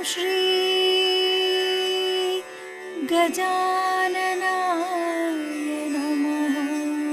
श्री गजाननाय नमः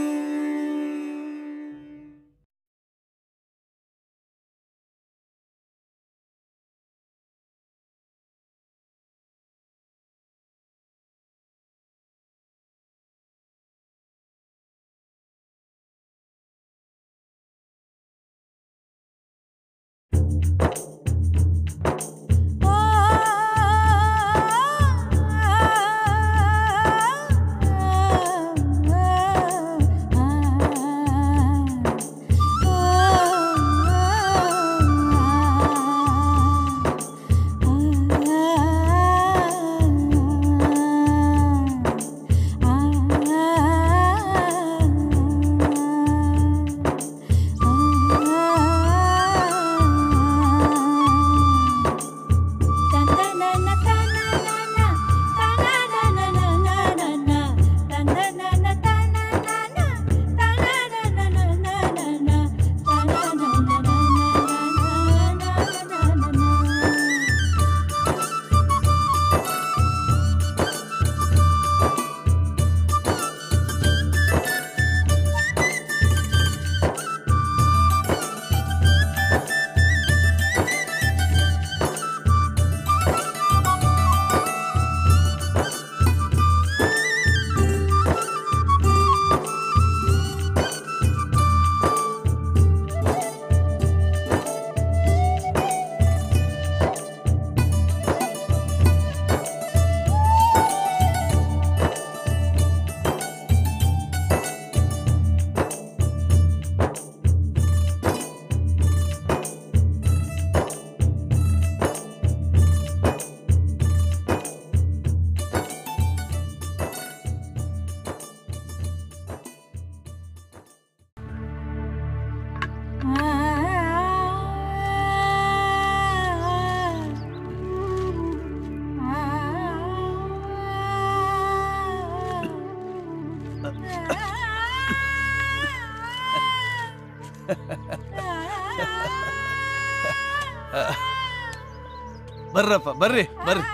ಬರ್ರಪ್ಪ ಬರ್ರಿ ಬರ್ರಿ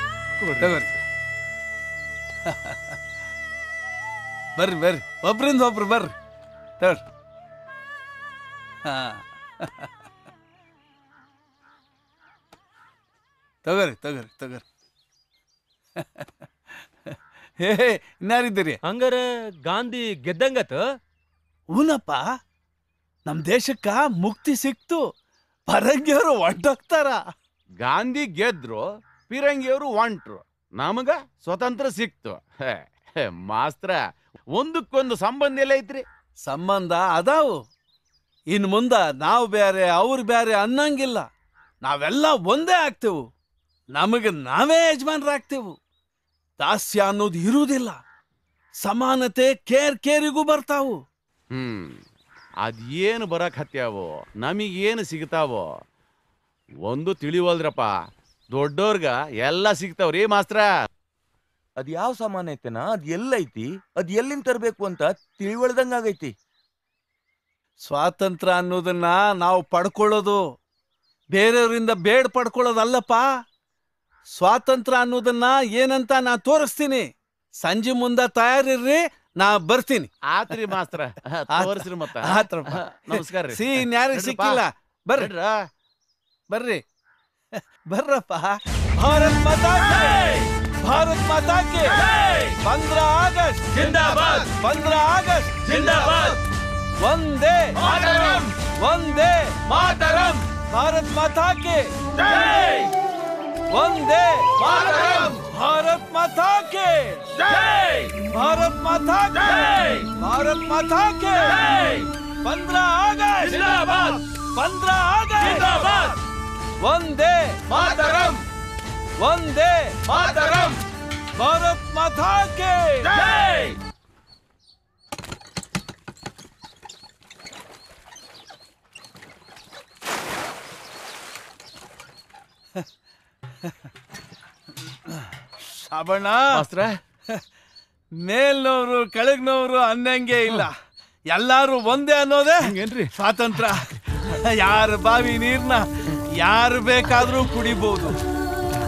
ತಗೋರಿ ಬರ್ರಿ ಬರ್ರಿ ಒಬ್ರಿಂದ ಒಬ್ರು ಬರ್ರಿ ತಗೊಳ್ರಿ ಹಾ ತಗೋರಿ ತಗೋರಿ ತಗೋರಿ ಹೇ ಇನ್ನಾರಿದ್ದೀರಿ ಹಂಗಾರ ಗಾಂಧಿ ಗೆದ್ದಂಗತ ಹೂನಪ್ಪ ನಮ್ ದೇಶಕ್ಕ ಮುಕ್ತಿ ಸಿಕ್ತು ಪರಂಗಿಯವರು ಹೊಂಟೋಗ್ತಾರ ಗಾಂಧಿ ಗೆದ್ರು ಪಿರಂಗಿಯವರು ಒಂಟ್ರು ನಮಗ ಸ್ವತಂತ್ರ ಸಿಕ್ತು ಹೇ, ಹೇ, ಮಾಸ್ತ್ರ ಒಂದಕ್ಕೊಂದು ಸಂಬಂಧ ಎಲ್ಲ ಐತ್ರಿ ಸಂಬಂಧ ಅದಾವು ಇನ್ ಮುಂದ ನಾವು ಬೇರೆ ಅವ್ರು ಬೇರೆ ಅನ್ನಂಗಿಲ್ಲ ನಾವೆಲ್ಲ ಒಂದೇ ಆಗ್ತೇವು ನಮಗೆ ನಾವೇ ಯಜಮಾನ್ರಾಗ್ತೇವು ದಾಸ್ಯ ಅನ್ನೋದು ಇರುವುದಿಲ್ಲ ಸಮಾನತೆ ಕೇರ್ ಕೇರಿಗೂ ಬರ್ತಾವು ಹ್ಮ್ ಅದೇನು ಬರಕ್ ಹತ್ಯಾವೋ ನಮಗೇನು ಸಿಗ್ತಾವೋ ಒಂದು ತಿಳಿವಲ್ರಪ್ಪ ದೊಡ್ಡೋರ್ಗ ಎಲ್ಲ ಸಿಗ್ತಾವ್ರಿ ಮಾಸ್ತ್ರ ಅದ್ ಯಾವ ಸಾಮಾನ್ ಐತೆನಾ ಅದ್ ಎಲ್ಲೈತಿ ಅದ್ ಎಲ್ಲಿಂದ ತರಬೇಕು ಅಂತ ತಿಳಿವಳ್ದಂಗಾಗೈತಿ ಸ್ವಾತಂತ್ರ್ಯ ಅನ್ನೋದನ್ನ ನಾವು ಪಡ್ಕೊಳ್ಳೋದು ಬೇರೆಯವರಿಂದ ಬೇಡ ಪಡ್ಕೊಳ್ಳೋದಲ್ಲಪ್ಪ ಸ್ವಾತಂತ್ರ್ಯ ಅನ್ನೋದನ್ನ ಏನಂತ ನಾ ತೋರಿಸ್ತೀನಿ ಸಂಜೆ ಮುಂದ ತಯಾರಿರ್ರಿ ನಾ ಬರ್ತೀನಿ ಆತ್ರಿ ಮಾಸ್ತ್ರ ತೋರಿಸ್ರಿ ಮತ್ತ ಆತ್ರಪ್ಪ. ನಮಸ್ಕಾರ ರೀ ಸಿ ಇನ್ಯಾರಿಗೆ ನಡ್ರಪ್ಪ. ಸಿಕ್ಕಿಲ್ಲ ಬರ್ರಿ ನಡ್ರ. ಬರ್ರಿ ಬರ್ರಪ್ಪ ಭಾರತ್ ಮಾತಾ ಕಿ ಭಾರತ್ ಮಾತಾ ಕಿ ಪಂದ್ರ ಆಗಸ್ಟ್ ಜಿಂದಾಬಾದ್ ಪಂದ್ರ ಆಗಸ್ಟ್ ಜಿಂದಾಬಾದ್ ಒಂದೇ ಮಾತರಂ ಒಂದೇ ಮಾತರಂ ಭಾರತ್ ಮಾತಾ ಕಿ ಜೈ ಒಂದೇ ಮಾತರಂ ಭಾರತ್ ಮಾತಾ ಕಿ ಜೈ ಭಾರತ್ ಮಾತಾ ಕಿ ಜೈ ಭಾರತ್ ಮಾತಾ ಕಿ ಜೈ ಪಂದ್ರ ಆಗಸ್ಟ್ ಜಿಂದಾಬಾದ್ ಪಂದ್ರ ಆಗಸ್ಟ್ ಜಿಂದಾಬಾದ್ ಒಂದೇ ಮಾತರಂ ಒಂದೇ ಮಾತರಂ ಭಾರತ್ ಮಾತಾ ಕಿ ಜೈ ಶ್ರವಣ ಮಾಸ್ತ್ರ ಮೇಲ್ನವ್ರು ಕೆಳಗ್ನವ್ರು ಅನ್ನಂಗೆ ಇಲ್ಲ ಎಲ್ಲಾರು ಒಂದೇ ಅನ್ನೋದೇ ಹಂಗೇನ್ರಿ ಸ್ವಾತಂತ್ರ್ಯ ಯಾರ ಬಾವಿ ನೀರ್ನ ಯಾರು ಬೇಕಾದ್ರೂ ಕುಡಿಬಹುದು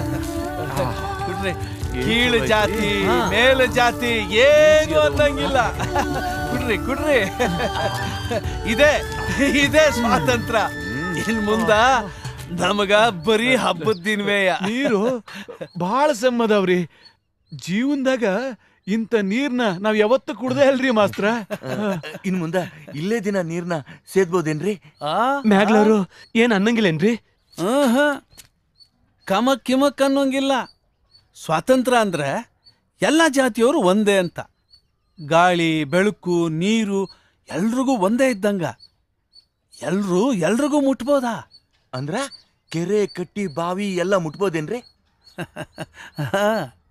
ಬಿಡ್ರಿ ಕೀಳು ಐತಿ? ಜಾತಿ ಹಾ. ಮೇಲು ಜಾತಿ ಏನು ಅನ್ನಂಗಿಲ್ಲ ಕುಡ್ರಿ ಕುಡ್ರಿ ಇದೇ ಇದೇ ಸ್ವಾತಂತ್ರ್ಯ ಇನ್ ಮುಂದ ನಮಗ ಬರೀ ಹಬ್ಬದ ದಿನವೇಯ ನೀರು ಬಹಳ ಸಮ್ಮದವ್ರಿ ಜೀವನದಾಗ ಇಂಥ ನೀರ್ನ ನಾವ್ ಯಾವತ್ತೂ ಕುಡ್ದೇ ಅಲ್ರಿ ಮಾಸ್ತ್ರ ಇನ್ ಮುಂದ ಇಲ್ಲೇ ದಿನ ನೀರ್ನ ಸೇದ್ಬೋದೇನ್ರಿ ಆ? ಮ್ಯಾಗ್ಲರು ಏನ್ ಅನ್ನಂಗಿಲ್ಲೇನ್ರಿ ಆಹಾ. ಕಮಕ್ ಕಿಮಕ್ ಅನ್ನೋಂಗಿಲ್ಲ ಸ್ವಾತಂತ್ರ್ಯ ಅಂದ್ರೆ ಎಲ್ಲ ಜಾತಿಯವರು ಒಂದೇ ಅಂತ ಗಾಳಿ ಬೆಳಕು ನೀರು ಎಲ್ರಿಗೂ ಒಂದೇ ಇದ್ದಂಗ ಎಲ್ರೂ ಎಲ್ರಿಗೂ ಮುಟ್ಬೋದಾ ಅಂದ್ರ ಕೆರೆ ಕಟ್ಟಿ ಬಾವಿ ಎಲ್ಲ ಮುಟ್ಬೋದೇನ್ರಿ ಹಾ.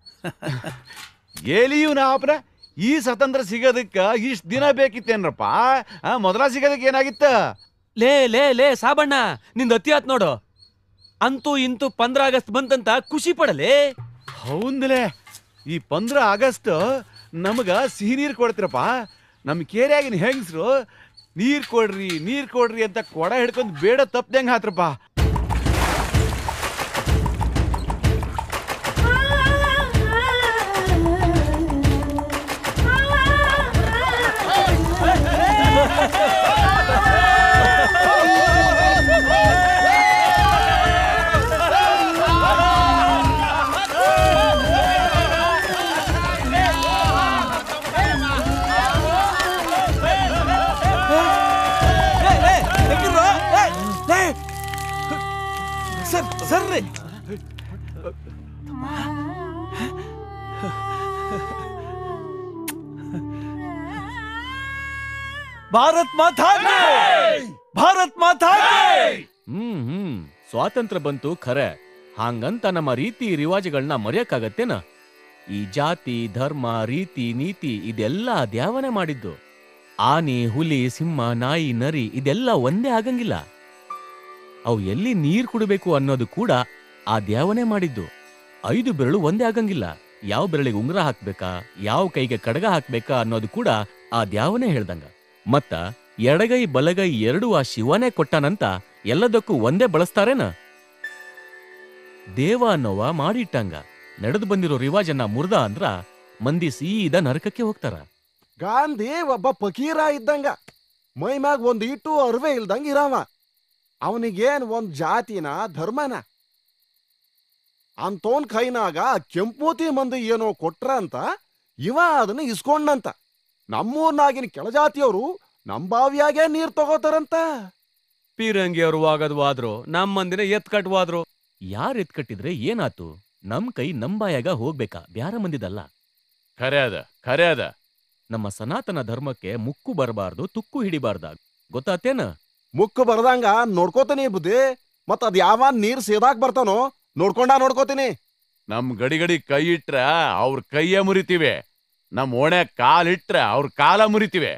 ಏಲಿಯು ನಾಪ್ರ ಈ ಸ್ವತಂತ್ರ ಸಿಗೋದಕ್ಕ ಇಷ್ಟ್ ದಿನ ಬೇಕಿತ್ತೇನ್ರಪ್ಪ ಆ, ಮೊದಲ ಸಿಗೋದಕ್ಕೆ ಏನಾಗಿತ್ತ ಲೇ ಲೇ ಲೇ ಸಾಬಣ್ಣ ನಿಂದ ಅತಿ ಆತ್ ನೋಡು ಅಂತೂ ಇಂತೂ ಪಂದ್ರ ಆಗಸ್ಟ್ ಬಂತಂತ ಖುಷಿ ಪಡಲೇ ಹೌದಲೇ ಈ ಪಂದ್ರ ಆಗಸ್ಟ್ ನಮಗ ಸಿಹಿ ನೀರು ಕೊಡ್ತಿರಪ್ಪ ನಮ್ಮ ಕೇರಿಯಾಗಿನ ಹೆಂಗಸ್ರು ನೀರ್ ಕೊಡ್ರಿ ನೀರ್ ಕೊಡ್ರಿ ಅಂತ ಕೊಡ ಹಿಡ್ಕೊಂಡ್ ಬೇಡ ತಪ್ಪದಂಗ ಹಾತ್ರಪ್ಪ ಏ, ಏ, ತೆಗೀರೋ? ಏ, ಏ. ಸರ್ ಸರ್ರಿ ಭಾರತ್ ಮಾತಾ ಕಿ! ಭಾರತ್ ಮಾತಾ ಕಿ! ಹ್ಮ್ ಹ್ಮ್ ಸ್ವಾತಂತ್ರ್ಯ ಬಂತು ಖರೆ ಹಂಗಂತ ನಮ್ಮ ರೀತಿ ರಿವಾಜುಗಳನ್ನ ಮರೆಯಕ್ಕಾಗತ್ತೇನ ಈ ಜಾತಿ ಧರ್ಮ ರೀತಿ ನೀತಿ ಇದೆಲ್ಲ ದ್ಯಾವನೆ ಮಾಡಿದ್ದು ಆನೆ ಹುಲಿ ಸಿಂಹ ನಾಯಿ ನರಿ ಇದೆಲ್ಲ ಒಂದೇ ಆಗಂಗಿಲ್ಲ ಅವು ಎಲ್ಲಿ ನೀರ್ ಕುಡಿಬೇಕು ಅನ್ನೋದು ಕೂಡ ಆ ದ್ಯಾವನೆ ಮಾಡಿದ್ದು ಐದು ಬೆರಳು ಒಂದೇ ಆಗಂಗಿಲ್ಲ ಯಾವ ಬೆರಳಿಗೆ ಉಂಗುರ ಹಾಕ್ಬೇಕಾ ಯಾವ ಕೈಗೆ ಕಡಗ ಹಾಕ್ಬೇಕಾ ಅನ್ನೋದು ಕೂಡ ಆ ದ್ಯಾವನೆ ಹೇಳ್ದಂಗ ಮತ್ತ ಎಡಗೈ ಬಲಗೈ ಎರಡೂ ಆ ಶಿವನೇ ಕೊಟ್ಟನಂತ ಎಲ್ಲದಕ್ಕೂ ಒಂದೇ ಬಳಸ್ತಾರೇನ ದೇವ ಅನ್ನೋವ ಮಾಡಿಟ್ಟಂಗ ನಡೆದು ಬಂದಿರೋ ರಿವಾಜನ್ನ ಮುರ್ದ ಅಂದ್ರ ಮಂದಿ ಸೀದಾ ನರಕಕ್ಕೆ ಹೋಗ್ತಾರ ಗಾಂಧಿ ಒಬ್ಬ ಫಕೀರ ಇದ್ದಂಗ ಮೈ ಮ್ಯಾಗ ಒಂದ್ ಇಟ್ಟು ಅರ್ವೆ ಇಲ್ದಂಗ ಇರಾವ ಅವನಿಗೇನ್ ಒಂದ್ ಜಾತಿನ ಧರ್ಮನ ಅಂತೋನ್ ಕೈನಾಗ ಕೆಂಪೂತಿ ಮಂದಿ ಏನೋ ಕೊಟ್ರ ಅಂತ ಇವ ಅದನ್ನ ಇಸ್ಕೊಂಡಂತ ನಮ್ಮೂರ್ನಾಗಿನ ಕೆಳಜಾತಿಯವರು ನಮ್ ಬಾವಿಯಾಗೆ ನೀರ್ ತಗೋತಾರಂತ ಪೀರಂಗಿಯವರು ವಾಗದ್ವಾದ್ರು ನಮ್ಮ ಮಂದಿನ ಎತ್ ಕಟ್ವಾದ್ರು ಯಾರ್ ಎತ್ ಕಟ್ಟಿದ್ರೆ ಏನಾತು ನಮ್ ಕೈ ನಮ್ ಬಾಯಾಗ ಹೋಗ್ಬೇಕಾ ಬ್ಯಾರ ಮಂದಿದಲ್ಲ ಖರೆ ಅದ ಖರೆ ಅದ ನಮ್ಮ ಸನಾತನ ಧರ್ಮಕ್ಕೆ ಮುಕ್ಕು ಬರಬಾರ್ದು ತುಕ್ಕು ಹಿಡಿಬಾರ್ದ ಗೊತ್ತಾತೇನ ಮುಕ್ಕು ಬರ್ದಂಗ ನೋಡ್ಕೋತೀನಿ ಬುದ್ಧಿ ಮತ್ ಅದ್ ಯಾವ ನೀರ್ ಸೇದಾಕ್ ಬರ್ತಾನೋ ನೋಡ್ಕೊಂಡ ನೋಡ್ಕೋತೀನಿ ನಮ್ ಗಡಿ ಗಡಿ ಕೈ ಇಟ್ರ ಅವ್ರ ಕೈಯ ಮುರಿತಿವೆ ನಮ್ ಓಣೆ ಕಾಲ್ ಇಟ್ರ ಅವ್ರ ಕಾಲ ಮುರಿತಿವೆ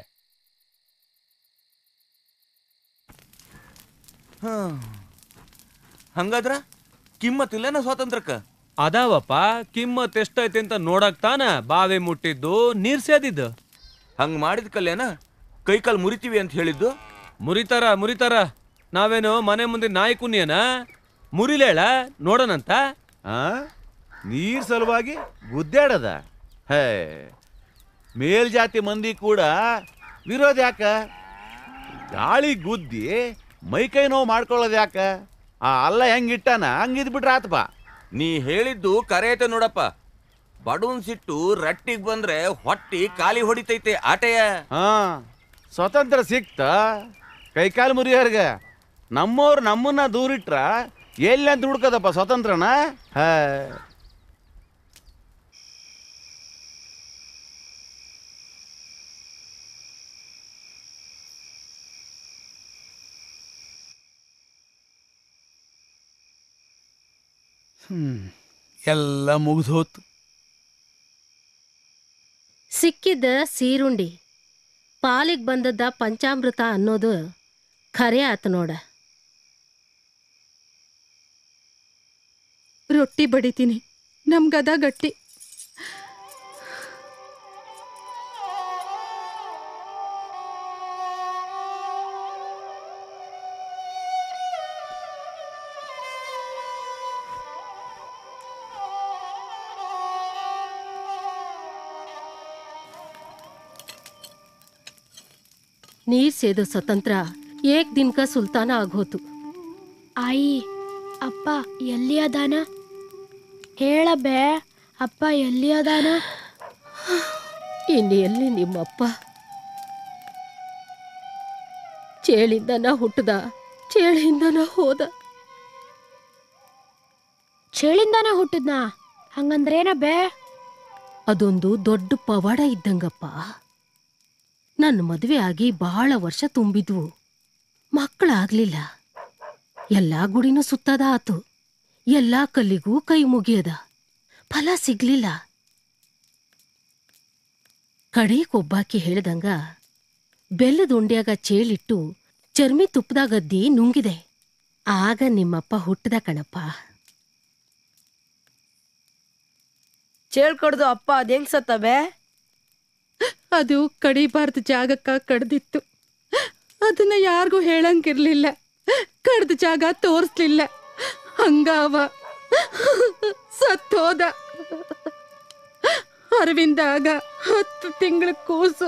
ಹಾ. ಹಂಗಾದ್ರ ಕಿಮ್ಮತ್ತಿಲ್ಲನ ಸ್ವಾತಂತ್ರ್ಯಕ್ಕ ಅದಾವಪ್ಪ ಕಿಮ್ಮತ್ ಎಷ್ಟೈತೆ ಅಂತ ನೋಡಕ್ ತಾನ ಬಾವಿ ಮುಟ್ಟಿದ್ದು ನೀರ್ ಸೇದಿದ್ದು ಹಂಗ್ ಮಾಡಿದ ಕಲ್ಯಾಣ ಕೈ ಕಾಲ್ ಮುರಿತೀವಿ ಅಂತ ಹೇಳಿದ್ದು ಮುರಿತಾರ ಮುರಿತಾರ ನಾವೇನು ಮನೆ ಮುಂದೆ ನಾಯಿ ಕುನ್ಯನ ಮುರಿಲೇಳ ನೋಡೋಣಂತ ಆ ನೀರ್ ಸಲುವಾಗಿ ಗುದ್ದಾಡದ ಹೇ ಮೇಲ್ಜಾತಿ ಮಂದಿ ಕೂಡ ವಿರೋಧ ಯಾಕ ಗಾಳಿ ಗುದ್ದಿ ಮೈಕೈ ನೋವು ಮಾಡ್ಕೊಳ್ಳೋದು ಯಾಕ ಆ ಅಲ್ಲ ಹೆಂಗಿಟ್ಟಾನ ಹಂಗಿದ್ ಬಿಟ್ರ ಆತಪ್ಪ ನೀ ಹೇಳಿದ್ದು ಕರೆ ಐತೆ ನೋಡಪ್ಪ ಬಡವನ್ ಸಿಟ್ಟು ರಟ್ಟಿಗ್ ಬಂದ್ರೆ ಹೊಟ್ಟಿ ಖಾಲಿ ಹೊಡಿತೈತೆ ಆಟೆಯ ಹಾ ಸ್ವತಂತ್ರ ಸಿಕ್ತ ಕೈಕಾಲು ಮುರಿಯೋರ್ಗ ನಮ್ಮವ್ರು ನಮ್ಮನ್ನ ದೂರಿಟ್ರ ಎಲ್ಲಿ ಅಂತ ಹುಡ್ಕದಪ್ಪ ಸ್ವತಂತ್ರನ ಹೇ ಹ್ಮ್ ಎಲ್ಲ ಮುಗಿದೋತು ಸಿಕ್ಕಿದ್ದ ಸೀರುಂಡಿ ಪಾಲಿಗೆ ಬಂದದ್ದ ಪಂಚಾಮೃತ ಅನ್ನೋದು ಖರೆ ಆತ ನೋಡ ರೊಟ್ಟಿ ಬಡಿತೀನಿ ನಮ್ಗದ ಗಟ್ಟಿ ನೀರ್ ಸೇದೋ ಸ್ವತಂತ್ರ ಏಕ್ ದಿನಕ ಸುಲ್ತಾನ ಆಗೋತು ಆಯಿ ಅಪ್ಪ ಎಲ್ಲಿ ಅದಾನ ಹೇಳಬೇ ಅಪ್ಪ ಎಲ್ಲಿ ಅದಾನ ಇನ್ನು ಎಲ್ಲಿ ನಿಮ್ಮಪ್ಪ ಚೇಳಿಂದನ ಹುಟ್ಟದ ಚೇಳಿಂದನ ಹೋದ ಚೇಳಿಂದಾನ ಹುಟ್ಟಿದ್ನಾ ಹಂಗಂದ್ರೇನ ಬೇ ಅದೊಂದು ದೊಡ್ಡ ಪವಾಡ ಇದ್ದಂಗಪ್ಪ ನನ್ನ ಮದುವೆ ಆಗಿ ಬಹಳ ವರ್ಷ ತುಂಬಿದ್ವು ಮಕ್ಕಳಾಗ್ಲಿಲ್ಲ ಎಲ್ಲಾ ಗುಡಿನೂ ಸುತ್ತದ ಆತು ಎಲ್ಲಾ ಕಲ್ಲಿಗೂ ಕೈ ಮುಗಿಯದ ಫಲ ಸಿಗ್ಲಿಲ್ಲ ಕಡೀಕ್ ಒಬ್ಬಾಕಿ ಹೇಳ್ದಂಗ ಬೆಲ್ಲದ ಉಂಡ್ಯಾಗ ಚೇಳಿಟ್ಟು ಚರ್ಮಿ ತುಪ್ಪದಾಗದ್ದಿ ನುಂಗಿದೆ ಆಗ ನಿಮ್ಮಪ್ಪ ಹುಟ್ಟದ ಕಣಪ್ಪ ಚೇಳ್ ಕಡ್ದು ಅಪ್ಪ ಅದ್ ಹೆಂಗ್ ಸತ್ತಬೆ ಅದು ಕಡಿಬಾರ್ದು ಜಾಗಕ್ಕ ಕಡ್ದಿತ್ತು ಅದನ್ನ ಯಾರಿಗೂ ಹೇಳಂಗಿರ್ಲಿಲ್ಲ ಕಡ್ದ ಜಾಗ ತೋರಿಸ್ಲಿಲ್ಲ ಹಂಗಾವ ಸತ್ತೋದ ಅರವಿಂದಾಗ ಹತ್ತು ತಿಂಗಳ ಕೂಸು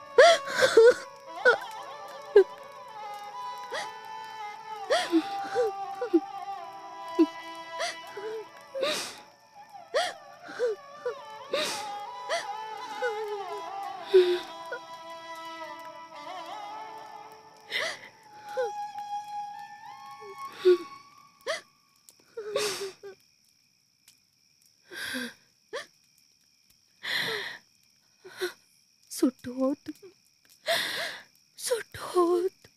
ಸುಟ್ಟು ಹೋತು ಸುಟ್ಟು ಹೋತು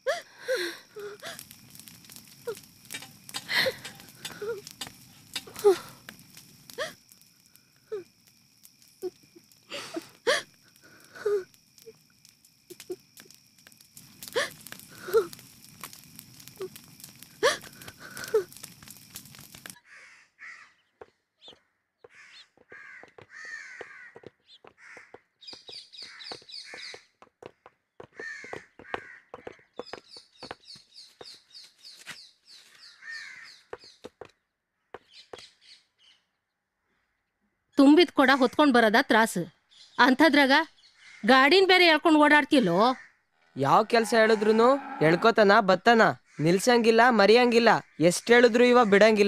ತುಂಬಿದ ಕೊಡ ಹೊತ್ಕೊಂಡ್ ಬರೋದ ತ್ರಾಸು ಅಂಥದ್ರಾಗ ಗಾಡಿನ ಬೇರೆ ಹೇಳ್ಕೊಂಡು ಓಡಾಡ್ತಿಲ್ಲೋ ಯಾವ ಕೆಲ್ಸ ಹೇಳಿದ್ರು ಎಳ್ಕೊತಾನ ಬತ್ತಾನ ನಿಲ್ಸಂಗಿಲ್ಲ ಮರಿಯಂಗಿಲ್ಲ ಎಷ್ಟ್ ಹೇಳಿದ್ರು ಇವ ಬಿಡಂಗಿಲ್ಲ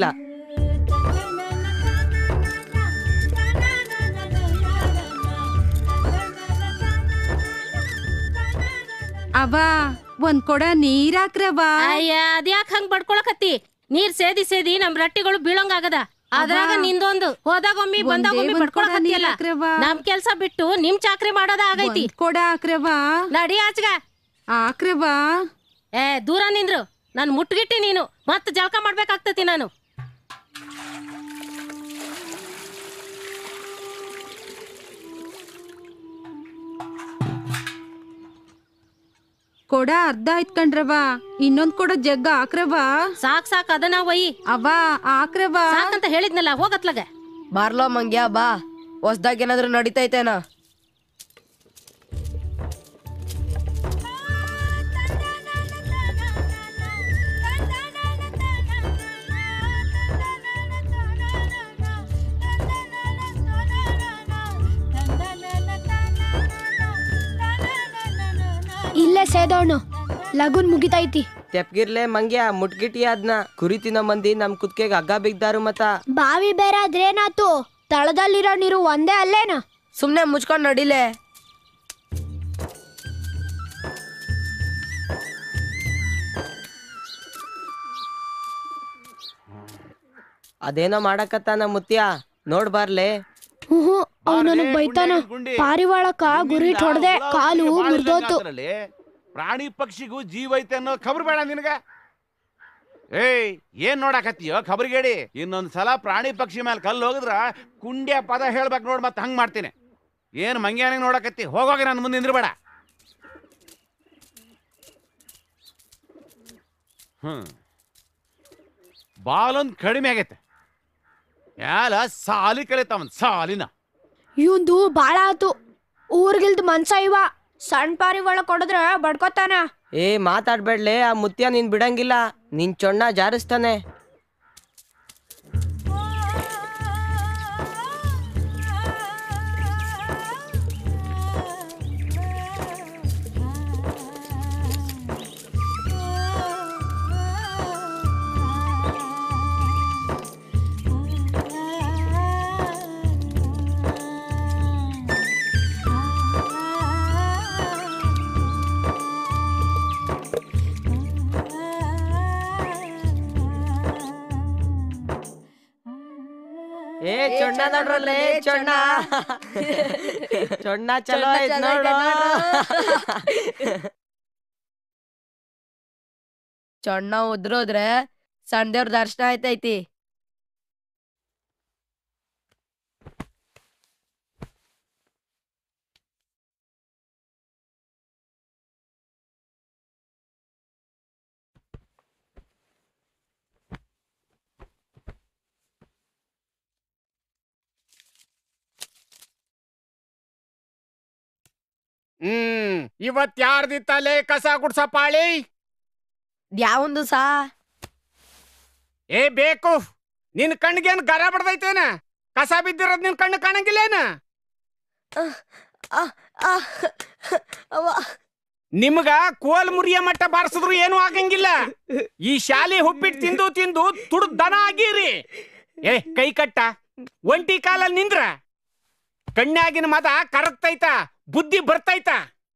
ಅವ ಒಂದ್ ಕೊಡ ನೀರಾಕ್ರವ ಅಯ್ಯ ಅದ್ಯಾಕ್ ಹಂಗ್ ಬಡ್ಕೊಳಕತ್ತಿ ನೀರ್ ಸೇದಿ ಸೇದಿ ನಮ್ ರಟ್ಟಿಗಳು ಬೀಳಂಗಾಗದ ಅದ್ರಾಗ ಅವ್ವ. ನಿಂದೊಂದು ಹೋದಾಗೊಮ್ಮಿ ಒಂದೇ ಬಂದಾಗೊಮ್ಮಿ ಒಂದ್ ಕೊಡ ಬಡ್ಕೊಳಕತ್ತಿಯಲ್ಲ ನೀರ್ ಹಾಕ್ರವ್ವ. ನಮ್ ಕೆಲ್ಸ ಬಿಟ್ಟು ನಿಮ್ ಚಾಕ್ರಿ ಮಾಡೋದ ಆಗೈತಿ ಒಂದ್ ಕೊಡ ಹಾಕ್ರವ ನಡಿ ಆಚ್ಗ ಆಕ್ರವ ಏ ದೂರ ನಿಂದ್ರು ನಾನ್ ಮುಟ್ಗಿಟ್ಟಿ ನೀನು ಮತ್ ಜಳಕ ಮಾಡ್ಬೇಕಾಗ್ತತಿ ನಾನು ಕೊಡ ಅರ್ಧ ಆಯ್ತ್ ಕಣ್ರವ ಇನ್ನೊಂದ್ ಕೊಡ ಜಗ್ಗ ಹಾಕ್ರವ ಸಾಕ್ ಸಾಕ್ ಅದನ್ನ ಒಯ್ಯಿ ಅವ ಆಕ್ರವ ಸಾಕಂತ ಹೇಳಿದ್ನಲ್ಲ ಹೋಗತ್ಲಗ ಬಾರ್ಲೋ ಮಂಗ್ಯ ಬಾ ಹೊಸ್ದಾಗ್ ಏನಾದ್ರು ನಡೀತೈತೇನ ಇಲ್ಲೇ ಸೇದೋಣು ಲಗುನ್ ಮುಗಿತೈತಿ ತೆಪ್ಗಿರ್ಲೆ ಮಂಗ್ಯ ಮುಟ್ಗಿಟಿ ಅದ್ನ ಕುರಿ ತಿನ್ನೋ ಮಂದಿ ನಮ್ ಕುತ್ಕೆಗ್ ಹಗ್ಗ ಬಿಗ್ದಾರು ಮತ್ತ ಬಾವಿ ಬೇರೆ ಆದ್ರೇನಾತು ತಳದಲ್ಲಿರೋ ನೀರು ಒಂದೇ ಅಲ್ಲೇನ ಸುಮ್ನೆ ಮುಚ್ಕೊಂಡ್ ನಡಿಲೆ ಅದೇನೋ ಮಾಡಕತ್ತಾನ ಮುತ್ಯ ನೋಡ್ ಬಾರ್ಲೆ ಹ್ಞೂ ಅವ್ ನನಗ್ ಬೈತಾನ ಗುಂಡಿ. ಪಾರಿವಾಳಕ್ಕ ಗುರಿ ಹೊಡ್ದೆ ಕಾಲು ಮುರ್ದೋತು ಅದ್ರಲ್ಲಿ ಪ್ರಾಣಿ ಪಕ್ಷಿಗೂ ಜೀವ ಐತೆ ಅನ್ನೋ ಖಬರ್ ಬೇಡ ನಿನಗ ಏಯ್ ಏನ್ ನೋಡಕತ್ತೀಯೋ ಖಬರ್ಗೇಡಿ ಇನ್ನೊಂದ್ ಸಲ ಪ್ರಾಣಿ ಪಕ್ಷಿ ಮೇಲೆ ಕಲ್ಲು ಹೋಗಿದ್ರ ಕುಂಡ್ಯ ಪದ ಹೇಳ್ಬೇಕು ನೋಡ್ ಮತ್ತೆ ಹಂಗ್ ಮಾಡ್ತೀನಿ ಏನ್ ಮಂಗ್ಯಾನಿಗೆ ನೋಡಕತ್ತಿ ಹೋಗೋಗಿ ನನ್ನ ಮುಂದೆ ನಿಂದ್ರಬೇಡ ಹ್ಮ್ ಬಾಲೊಂದ್ ಕಡಿಮೆ ಆಗೈತೆ ಯಾಲ ಸಾಲಿ ಕಲಿತಾವನ್ ಸಾಲಿನ ಇವಂದು ಬಾಳ ಆತು ಊರ್ಗಿಲ್ದ ಮನ್ಸ ಇವ ಸಣ್ಣ ಪಾರಿವಾಳ ಕೊಡದ್ರ ಬಡ್ಕೋತಾನ ಏ ಮಾತಾಡ್ಬೇಡ್ಲೆ ಆ ಮುತ್ಯ ನೀನ್ ಬಿಡಂಗಿಲ್ಲ ನಿನ್ ಚೊಣ್ಣ ಜಾರಿಸ್ತಾನೆ ಚೊಣ್ಣ ನೋಡ್ರಲ್ಲೇ ಚೊಣ್ಣ ಚೊಣ್ಣ ಚಲೋ ಐತ್ ನೋಡು ಚೊಣ್ಣ ಉದ್ರೋದ್ರೆ ಸಣ್ಣ ದೇವ್ರ ದರ್ಶನ ಆಯ್ತೈತಿ ಹ್ಮ್ ಇವತ್ ಯಾರ್ದಿತ್ತಲೆ ಕಸ ಗುಡ್ಸ ಪಾಳಿ ಯಾವೊಂದು ಸಾ ಏ ಬೇಕು ನಿನ್ ಕಣ್ಗೇನ್ ಗರ ಬಡ್ದೈತೇನ ಕಸ ಬಿದ್ದಿರೋದ್ ನಿನ್ ಕಣ್ಣು ಕಾಣಂಗಿಲ್ಲೇನ ನಿಮ್ಗ ಕೋಲ್ ಮುರಿಯ ಮಟ್ಟ ಬಾರಿಸಿದ್ರು ಏನು ಆಗಂಗಿಲ್ಲ ಈ ಶಾಲೆ ಹುಬ್ಬಿಟ್ಟು ತಿಂದು ತಿಂದು ತುಡ್ ದನ ಆಗಿರಿ ಏ ಕೈ ಕಟ್ಟ ಒಂಟಿ ಕಾಲಲ್ಲಿ ನಿಂದ್ರ ಕಣ್ಣಾಗಿನ ಮದ ಕರಗ್ತೈತ ಬುದ್ಧಿ ಬರ್ತೈತ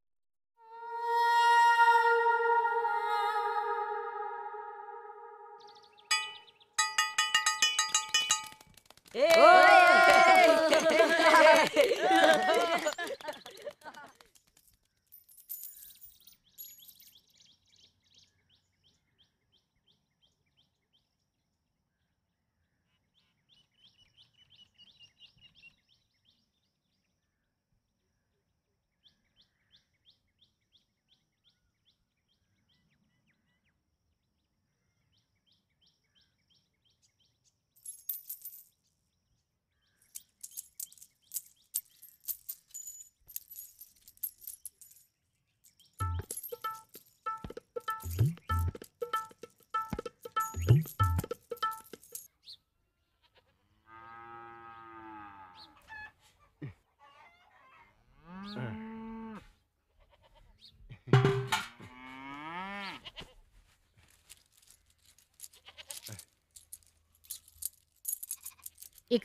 ಈಗ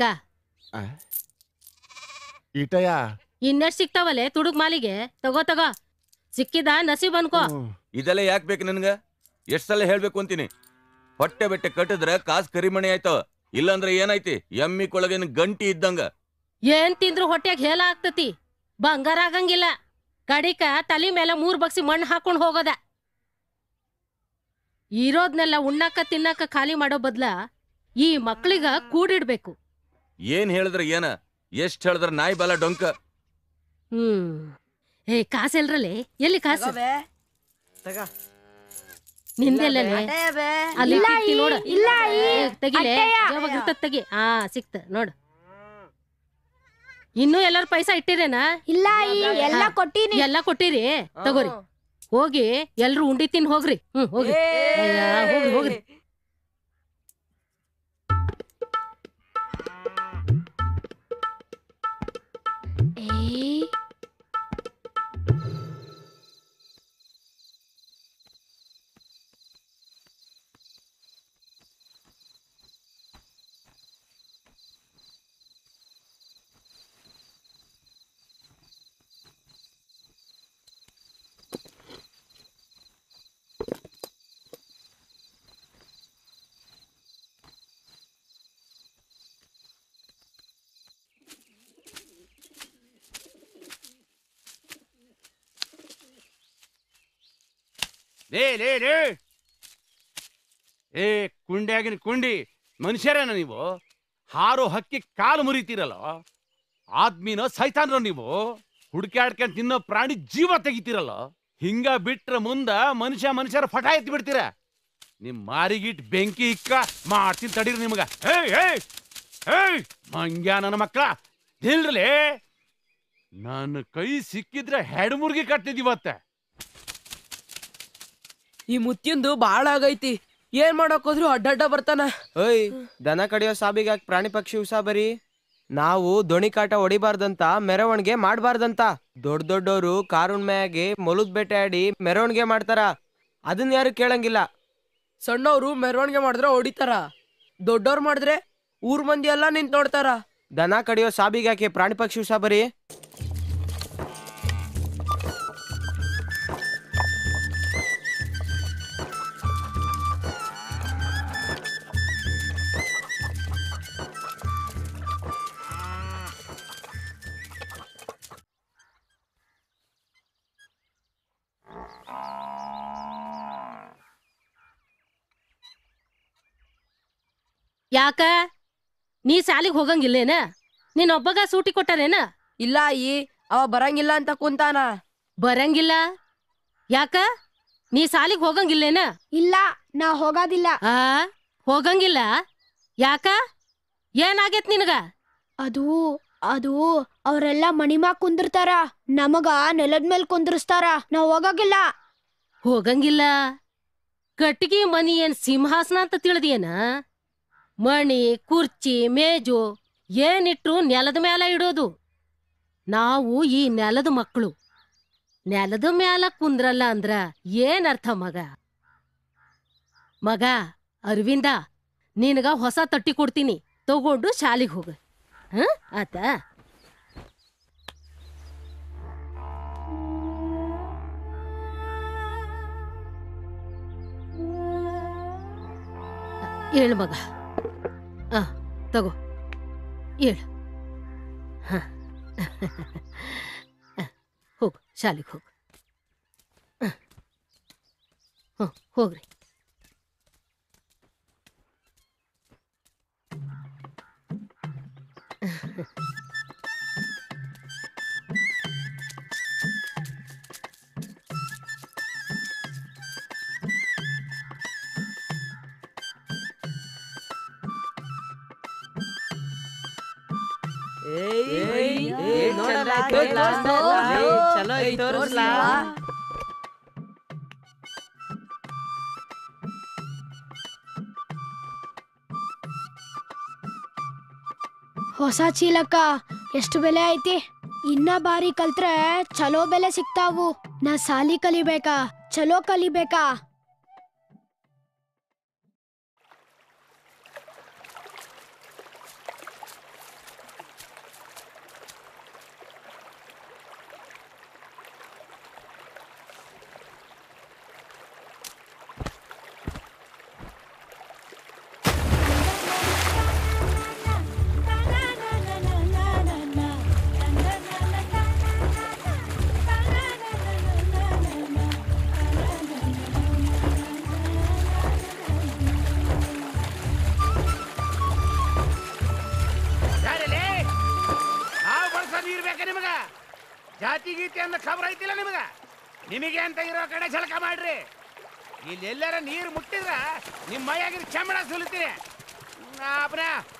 ಈಟಯ್ಯ ಇನ್ನೆಷ್ಟ್ ಸಿಗ್ತಾವಲೆ ತುಡುಗ್ ಮಾಲಿಗೆ ತಗೋ ತಗೋ ಸಿಕ್ಕಿದ ನಸೀಬ್ ಅನ್ಕೋ ಇದೆಲ್ಲ ಯಾಕೆ ಬೇಕು ನನ್ಗ ಎಷ್ಟ್ ಸಲ ಹೇಳ್ಬೇಕು ಅಂತೀನಿ ಹೊಟ್ಟೆ ಬೆಟ್ಟೆ ಕಟ್ಟಿದ್ರೆ ಕಾಸ್ ಕರಿಮಣಿ ಆಯ್ತವ ಇಲ್ಲಾಂದ್ರೆ ಏನಾಯ್ತಿ ಎಮ್ಮಿ ಕೊಳಗಿನ ಗಂಟಿ ಇದ್ದಂಗ ಏನ್ ತಿಂದ್ರು ಹೊಟ್ಯಾಗ ಹೇಲ ಆಗ್ತತಿ ಬಂಗಾರ ಆಗಂಗಿಲ್ಲ ಕಡಿಕ ತಲಿ ಮೇಲೆ ಮೂರ್ ಬಗ್ಸಿ ಮಣ್ಣು ಹಾಕೊಂಡ್ ಹೋಗೋದ ಇರೋದ್ನೆಲ್ಲ ಉಣ್ಣಾಕ ತಿನ್ನಾಕ ಖಾಲಿ ಮಾಡೋ ಬದ್ಲ ಈ ಮಕ್ಳಿಗ ಕೂಡಿಡ್ಬೇಕು ಏನ್ ಹೇಳಿದ್ರೆ ಏನ ಎಷ್ಟ್ ಹೇಳಿದ್ರ ನಾಯಿ ಬಲ ಡೊಂಕ ಹ್ಮ್ ಏ ಕಾಸೆಲ್ರಲ್ಲಿ ಎಲ್ಲಿ ಕಾಸು ನಿಂದೆಲ್ಲನೆ ಅಲ್ಲಿ ಇಲ್ಲ ಇಟ್ಟಿರ್ತಿ ಈ, ನೋಡು ಇಲ್ಲ ಈ, ಏ, ತೆಗಿಲೆ ಅಟ್ಟೆಯ. ಜೇಬಾಗ್ ಇರ್ತದ್ ತೆಗಿ ಹಾ ಸಿಕ್ತ ನೋಡು ಇನ್ನೂ ಎಲ್ಲಾರು ಪೈಸಾ ಇಟ್ಟಿರೇನಾ ಇಲ್ಲ ಈ, ಎಲ್ಲ ಕೊಟ್ಟೀನಿ. ಎಲ್ಲ ಕೊಟ್ಟಿರಿ ತಗೋರಿ ಹೋಗಿ ಎಲ್ರು ಉಂಡಿ ತಿನ್ ಹೋಗ್ರಿ ಹ್ಮ್ ಹೋಗ್ರಿ ಅಯ್ಯ, ಹೋಗ್ರಿ ಹೋಗ್ರಿ ಏ ಲೇ ಲೇ ಲೇ ಏ ಕುಂಡ್ಯಾಗಿನ ಕುಂಡಿ ಮನುಷ್ಯರೇನ ನೀವು ಹಾರೋ ಹಕ್ಕಿ ಕಾಲು ಮುರಿತೀರಲ್ಲ ಆದ್ಮೀನೋ ಸೈತಾನ್ರೋ ನೀವು ಹುಡುಕ್ಯಾಡ್ಕೊಂಡ್ ತಿನ್ನೋ ಪ್ರಾಣಿ ಜೀವ ತೆಗಿತೀರಲ್ಲ ಹಿಂಗ ಬಿಟ್ರ ಮುಂದ ಮನುಷ್ಯ ಮನುಷ್ಯರ ಫಟ ಎತ್ತಿ ಬಿಡ್ತೀರ ನಿಮ್ ಮಾರಿಗಿಟ್ ಬೆಂಕಿ ಇಕ್ಕ ಮಾಡ್ತೀನಿ ತಡೀರಿ ನಿಮ್ಗ ಹೇಯ್ ಹೇಯ್ ಹೇಯ್ ಮಂಗ್ಯ ನನ್ನ ಮಕ್ಕಳ ನಿಲ್ರಲೇ ನನ್ನ ಕೈ ಸಿಕ್ಕಿದ್ರೆ ಹೆಡ್ಮುರ್ಗಿ ಕಟ್ತಿದ್ದೀವತ್ತೆ ಈ ಮುತ್ತಿಂದು ಬಾಳ ಆಗೈತಿ ಏನ್ ಮಾಡಕ್ ಹೋದ್ರು ಅಡ್ಡಡ್ಡ ಬರ್ತಾನ ಓಯ್ ದನ ಕಡಿಯೋ ಸಾಬಿಗೆ ಯಾಕೆ ಪ್ರಾಣಿ ಪಕ್ಷಿ ಉಸಾಬರಿ ನಾವು ದೋಣಿ ಕಾಟ ಹೊಡಿಬಾರ್ದಂತ ಮೆರವಣಿಗೆ ಮಾಡ್ಬಾರ್ದಂತ ದೊಡ್ಡ ದೊಡ್ಡೋರು ಕಾರುಣ್ಮೆಯಾಗಿ ಮೊಲದ್ ಬೇಟೆ ಆಡಿ ಮೆರವಣಿಗೆ ಮಾಡ್ತಾರ ಅದನ್ನ ಯಾರು ಕೇಳಂಗಿಲ್ಲ ಸಣ್ಣವ್ರು ಮೆರವಣಿಗೆ ಮಾಡಿದ್ರೆ ಹೊಡಿತಾರ ದೊಡ್ಡವ್ರು ಮಾಡಿದ್ರೆ ಊರ್ ಮಂದಿ ಎಲ್ಲ ನಿಂತ್ ನೋಡ್ತಾರ ದನ ಕಡಿಯೋ ಸಾಬಿಗೆ ಯಾಕೆ ಪ್ರಾಣಿ ಪಕ್ಷಿ ಉಸಾಬರಿ ಯಾಕ ನೀ ಶಾಲಿಗ್ ಹೋಗಂಗಿಲ್ಲೇನ ನೀನ್ ಒಬ್ಬಗ ಸೂಟಿ ಕೊಟ್ಟಾರೇನ ಇಲ್ಲ ಅಯ್ಯಿ ಅವ ಬರಂಗಿಲ್ಲ ಅಂತ ಕುಂತಾನ ಬರಂಗಿಲ್ಲ ಯಾಕ ನೀ ಶಾಲಿಗ್ ಹೋಗಂಗಿಲ್ಲೇನ ಇಲ್ಲ ನಾ ಹೋಗೋದಿಲ್ಲ ಆ ಹೋಗಂಗಿಲ್ಲ ಯಾಕ ಏನಾಗೈತ್ ನಿನಗ ಅದು ಅದು ಅವರೆಲ್ಲ ಮಣಿಮಾಗ್ ಕುಂದಿರ್ತಾರ ನಮಗ ನೆಲದ ಮೇಲೆ ಕುಂದಿರ್ಸ್ತಾರ ನಾವ್ ಹೋಗಂಗಿಲ್ಲ ಹೋಗಂಗಿಲ್ಲ ಕಟ್ಟಿಗೆ ಮನಿ ಏನ್ ಸಿಂಹಾಸನ ಅಂತ ತಿಳಿದೇನ ಮಣಿ ಕುರ್ಚಿ ಮೇಜು ಏನಿಟ್ರು ನೆಲದ ಮ್ಯಾಲ ಇಡೋದು ನಾವು ಈ ನೆಲದ ಮಕ್ಕಳು ನೆಲದ ಮ್ಯಾಲ ಕುಂದ್ರಲ್ಲ ಅಂದ್ರ ಏನ್ ಅರ್ಥ ಮಗ ಮಗ ಅರವಿಂದ ನಿನಗ ಹೊಸ ತಟ್ಟಿ ಕೊಡ್ತೀನಿ ತಗೊಂಡು ಶಾಲಿಗೆ ಹೋಗ ಹ ಆತ ಏಳು ಮಗ ಆ ತಗೋ ಏಳು ಹ ಹೋಗು ಶಾಲೆಗೆ ಹೋಗು ಹ್ಞೂ ಹೋಗ್ರಿ ಚಲೋ ಐತ್ ತೋರ್ಸ್ಲಾ? ಹೊಸ ಚೀಲಕ್ಕ ಎಷ್ಟು ಬೆಲೆ ಐತಿ ಇನ್ನ ಬಾರಿ ಕಲ್ತ್ರೆ ಚಲೋ ಬೆಲೆ ಸಿಗ್ತಾವು ನಾ ಸಾಲಿ ಕಲಿಬೇಕಾ ಚಲೋ ಕಲಿಬೇಕಾ ಯಾರಲೇ ನಾವು ಬಳಸೋ ನೀರ್ ಬೇಕಾ ನಿಮಗ ಜಾತಿ ಗೀತಿ ಅಂದ ಖಬರ್ ಐತಿಲ್ಲ ನಿಮಗ ನಿಮಗೆ ಅಂತ ಇರೋ ಕಡೆ ಝಳಕ ಮಾಡ್ರಿ ಇಲ್ಲಿ ಎಲ್ಲಾರ ನೀರು ಮುಟ್ಟಿದ್ರ ನಿಮ್ಮ ಮೈಯಾಗಿನ ಚಮಡ ಸುಲಿತೀನಿ ಅಪ್ರ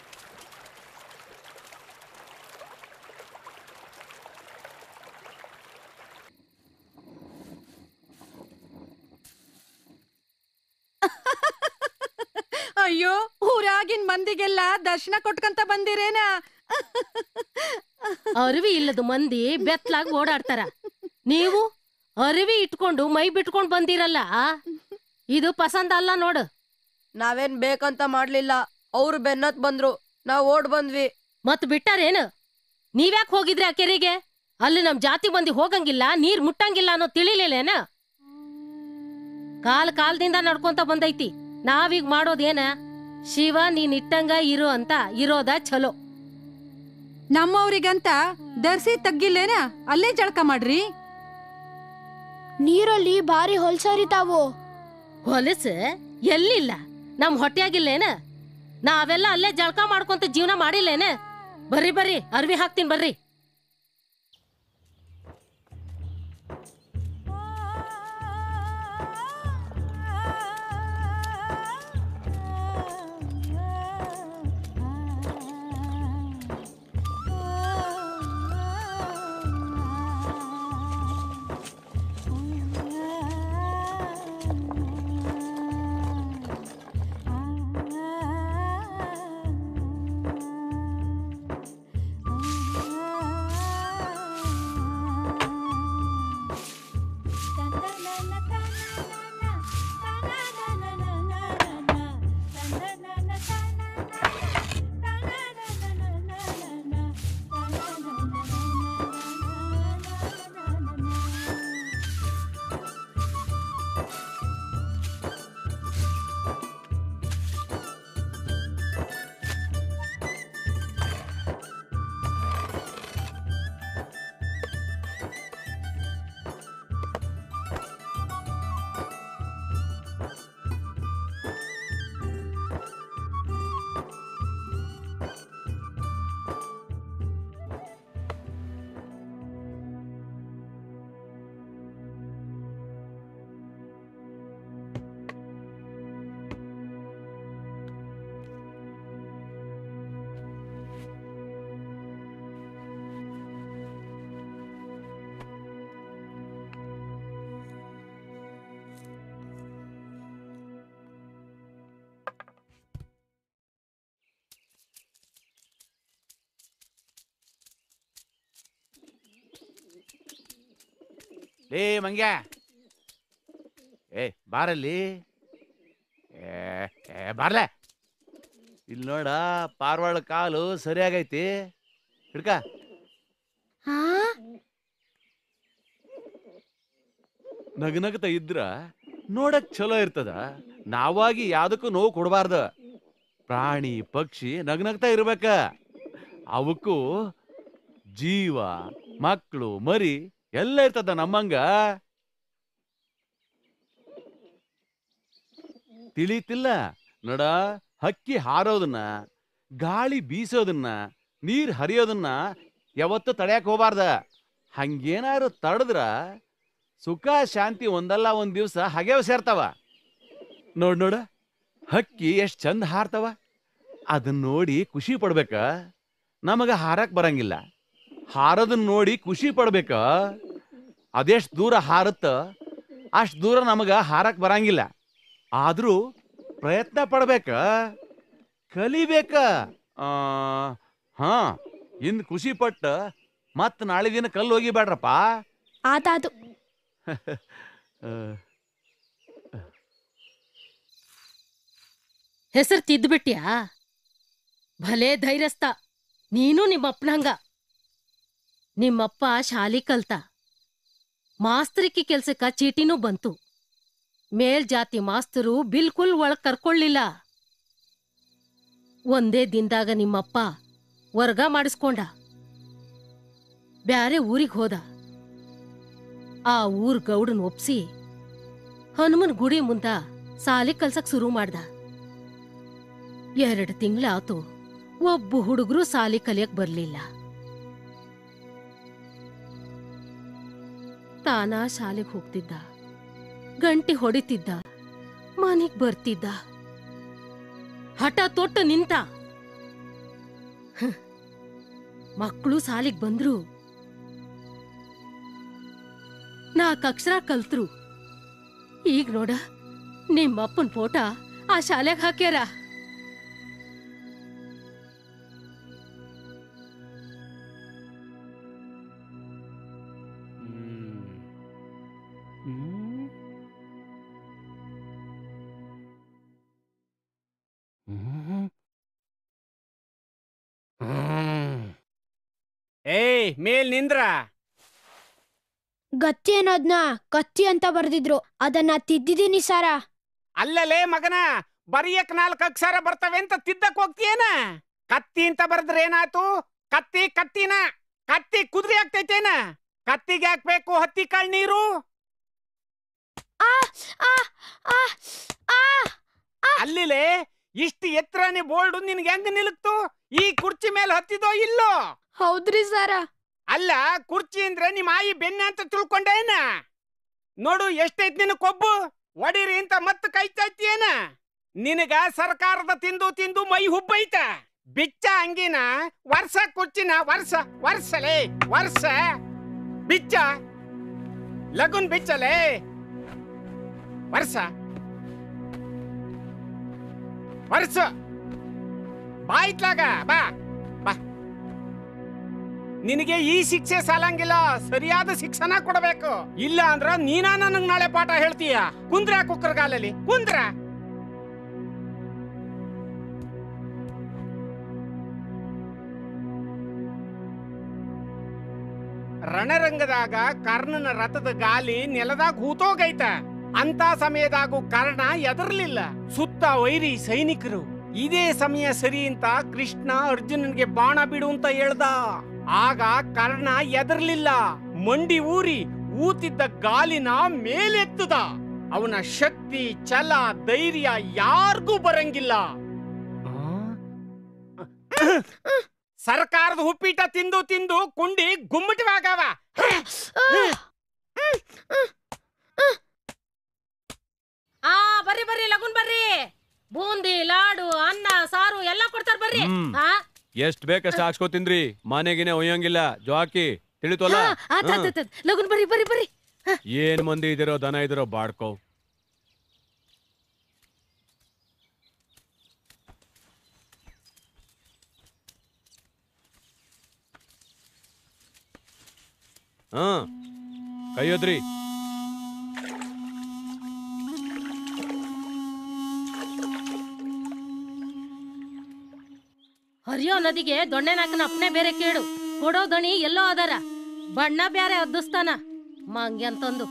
ಅಯ್ಯೋ ಊರಾಗಿನ್ ಮಂದಿಗೆಲ್ಲ ದರ್ಶನ ಕೊಟ್ಕಂತ ಬಂದಿರೇನ ಅರಿವಿ ಇಲ್ಲದ ಮಂದಿ ಬೆತ್ಲಾಗ್ ಓಡಾಡ್ತಾರ ನೀವು ಅರಿವಿ ಇಟ್ಕೊಂಡು ಮೈ ಬಿಟ್ಕೊಂಡ್ ಬಂದಿರಲ್ಲ ಇದು ಪಸಂದ್ ಅಲ್ಲ ನೋಡು ನಾವೇನ್ ಬೇಕಂತ ಮಾಡ್ಲಿಲ್ಲ ಅವ್ರು ಬೆನ್ನತ್ ಬಂದ್ರು ನಾವ್ ಓಡ್ ಬಂದ್ವಿ ಮತ್ ಬಿಟ್ಟಾರೇನು ನೀವ್ಯಾಕ್ ಹೋಗಿದ್ರಿ ಆ ಕೆರೆಗೆ ಅಲ್ಲಿ ನಮ್ ಜಾತಿ ಮಂದಿ ಹೋಗಂಗಿಲ್ಲ ನೀರ್ ಮುಟ್ಟಂಗಿಲ್ಲ ಅನ್ನೋ ತಿಳಿಲಿಲ್ಲೇನ ಕಾಲ್ ಕಾಲ್ದಿಂದ ನಡ್ಕೊಂತ ಬಂದೈತಿ ನಾವೀಗ ಮಾಡೋದೇನ ಶಿವ ನೀನ್ ಇಟ್ಟಂಗ ಇರು ಅಂತ ಇರೋದ ಚಲೋ ನಮ್ಮವ್ರಿಗಂತ ದರ್ಸಿ ತಗ್ಗಿಲ್ಲೇನ ಅಲ್ಲೇ ಜಳಕ ಮಾಡ್ರಿ ನೀರಲ್ಲಿ ಭಾರಿ ಹೊಲ್ಸರಿತಾವು ಹೊಲಸು ಎಲ್ಲಿಲ್ಲ ನಮ್ ಹೊಟ್ಯಾಗಿಲ್ಲೇನ ನಾವೆಲ್ಲ ಅಲ್ಲೇ ಜಳಕ ಮಾಡ್ಕೊಂತ ಜೀವನ ಮಾಡಿಲ್ಲೇನ ಬರ್ರಿ ಬರ್ರಿ ಅರ್ವಿ ಹಾಕ್ತೀನಿ ಬರ್ರಿ ಆ ಲೇ ಮಂಗ್ಯ ಏ ಬಾರಲ್ಲಿ ಏ ಏ ಬಾರ್ಲೆ ಇಲ್ಲಿ ನೋಡ ಪಾರ್ವಾಳ ಕಾಲು ಸರಿಯಾಗೈತಿ ಹಿಡ್ಕ ಹಾ ನಗನಗ್ತಾ ಇದ್ರ ನೋಡಕ್ ಚಲೋ ಇರ್ತದ ನಾವಾಗಿ ಯಾವ್ದಕ್ಕೂ ನೋವು ಕೊಡಬಾರ್ದ ಪ್ರಾಣಿ ಪಕ್ಷಿ ನಗ್ನಗ್ತಾ ಇರ್ಬೇಕ ಅವಕ್ಕೂ ಜೀವ ಮಕ್ಕಳು ಮರಿ ಎಲ್ಲ ಇರ್ತದ ನಮ್ಮಂಗ ತಿಳಿತಿಲ್ಲ ನೋಡ ಹಕ್ಕಿ ಹಾರೋದನ್ನ ಗಾಳಿ ಬೀಸೋದನ್ನ ನೀರ್ ಹರಿಯೋದನ್ನ ಯಾವತ್ತೂ ತಡೆಯಕ್ ಹೋಗ್ಬಾರ್ದ ಹಂಗೇನಾರು ತಡದ್ರ ಸುಖ ಶಾಂತಿ ಒಂದಲ್ಲ ಒಂದ್ ದಿವ್ಸ ಹಗೆವ್ ಸೇರ್ತಾವ ನೋಡ್ ನೋಡ ಹಕ್ಕಿ ಎಷ್ಟ್ ಚಂದ ಹಾರ್ತಾವ ಅದನ್ನ ನೋಡಿ ಖುಷಿ ಪಡ್ಬೇಕ ನಮಗ ಹಾರಕ್ ಬರಂಗಿಲ್ಲ ಹಾರೋದನ್ನ ನೋಡಿ ಖುಷಿ ಪಡ್ಬೇಕ ಅದೆಷ್ಟ್ ದೂರ ಹಾರತ್ತ ಅಷ್ಟ್ ದೂರ ನಮಗ ಹಾರಕ್ ಬರಂಗಿಲ್ಲ ಆದ್ರೂ ಪ್ರಯತ್ನ ಪಡ್ಬೇಕ ಕಲಿಬೇಕ ಆ, ಹಾ ಇನ್ ಖುಷಿ ಪಟ್ಟ ಮತ್ ನಾಳೆ ದಿನ ಕಲ್ಲು ಹೋಗಿಬೇಡ್ರಪ್ಪ ಆತಾತು ಆ, ಹೆಸರು ತಿದ್ಬಿಟ್ಯಾ ಭಲೇ ಧೈರ್ಯಸ್ತ ನೀನು ನಿಮ್ಮಪ್ಪನಂಗ ನಿಮ್ಮಪ್ಪ ಶಾಲಿ ಕಲ್ತ ಮಾಸ್ತರಿಕಿ ಕೆಲ್ಸಕ್ಕ ಚೀಟಿನೂ ಬಂತು ಮೇಲ್ಜಾತಿ ಮಾಸ್ತರು ಬಿಲ್ಕುಲ್ ಒಳಗ್ ಕರ್ಕೊಳ್ಳಿಲ್ಲ ಒಂದೇ ದಿನದಾಗ ನಿಮ್ಮಪ್ಪ ವರ್ಗ ಮಾಡಿಸ್ಕೊಂಡ ಬ್ಯಾರೆ ಊರಿಗ್ ಹೋದ ಆ ಊರ್ ಗೌಡನ್ ಒಪ್ಸಿ ಹನುಮನ್ ಗುಡಿ ಮುಂದ ಸಾಲಿ ಕಲ್ಸಕ್ ಶುರು ಮಾಡ್ದ ಎರಡು ತಿಂಗಳಾತು ಒಬ್ಬ ಹುಡುಗರು ಸಾಲಿ ಕಲಿಯಕ್ ಬರ್ಲಿಲ್ಲ ತಾನ ಶಾಲೆಗೆ ಹೋಗ್ತಿದ್ದ ಗಂಟಿ ಹೊಡಿತಿದ್ದ ಮನೆಗ್ ಬರ್ತಿದ್ದ ಹಠ ತೊಟ್ಟು ನಿಂತ ಮಕ್ಕಳು ಸಾಲಿಗ್ ಬಂದ್ರು ನಾಲ್ಕು ಅಕ್ಷರ ಕಲ್ತ್ರು ಈಗ ನೋಡ ನಿಮ್ಮಪ್ಪನ್ ಫೋಟ ಆ ಶಾಲೆಗ್ ಹಾಕ್ಯಾರ ಏಯ್ ಮೇಲ್ ನಿಂದ್ರ ಗತ್ತಿ ಅನ್ನೋದ್ನ ಕತ್ತಿ ಅಂತ ಬರ್ದಿದ್ರು ಅದನ್ನ ತಿದ್ದಿದೀನಿ ಸಾರ ಅಲ್ಲಲೇ ಮಗನ ಬರಿಯಕ್ ನಾಲ್ಕು ಅಕ್ಷರ ಬರ್ತವೆ ಅಂತ ತಿದ್ದಕ್ ಹೋಗ್ತೀಯೇನ ಕತ್ತಿ ಅಂತ ಬರ್ದ್ರೆ ಏನಾಯ್ತು ಕತ್ತಿ ಕತ್ತಿನ ಕತ್ತಿ ಕುದುರೆ ಆಗ್ತೈತೇನ ಕತ್ತಿಗೆ ಹಾಕ್ಬೇಕು ಹತ್ತಿ ಕಾಳ್ ನೀರು ಆ ಆ ಆ ಆ ಅಲ್ಲಿಲೆ ಇಷ್ಟು ಎತ್ತರನೇ ಬೋಲ್ಡು ನಿನ್ಗೆ ಹೆಂಗ್ ನಿಲುಕ್ತು ಈ ಕುರ್ಚಿ ಮೇಲೆ ಹತ್ತಿದೋ ಇಲ್ಲೋ ಹೌದ್ರಿ ಸಾರ ಅಲ್ಲ ಕುರ್ಚಿ ಅಂದ್ರೆ ನಿಮ್ಮ ಆಯಿ ಬೆನ್ನ ಅಂತ ತಿಳ್ಕೊಂಡೇನ ನೋಡು ಎಷ್ಟೈತ್ ನಿನ್ನ ಕೊಬ್ಬು ಒಡಿರಿ ಅಂತ ಮತ್ತ ಕೈತೈತಿಯೇನ ನಿನಗ ಸರ್ಕಾರದ ತಿಂದು ತಿಂದು ಮೈ ಹುಬ್ಬೈತ ಬಿಚ್ಚ ಅಂಗಿನ ವರ್ಷ ಕುರ್ಚಿನ ವರ್ಷ ವರ್ಷಲೇ ವರ್ಷ ಬಿಚ್ಚ ಲಗುನ್ ಬಿಚ್ಚಲೇ ವರ್ಷ ವರ್ಷ ಬಾಯ್ತ್ಲಾಗ ಬಾ ಬಾ ನಿನಗೆ ಈ ಶಿಕ್ಷೆ ಸಾಲಂಗಿಲ್ಲ ಸರಿಯಾದ ಶಿಕ್ಷಣ ಕೊಡಬೇಕು ಇಲ್ಲ ಅಂದ್ರ ನೀನಾ ನನಗ್ ನಾಳೆ ಪಾಠ ಹೇಳ್ತೀಯ ಕುಂದ್ರ ಕುಕ್ಕರ್ಗಾಲಲ್ಲಿ ಕುಂದ್ರ ರಣರಂಗದಾಗ ಕರ್ಣನ ರಥದ ಗಾಲಿ ನೆಲದಾಗ ಹೂತೋಗೈತ ಅಂತ ಸಮಯದಾಗೂ ಕರ್ಣ ಎದರ್ಲಿಲ್ಲ ಸುತ್ತ ವೈರಿ ಸೈನಿಕರು ಇದೇ ಸಮಯ ಸರಿ ಅಂತ ಕೃಷ್ಣ ಅರ್ಜುನನ್ಗೆ ಬಾಣ ಬಿಡು ಅಂತ ಹೇಳ್ದ ಆಗ ಕರ್ಣ ಎದರ್ಲಿಲ್ಲ ಮಂಡಿ ಊರಿ ಊತಿದ್ದ ಗಾಲಿನ ಮೇಲೆತ್ತದ ಅವನ ಶಕ್ತಿ ಛಲ ಧೈರ್ಯ ಯಾರಿಗೂ ಬರಂಗಿಲ್ಲ ಸರ್ಕಾರದ ಉಪ್ಪಿಟ ತಿಂದು ತಿಂದು ಕುಂಡಿ ಗುಮ್ಮಟವಾಗವ ಆ ಬರ್ರಿ ಬರ್ರಿ ಲಗುನ್ ಬರ್ರಿ ಬೂಂದಿ ಲಾಡು ಅನ್ನ ಸಾರು ಎಲ್ಲ ಕೊಡ್ತಾರ ಬರ್ರಿ ಹ್ಮ್. ಆ ಎಷ್ಟ್ ಬೇಕಷ್ಟ ಹಾಕ್ಸ್ಕೊ ತಿಂದ್ರಿ ಮನೆಗಿನೇ ಒಯ್ಯಂಗಿಲ್ಲ ಜೋಕಿ ತಿಳಿತೋಲ್ಲ ಆ, ಆತ್ ಆತ್ ಆತ್ ಆತ್. ಲಗುನ್ ಬರ್ರಿ ಬರ್ರಿ ಬರ್ರಿ ಏನ್ ಮಂದಿ ಇದಿರೋ ದನ ಇದಿರೋ ಬಾಡ್ಕೋ ಹಾ ಕೈಯೋದ್ರಿ ಹರಿಯೋ ನದಿಗೆ ದೊಣ್ಣೆನಾಕನ ಅಪ್ನೆ ಬೇರೆ ಕೇಳು ಕೊಡೋ ದಣಿ ಎಲ್ಲೋ ಅದರ ಬಣ್ಣ ಬ್ಯಾರೆ ಅದ್ದುಸ್ತಾನ ಮಂಗೆ ಅಂತಂದು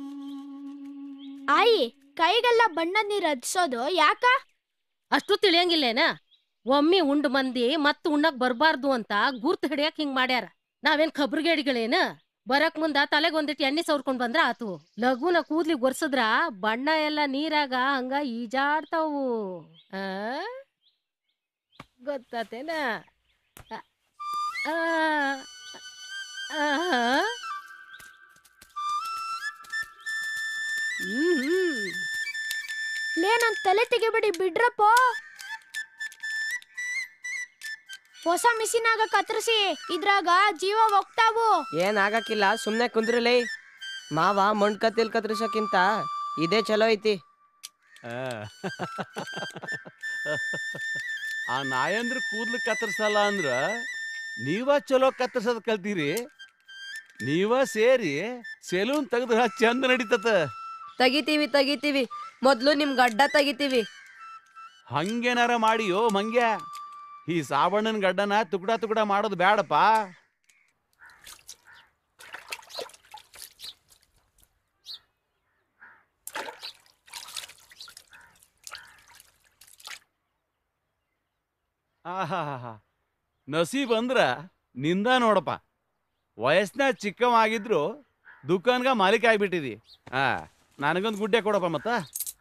ಆಯಿ ಕೈಗೆಲ್ಲ ಬಣ್ಣದ ನೀರ್ ಹಚ್ಸೋದು ಯಾಕ ಅಷ್ಟು ತಿಳಿಯಂಗಿಲ್ಲೇನ ಒಮ್ಮೆ ಉಂಡ್ ಮಂದಿ ಮತ್ ಉಣ್ಣಕ್ ಬರ್ಬಾರ್ದು ಅಂತ ಗುರ್ತ್ ಹಿಡಿಯಕ್ ಹಿಂಗ್ ಮಾಡ್ಯಾರ ನಾವೇನ್ ಖಬ್ರಿಗೇಡಿಗಳೇನ ಬರಕ್ ಮುಂದ ತಲೆಗೊಂದಿಟ್ಟು ಎಣ್ಣೆ ಸವ್ರ್ಕೊಂಡ್ ಬಂದ್ರ ಆತು ಲಘುನ ಕೂದ್ಲಿ ಒರ್ಸದ್ರ ಬಣ್ಣ ಎಲ್ಲ ನೀರಾಗ ಹಂಗ ಈಜಾಡ್ತಾವು ಆ? ಗೊತ್ತಾತೇನ ಆ, ಆ, ಆಹಾ. ಹ್ಮ್ ಹ್ಮ್ ಲೇ ನನ್ ತಲೆ ತೆಗಿಬೇಡಿ ಬಿಡ್ರಪ್ಪ ಹೊಸ ಮಿಷಿನಾಗ ಕತ್ತರಿಸಿ ಇದ್ರಾಗ ಜೀವ ಹೋಗ್ತಾವು ಏನ್ ಆಗಕ್ಕಿಲ್ಲ ಸುಮ್ನೆ ಕುಂದ್ರಲಿ ಮಾವ ಮೊಂಡ್ ಕತ್ತಿಲ್ ಕತ್ರಿಸಕ್ಕಿಂತ ಇದೇ ಚಲೋ ಐತಿ ಆ. ಆ ನಾಯಂದ್ರ ಕೂದ್ಲು ಕತ್ತರಿಸಲ್ಲ ಅಂದ್ರ ನೀವ ಚಲೋ ಕತ್ತರ್ಸೋದ್ ಕಲ್ತೀರಿ ನೀವ ಸೇರಿ ಸೆಲೂನ್ ತೆಗೆದ್ರ ಚಂದ ನಡೀತತ ತೆಗಿತೀವಿ ತೆಗಿತೀವಿ ಮೊದ್ಲು ನಿಮ್ ಗಡ್ಡ ತೆಗಿತೀವಿ ಹಂಗೇನಾರ ಮಾಡಿಯೋ ಮಂಗ್ಯ ಈ ಸಾಬಣ್ಣನ ಗಡ್ಡನ ತುಕಡ ತುಕಡ ಮಾಡೋದು ಬೇಡಪ್ಪ ಆಹಾಹಾ ನಸೀಬ್ ಅಂದ್ರ ನಿಂದ ನೋಡಪ್ಪ ವಯಸ್ಸಿನ ಚಿಕ್ಕವಾಗಿದ್ರು ದುಕಾನ್ಗ ಮಾಲೀಕ ಆಗ್ಬಿಟ್ಟಿದಿ ಆ ನನಗೊಂದು ಗುಡ್ಡೆ ಕೊಡಪ್ಪ ಮತ್ತ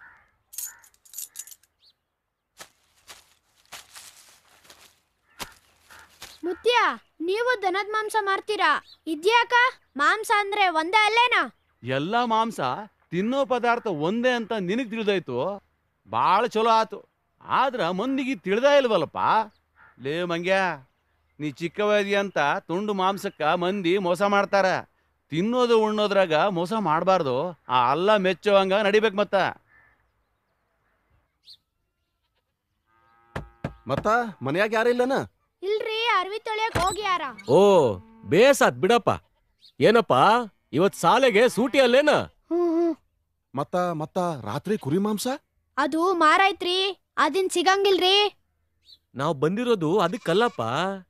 ಮುತ್ಯ ನೀವು ದನದ ಮಾಂಸ ಮಾರ್ತೀರಾ ಇದ್ಯಾಕ ಮಾಂಸ ಅಂದ್ರೆ ಒಂದೇ ಅಲ್ಲೇನಾ ಎಲ್ಲ ಮಾಂಸ ತಿನ್ನೋ ಪದಾರ್ಥ ಒಂದೇ ಅಂತ ನಿನಗೆ ತಿಳಿದೋಯ್ತು ಭಾಳ ಚಲೋ ಆತು ಆದ್ರ ಮಂದಿಗೆ ತಿಳಿದ ಇಲ್ವಲ್ಲಪ್ಪ ಲೇ ಮಂಗ್ಯ ನೀ ಚಿಕ್ಕವದಿ ಅಂತ ತುಂಡು ಮಾಂಸಕ್ಕ ಮಂದಿ ಮೋಸ ಮಾಡ್ತಾರ ತಿನ್ನೋದು ಉಣ್ಣೋದ್ರಾಗ ಮೋಸ ಮಾಡಬಾರ್ದು ಆ ಅಲ್ಲ ಮೆಚ್ಚೋವಂಗ ನಡಿಬೇಕು ಮತ್ತ ಮತ್ತ ಮನ್ಯಾಗ ಯಾರಿಲ್ಲನ ಇಲ್ರಿ ಅರ್ವಿ ತೊಳೆಯಕ್ ಹೋಗ್ಯಾರ ಓ ಬೇಸಾತ್ ಬಿಡಪ್ಪ ಏನಪ್ಪ ಇವತ್ ಸಾಲೆಗೆ ಸೂಟಿ ಅಲ್ಲೇನ ಹ್ಮ್ ಹ್ಮ್ ಮತ್ತ ಮತ್ತ ರಾತ್ರಿ ಕುರಿ ಮಾಂಸ ಅದು ಮಾರಾಯ್ತ್ರಿ ಅದಿನ್ ಸಿಗಂಗಿಲ್ರಿ ನಾವ್ ಬಂದಿರೋದು ಅದಕ್ಕಲ್ಲಪ್ಪ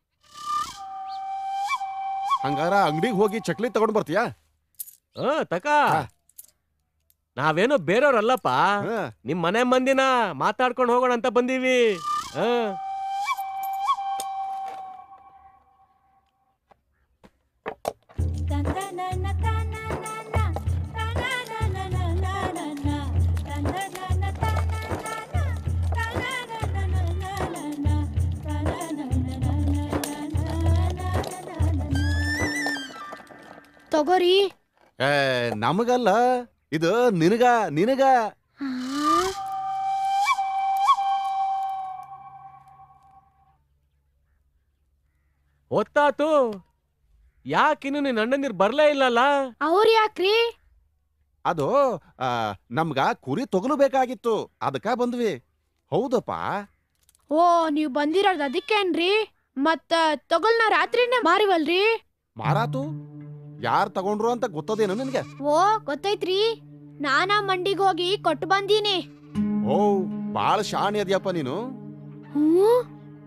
ಹಂಗಾರ ಅಂಗಡಿಗೆ ಹೋಗಿ ಚಕ್ಲಿ ತಗೊಂಡ್ ಬರ್ತೀಯಾ ಆ ತಕ ನಾವೇನೋ ಬೇರೆಯವ್ರಲ್ಲಪ್ಪ ಹಾ. ನಿಮ್ ಮನೆ ಮಂದಿನ ಮಾತಾಡ್ಕೊಂಡು ಹೋಗೋಣ ಅಂತ ಬಂದೀವಿ ಆ. ತಗೋರಿ ಏ ನಮಗಲ್ಲ ಇದು ನಿನಗ ನಿನಗ ಹೊತ್ತಾತು ಯಾಕಿನ್ನು ನಿನ್ ಅಣ್ಣಂದಿರ್ ಬರ್ಲೇ ಇಲ್ಲಲ್ಲ ಅವ್ರ ಯಾಕ್ರಿ ಅದು ಆ, ನಮ್ಗ ಕುರಿ ತೊಗಲು ಬೇಕಾಗಿತ್ತು ಅದಕ್ಕ ಬಂದ್ವಿ ಹೌದಪ್ಪ ಓ ನೀವ್ ಬಂದಿರೋದ್ ಅದಕ್ಕೇನ್ರಿ ಮತ್ತ ತಗೊಳ್ನ ರಾತ್ರಿನೇ ಮಾರಿವಲ್ರಿ ಮಾರಾತು ಯಾರ್ ತಗೊಂಡ್ರು ಅಂತ ಗೊತ್ತದೇನು ನಿನ್ಗೆ ಓ ಗೊತ್ತೈತ್ರಿ ನಾನಾ ಮಂಡಿಗ್ ಹೋಗಿ ಕೊಟ್ಟು ಬಂದೀನಿ ಓ ಬಾಳ ಶಾಣಿ ಅದ್ಯಪ್ಪ ನೀನು ಹ್ಮ್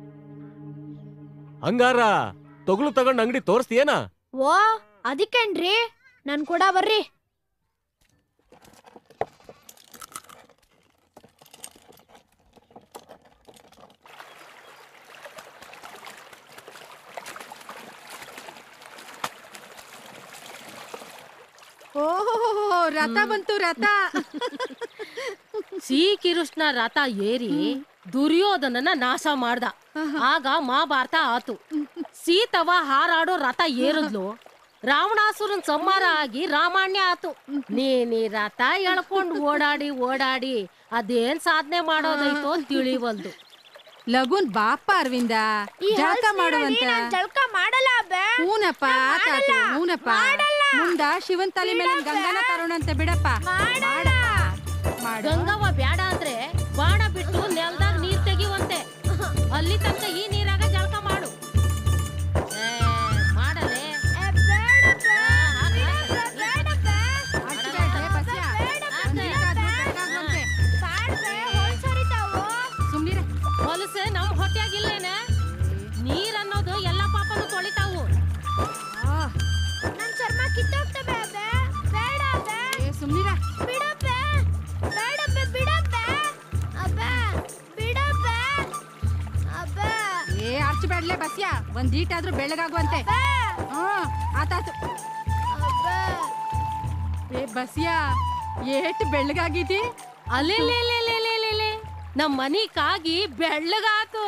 ಹಂಗಾರ ತೊಗಲು ತಗೊಂಡ್ ಅಂಗಡಿ ತೋರಿಸ್ತೀಯೇನ ಓ ಅದಕ್ಕೇನ್ರಿ ನನ್ ಕೂಡ ಬರ್ರಿ ಓಹೋ ರಥ ಬಂತು ರಥ ಶ್ರೀಕೃಷ್ಣ ರಥ ಏರಿ ದುರ್ಯೋಧನನ ನಾಶ ಮಾಡ್ದ ಆಗ ಮಹಾಭಾರತ ಆತು ಸೀತವ ಹಾರಾಡೋ ರಥ ಏರಿದ್ಲು ರಾವಣಾಸುರನ್ ಸಂಹಾರ ಆಗಿ ರಾಮಾಯಣ ಆತು ನೀನಿ ರಥ ಎಳ್ಕೊಂಡ್ ಓಡಾಡಿ ಓಡಾಡಿ ಅದೇನ್ ಸಾಧನೆ ಮಾಡೋದೈತೋ ತಿಳಿವಲ್ದು ಲಗುನ್ ಬಾಪ ಅರವಿಂದ ಈ ಜಳಕ ಹಲ್ಸ್ ನೀರಲ್ಲಿ ಮಾಡುವಂತ ನಾನ್ ಜಳಕ ಮಾಡಲ್ಲ ಬೇ ಹೂನಪ್ಪ ಆತಾತು ಮಾಡಲ್ಲ, ಹೂನಪ್ಪ ಮಾಡಲ್ಲ. ಮುಂದ ಶಿವನ್ ತಲೆ ಮೇಲೆ ಬಿಡಪ್ಪ. ಗಂಗನ ತರೋಣಂತೆ ಬಿಡಪ್ಪ ಮಾಡಲ್ಲ. ಮಾಡು. ಗಂಗವ್ವ ಬೇಡ ಅಂದ್ರೆ ಬಾಣ ಬಿಟ್ಟು ನೆಲ್ದಾಗ ನೀರ್ ತೆಗಿವಂತೆ ಅಲ್ಲಿ ತನಕ ಈ ನೀರಾಗ ಜಳಕ ಮಾಡು ಏ, ಮಾಡಲೇ ಏ, ಬೇಡ ಬೇ, ಆ, ಹಾಗೆ, ಬೇಡ ಹಾಗೆ. ಬೇ, ಬೇಡ ಬೇ. ಈಟಾದ್ರೂ ಬೆಳ್ಳಗಾಗುವಂತೆ ಹ್ಮ್ ಆತಾತು ಏ ಬಸಿಯಾ ಏಟ್ ಬೆಳ್ಳಗಾಗಿದಿ ಅಲ್ಲೇ ನಮ್ ಮನಿ ಕಾಗಿ ಬೆಳ್ಳಗಾತು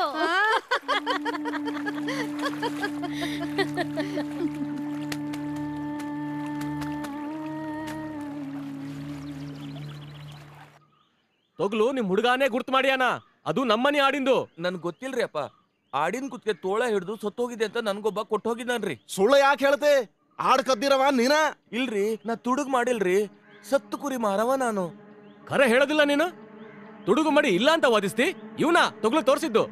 ತೊಗ್ಲು ನಿಮ್ ಹುಡುಗಾನೇ ಗುರ್ತು ಮಾಡ್ಯಾನ ಅದು ನಮ್ಮನೆ ಆಡಿಂದು ನನ್ ಗೊತ್ತಿಲ್ರಿ ಅಪ್ಪ ಆಡಿನ ಕುತ್ತಿಗೆ ತೋಳ ಹಿಡಿದು ಸತ್ತೋಗಿದೆ ಅಂತ ನನ್ಗೊಬ್ಬ ಕೊಟ್ಟು ಹೋಗಿದ್ದಾನ್ರಿ ಸುಳ್ಳು ಯಾಕೆ ಹೇಳ್ತೆ ಆಡ್ ಕದ್ದಿರವ ನೀನ ಇಲ್ರಿ ನಾ ತುಡುಗ್ ಮಾಡಿಲ್ರಿ ಸತ್ತು ಕುರಿ ಮಾರವ ನಾನು ಖರೆ ಹೇಳೋದಿಲ್ಲ ನೀನು ತುಡುಗು ಮಾಡಿ ಇಲ್ಲ ಅಂತ ವಾದಿಸ್ತಿ ಇವನ ತೊಗ್ಲು ತೋರಿಸಿದ್ದು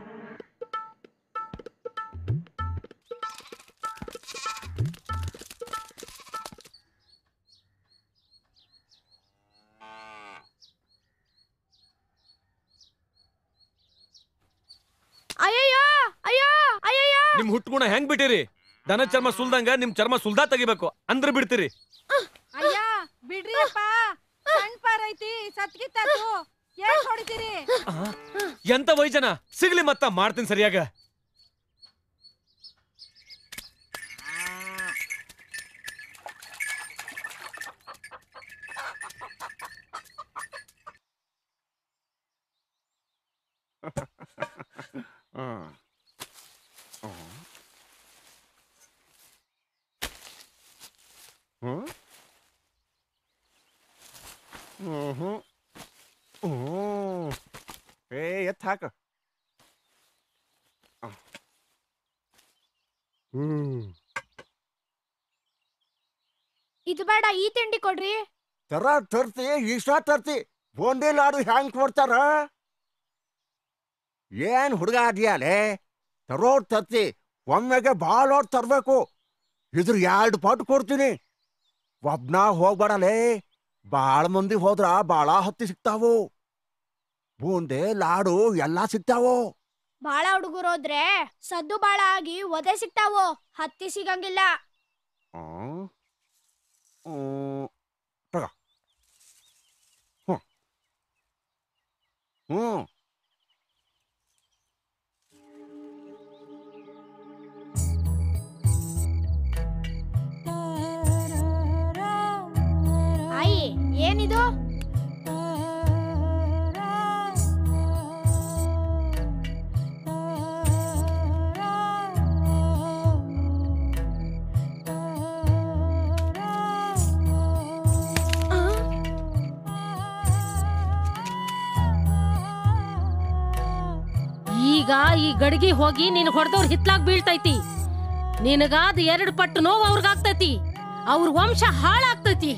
ಅಯ್ಯಯ್ಯೋ ಅಯ್ಯೋ ಅಯ್ಯಯ್ಯೋ ನಿಮ್ ಹುಟ್ಗುಣ ಹೆಂಗ್ ಬಿಟ್ಟಿರಿ ದನ ಚರ್ಮ ಸುಲ್ದಂಗ ನಿಮ್ ಚರ್ಮ ಸುಲ್ದಾ ತೆಗಿಬೇಕು ಅಂದ್ರ ಬಿಡ್ತೀರಿ ಅಯ್ಯ ಬಿಡ್ರಿಯಪ್ಪ ಸಣ್ಣ ಪಾರ್ ಐತಿ ಸತ್ಗಿತ್ತಾತು ಏನ್ ಹೊಡಿತೀರಿ ಎಂತ ವೈಜನ ಸಿಗ್ಲಿ ಮತ್ತ ಮಾಡ್ತೀನಿ ಸರಿಯಾಗ ಹ್ಮ್. ಹ್ಮ್. ಹ್ಮ್? ಹ್ಮ್ ಹ್ಮ್. ಹ್ಮ್. ಏ ಎತ್ ಹಾಕ ಆ. ಹ್ಮ್ ಇದು ಬೇಡ ಈ ತಿಂಡಿ ಕೊಡ್ರಿ ತರ ತರ್ತಿ ಇಷ್ಟ ತರ್ತಿ ಬೋಂಡಿ ಲಾಡು ಹ್ಯಾಂಗ್ ಕೊಡ್ತಾರ ಏನ್ ಹುಡುಗ ಅದಿಯಾಲೆ ತರೋಡ್ ತರ್ತಿ ಒಮ್ಮೆಗೆ ಬಾಳೋಡ್ ತರ್ಬೇಕು ಇದ್ರ ಎರಡು ಪಟ್ಟು ಕೊಡ್ತೀನಿ ಒಬ್ನ ಹೋಗ್ಬೇಡಲೇ ಬಾಳ ಮಂದಿ ಹೋದ್ರ ಬಾಳ ಹತ್ತಿ ಸಿಗ್ತಾವು ಬೂಂದೆ ಲಾಡು ಎಲ್ಲಾ ಸಿಗ್ತಾವು ಬಾಳ ಹುಡುಗರು ಹೋದ್ರೆ ಸದ್ದು ಬಾಳ ಆಗಿ ಒದೆ ಸಿಗ್ತಾವು ಹತ್ತಿ ಸಿಗಂಗಿಲ್ಲ ಹ್ಮ್. ಹ್ಮ್. ತಗ ಹ್ಮ್ ಹ್ಮ್ ಆಯಿ ಏನಿದು ಈಗ ಈ ಗಡ್ಗಿ ಹೋಗಿ ನಿನ್ ಹೊಡೆದವ್ರ ಹಿತ್ಲಾಗ್ ಬೀಳ್ತೈತಿ ನಿನಗಾದ ಎರಡ್ ಪಟ್ಟು ನೋವು ಅವ್ರಿಗಾಗ್ತೈತಿ ಅವ್ರ ವಂಶ ಹಾಳಾಗ್ತೈತಿ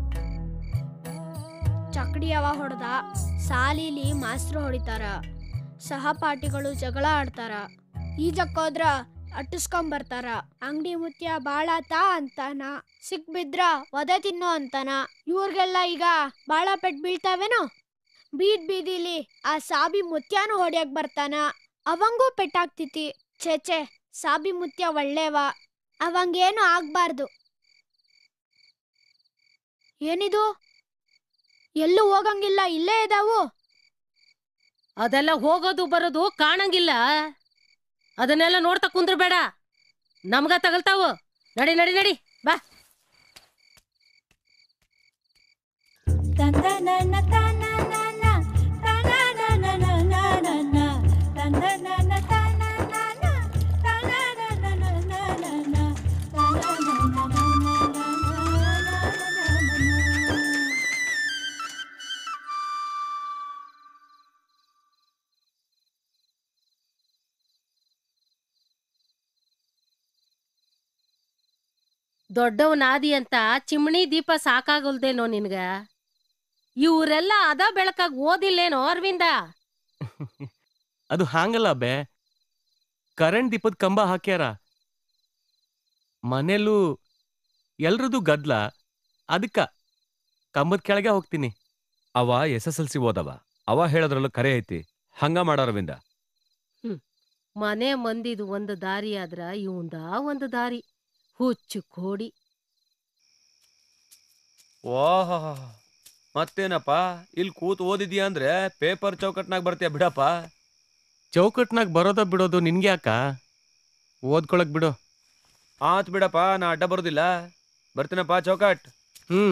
ಚಕಡಿ ಅವ ಹೊಡೆದ ಸಾಲಿಲಿ ಮಾಸ್ತರು ಹೊಡಿತಾರ ಸಹಪಾಠಿಗಳು ಜಗಳ ಆಡ್ತಾರ ಈಜಕ್ಕೋದ್ರ ಅಟ್ಟಿಸ್ಕೊಂಡ್ ಬರ್ತಾರ ಅಂಗಡಿ ಮುತ್ಯ ಬಾಳಾತ ಅಂತಾನ ಸಿಕ್ ಬಿದ್ರ ಒದೆ ತಿನ್ನೋ ಅಂತಾನ ಇವ್ರಿಗೆಲ್ಲ ಈಗ ಬಾಳ ಪೆಟ್ ಬೀಳ್ತಾವೇನೋ ಬೀದ್ ಬೀದಿಲಿ ಆ ಸಾಬಿ ಮುತ್ಯಾನು ಹೊಡ್ಯಕ್ ಬರ್ತಾನ ಅವಂಗೂ ಪೆಟ್ಟಾಗ್ತಿತಿ ಛೇ ಸಾಬಿ ಮುತ್ಯ ಒಳ್ಳೆವ ಅವಂಗೇನು ಆಗ್ಬಾರ್ದು ಏನಿದು ಎಲ್ಲೂ ಹೋಗಂಗಿಲ್ಲ ಇಲ್ಲೇ ಇದಾವು ಅದೆಲ್ಲ ಹೋಗೋದು ಬರೋದು ಕಾಣಂಗಿಲ್ಲ ಅದನ್ನೆಲ್ಲ ನೋಡ್ತಾ ಕುಂದ್ರಬೇಡ ನಮ್ಗ ತಗಲ್ತಾವು ನಡಿ ನಡಿ ನಡಿ ಬಾ ದೊಡ್ಡವನಾದಿ ಅಂತ ಚಿಮಣಿ ದೀಪ ಸಾಕಾಗಲ್ದೇನೋ ನಿನ್ಗ ಇವ್ರೆಲ್ಲ ಅದ ಬೆಳಕಾಗ್ ಓದಿಲ್ಲೇನೋ ಅರವಿಂದ ಅದು ಹಾಂಗಲ್ಲ ಬೇ ಕರೆಂಟ್ ದೀಪದ ಕಂಬ ಹಾಕ್ಯಾರ ಮನೇಲೂ ಎಲ್ರದು ಗದ್ಲ ಅದಕ್ಕ ಕಂಬದ ಕೆಳಗೆ ಹೋಗ್ತೀನಿ ಅವ ಎಸ್ ಎಸ್ ಎಲ್ ಸಿ ಓದವ ಅವ ಹೇಳೋದ್ರಲ್ಲೂ ಕರೆ ಐತಿ ಹಂಗ ಮಾಡಾರವಿಂದ ಮನೆ ಮಂದಿದು ಒಂದು ದಾರಿ ಆದ್ರ ಇವಂದ ಒಂದು ದಾರಿ ಹುಚ್ಚು ಕೋಡಿ ಓಹ್ ಮತ್ತೇನಪ್ಪ ಇಲ್ಲಿ ಕೂತ್ ಓದಿದ್ಯಾ ಅಂದ್ರೆ ಪೇಪರ್ ಚೌಕಟ್ನಾಗ ಬರ್ತೀಯ ಬಿಡಪ್ಪ ಚೌಕಟ್ನಾಗ ಬರೋದ ಬಿಡೋದು ನಿನ್ಗೆ ಯಾಕ ಓದ್ಕೊಳಕ್ ಬಿಡು ಆತ್ ಬಿಡಪ್ಪ ನಾ ಅಡ್ಡ ಬರೋದಿಲ್ಲ ಬರ್ತೀನಪ್ಪ ಚೌಕಟ್ ಹ್ಮ್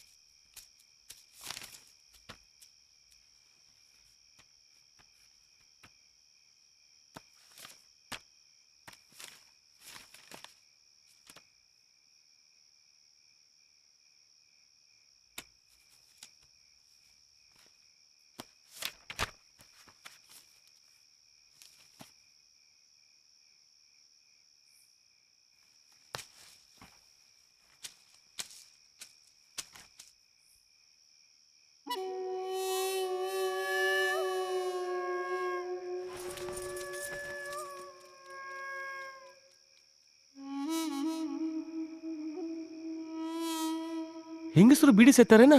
ಹೆಂಗಸರು ಬೀಡಿ ಸೇತಾರೇನಾ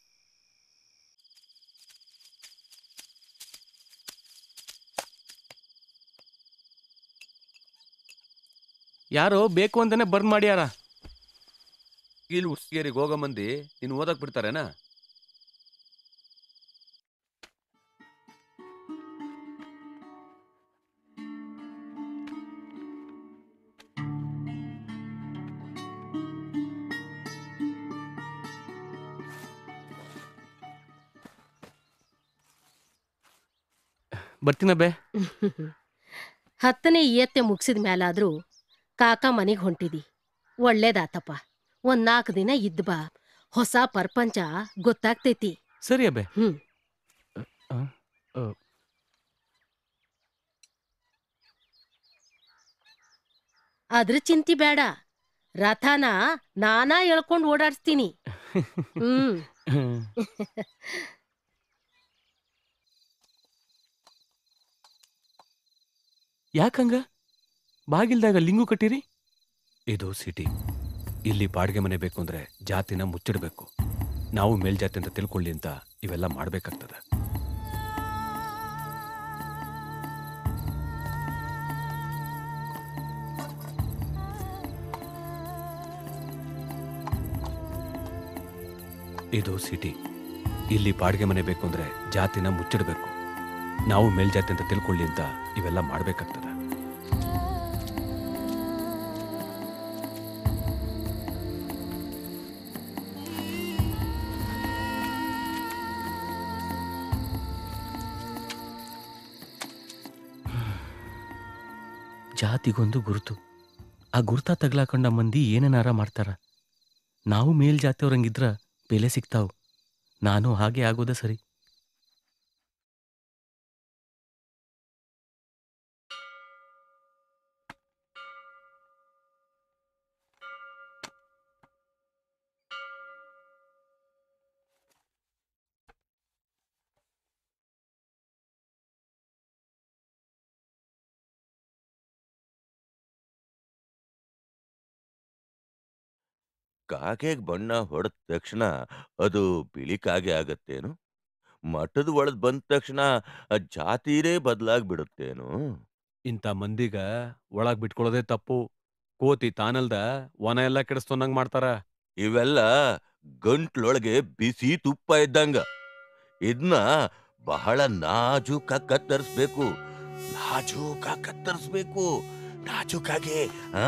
ಯಾರೋ ಬೇಕು ಅಂತಾನೆ ಬರ್ನ್ ಮಾಡ್ಯಾರ ಇಲ್ಲಿ ಉಸ್ಗೇರಿಗೆ ಹೋಗೋ ಮಂದಿ ನೀನು ಓದಕ್ ಬಿಡ್ತಾರೇನಾ ಬರ್ತೀನ ಬೇ ಹತ್ತನೇ ಇಯತ್ತೆ ಮುಗಿಸಿದ ಮೇಲಾದ್ರೂ ಕಾಕ ಮನೆಗ್ ಹೊಂಟಿದಿ ಒಳ್ಳೇದಾತಪ್ಪ ಒಂದ್ ನಾಲ್ಕು ದಿನ ಇದ್ ಬಾ ಹೊಸ ಪ್ರಪಂಚ ಗೊತ್ತಾಗ್ತೈತಿ ಸರಿ ಅಬೆ ಹ್ಮ್ ಅದ್ರ ಚಿಂತಿ ಬೇಡ ರಥನ ನಾನಾ ಎಳ್ಕೊಂಡ್ ಓಡಾಡ್ಸ್ತೀನಿ ಹ್ಮ್ ಯಾಕಂಗ ಬಾಗಿಲ್ದಾಗ ಲಿಂಗು ಕಟ್ಟಿರಿ ಇದು ಸಿಟಿ ಇಲ್ಲಿ ಬಾಡಿಗೆ ಮನೆ ಬೇಕು ಅಂದ್ರೆ ಜಾತಿನ ಮುಚ್ಚಿಡ್ಬೇಕು ನಾವು ಮೇಲ್ಜಾತಿ ಅಂತ ತಿಳ್ಕೊಳ್ಳಿ ಅಂತ ಇವೆಲ್ಲ ಮಾಡ್ಬೇಕಾಗ್ತದೆ ಇದು ಸಿಟಿ ಇಲ್ಲಿ ಬಾಡಿಗೆ ಮನೆ ಬೇಕು ಅಂದ್ರೆ ಜಾತಿನ ಮುಚ್ಚಿಡ್ಬೇಕು ನಾವು ಮೇಲ್ಜಾತಿ ಅಂತ ತಿಳ್ಕೊಳ್ಳಿ ಅಂತ ಇವೆಲ್ಲ ಮಾಡ್ಬೇಕಾಗ್ತದೆ ಜಾತಿಗೊಂದು ಗುರುತು ಆ ಗುರ್ತ ತಗ್ಲಾಕೊಂಡ ಮಂದಿ ಏನೇನಾರ ಮಾಡ್ತಾರ ನಾವು ಮೇಲ್ ಜಾತಿಯವ್ರಂಗಿದ್ರ ಬೆಲೆ ಸಿಗ್ತಾವ್ ನಾನು ಹಾಗೆ ಆಗೋದ ಸರಿ ಕಾಗೆಗ್ ಬಣ್ಣ ಹೊಡೆದ ತಕ್ಷಣ ಅದು ಬಿಳಿ ಕಾಗೆ ಆಗತ್ತೇನು ಮಠದ ಒಳದ್ ಬಂದ ತಕ್ಷಣ ಆ ಜಾತಿನೇ ಬದಲಾಗ್ಬಿಡುತ್ತೇನು ಇಂಥ ಮಂದಿಗ ಒಳಗ್ ಬಿಟ್ಕೊಳ್ಳೋದೇ ತಪ್ಪು ಕೋತಿ ತಾನಲ್ದ ವನ ಎಲ್ಲ ಕೆಡಿಸ್ತೊಂದಂಗ್ ಮಾಡ್ತಾರ ಇವೆಲ್ಲ ಗಂಟ್ಲೊಳಗೆ ಬಿಸಿ ತುಪ್ಪ ಇದ್ದಂಗ ಇದನ್ನ ಬಹಳ ನಾಜೂಕಾಗಿ ಕತ್ತರಿಸ್ಬೇಕು ನಾಜೂಕಾಗಿ ಕತ್ತರಿಸ್ಬೇಕು ನಾಜೂಕಾಗೆ ಹಾ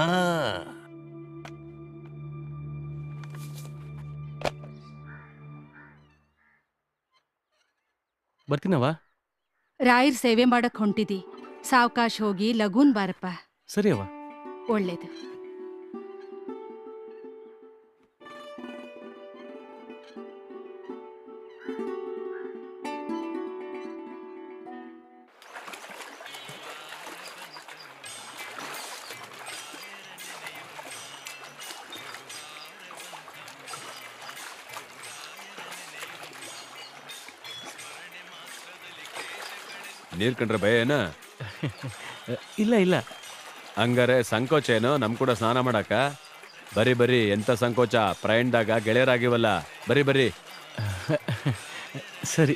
ಬರ್ತೀನವ ರಾಯರ್ ಸೇವೆ ಮಾಡಕ್ ಹೊಂಟಿದಿ ಸಾವ್ಕಾಶ್ ಹೋಗಿ ಲಗೂನ್ ಬಾರಪ್ಪ ಸರಿ ಅವ ಒಳ್ಳೇದು ನೀರ್ ಕಂಡ್ರೆ ಭಯ ಏನ ಇಲ್ಲ ಇಲ್ಲ ಹಂಗಾರೆ ಸಂಕೋಚ ಏನು ನಮ್ ಕೂಡ ಸ್ನಾನ ಮಾಡಾಕ ಬರಿ ಬರಿ ಎಂತ ಸಂಕೋಚ ಪ್ರಯಾಣದಾಗ ಗೆಳೆಯರಾಗಿವಲ್ಲ ಬರಿ ಬರಿ ಸರಿ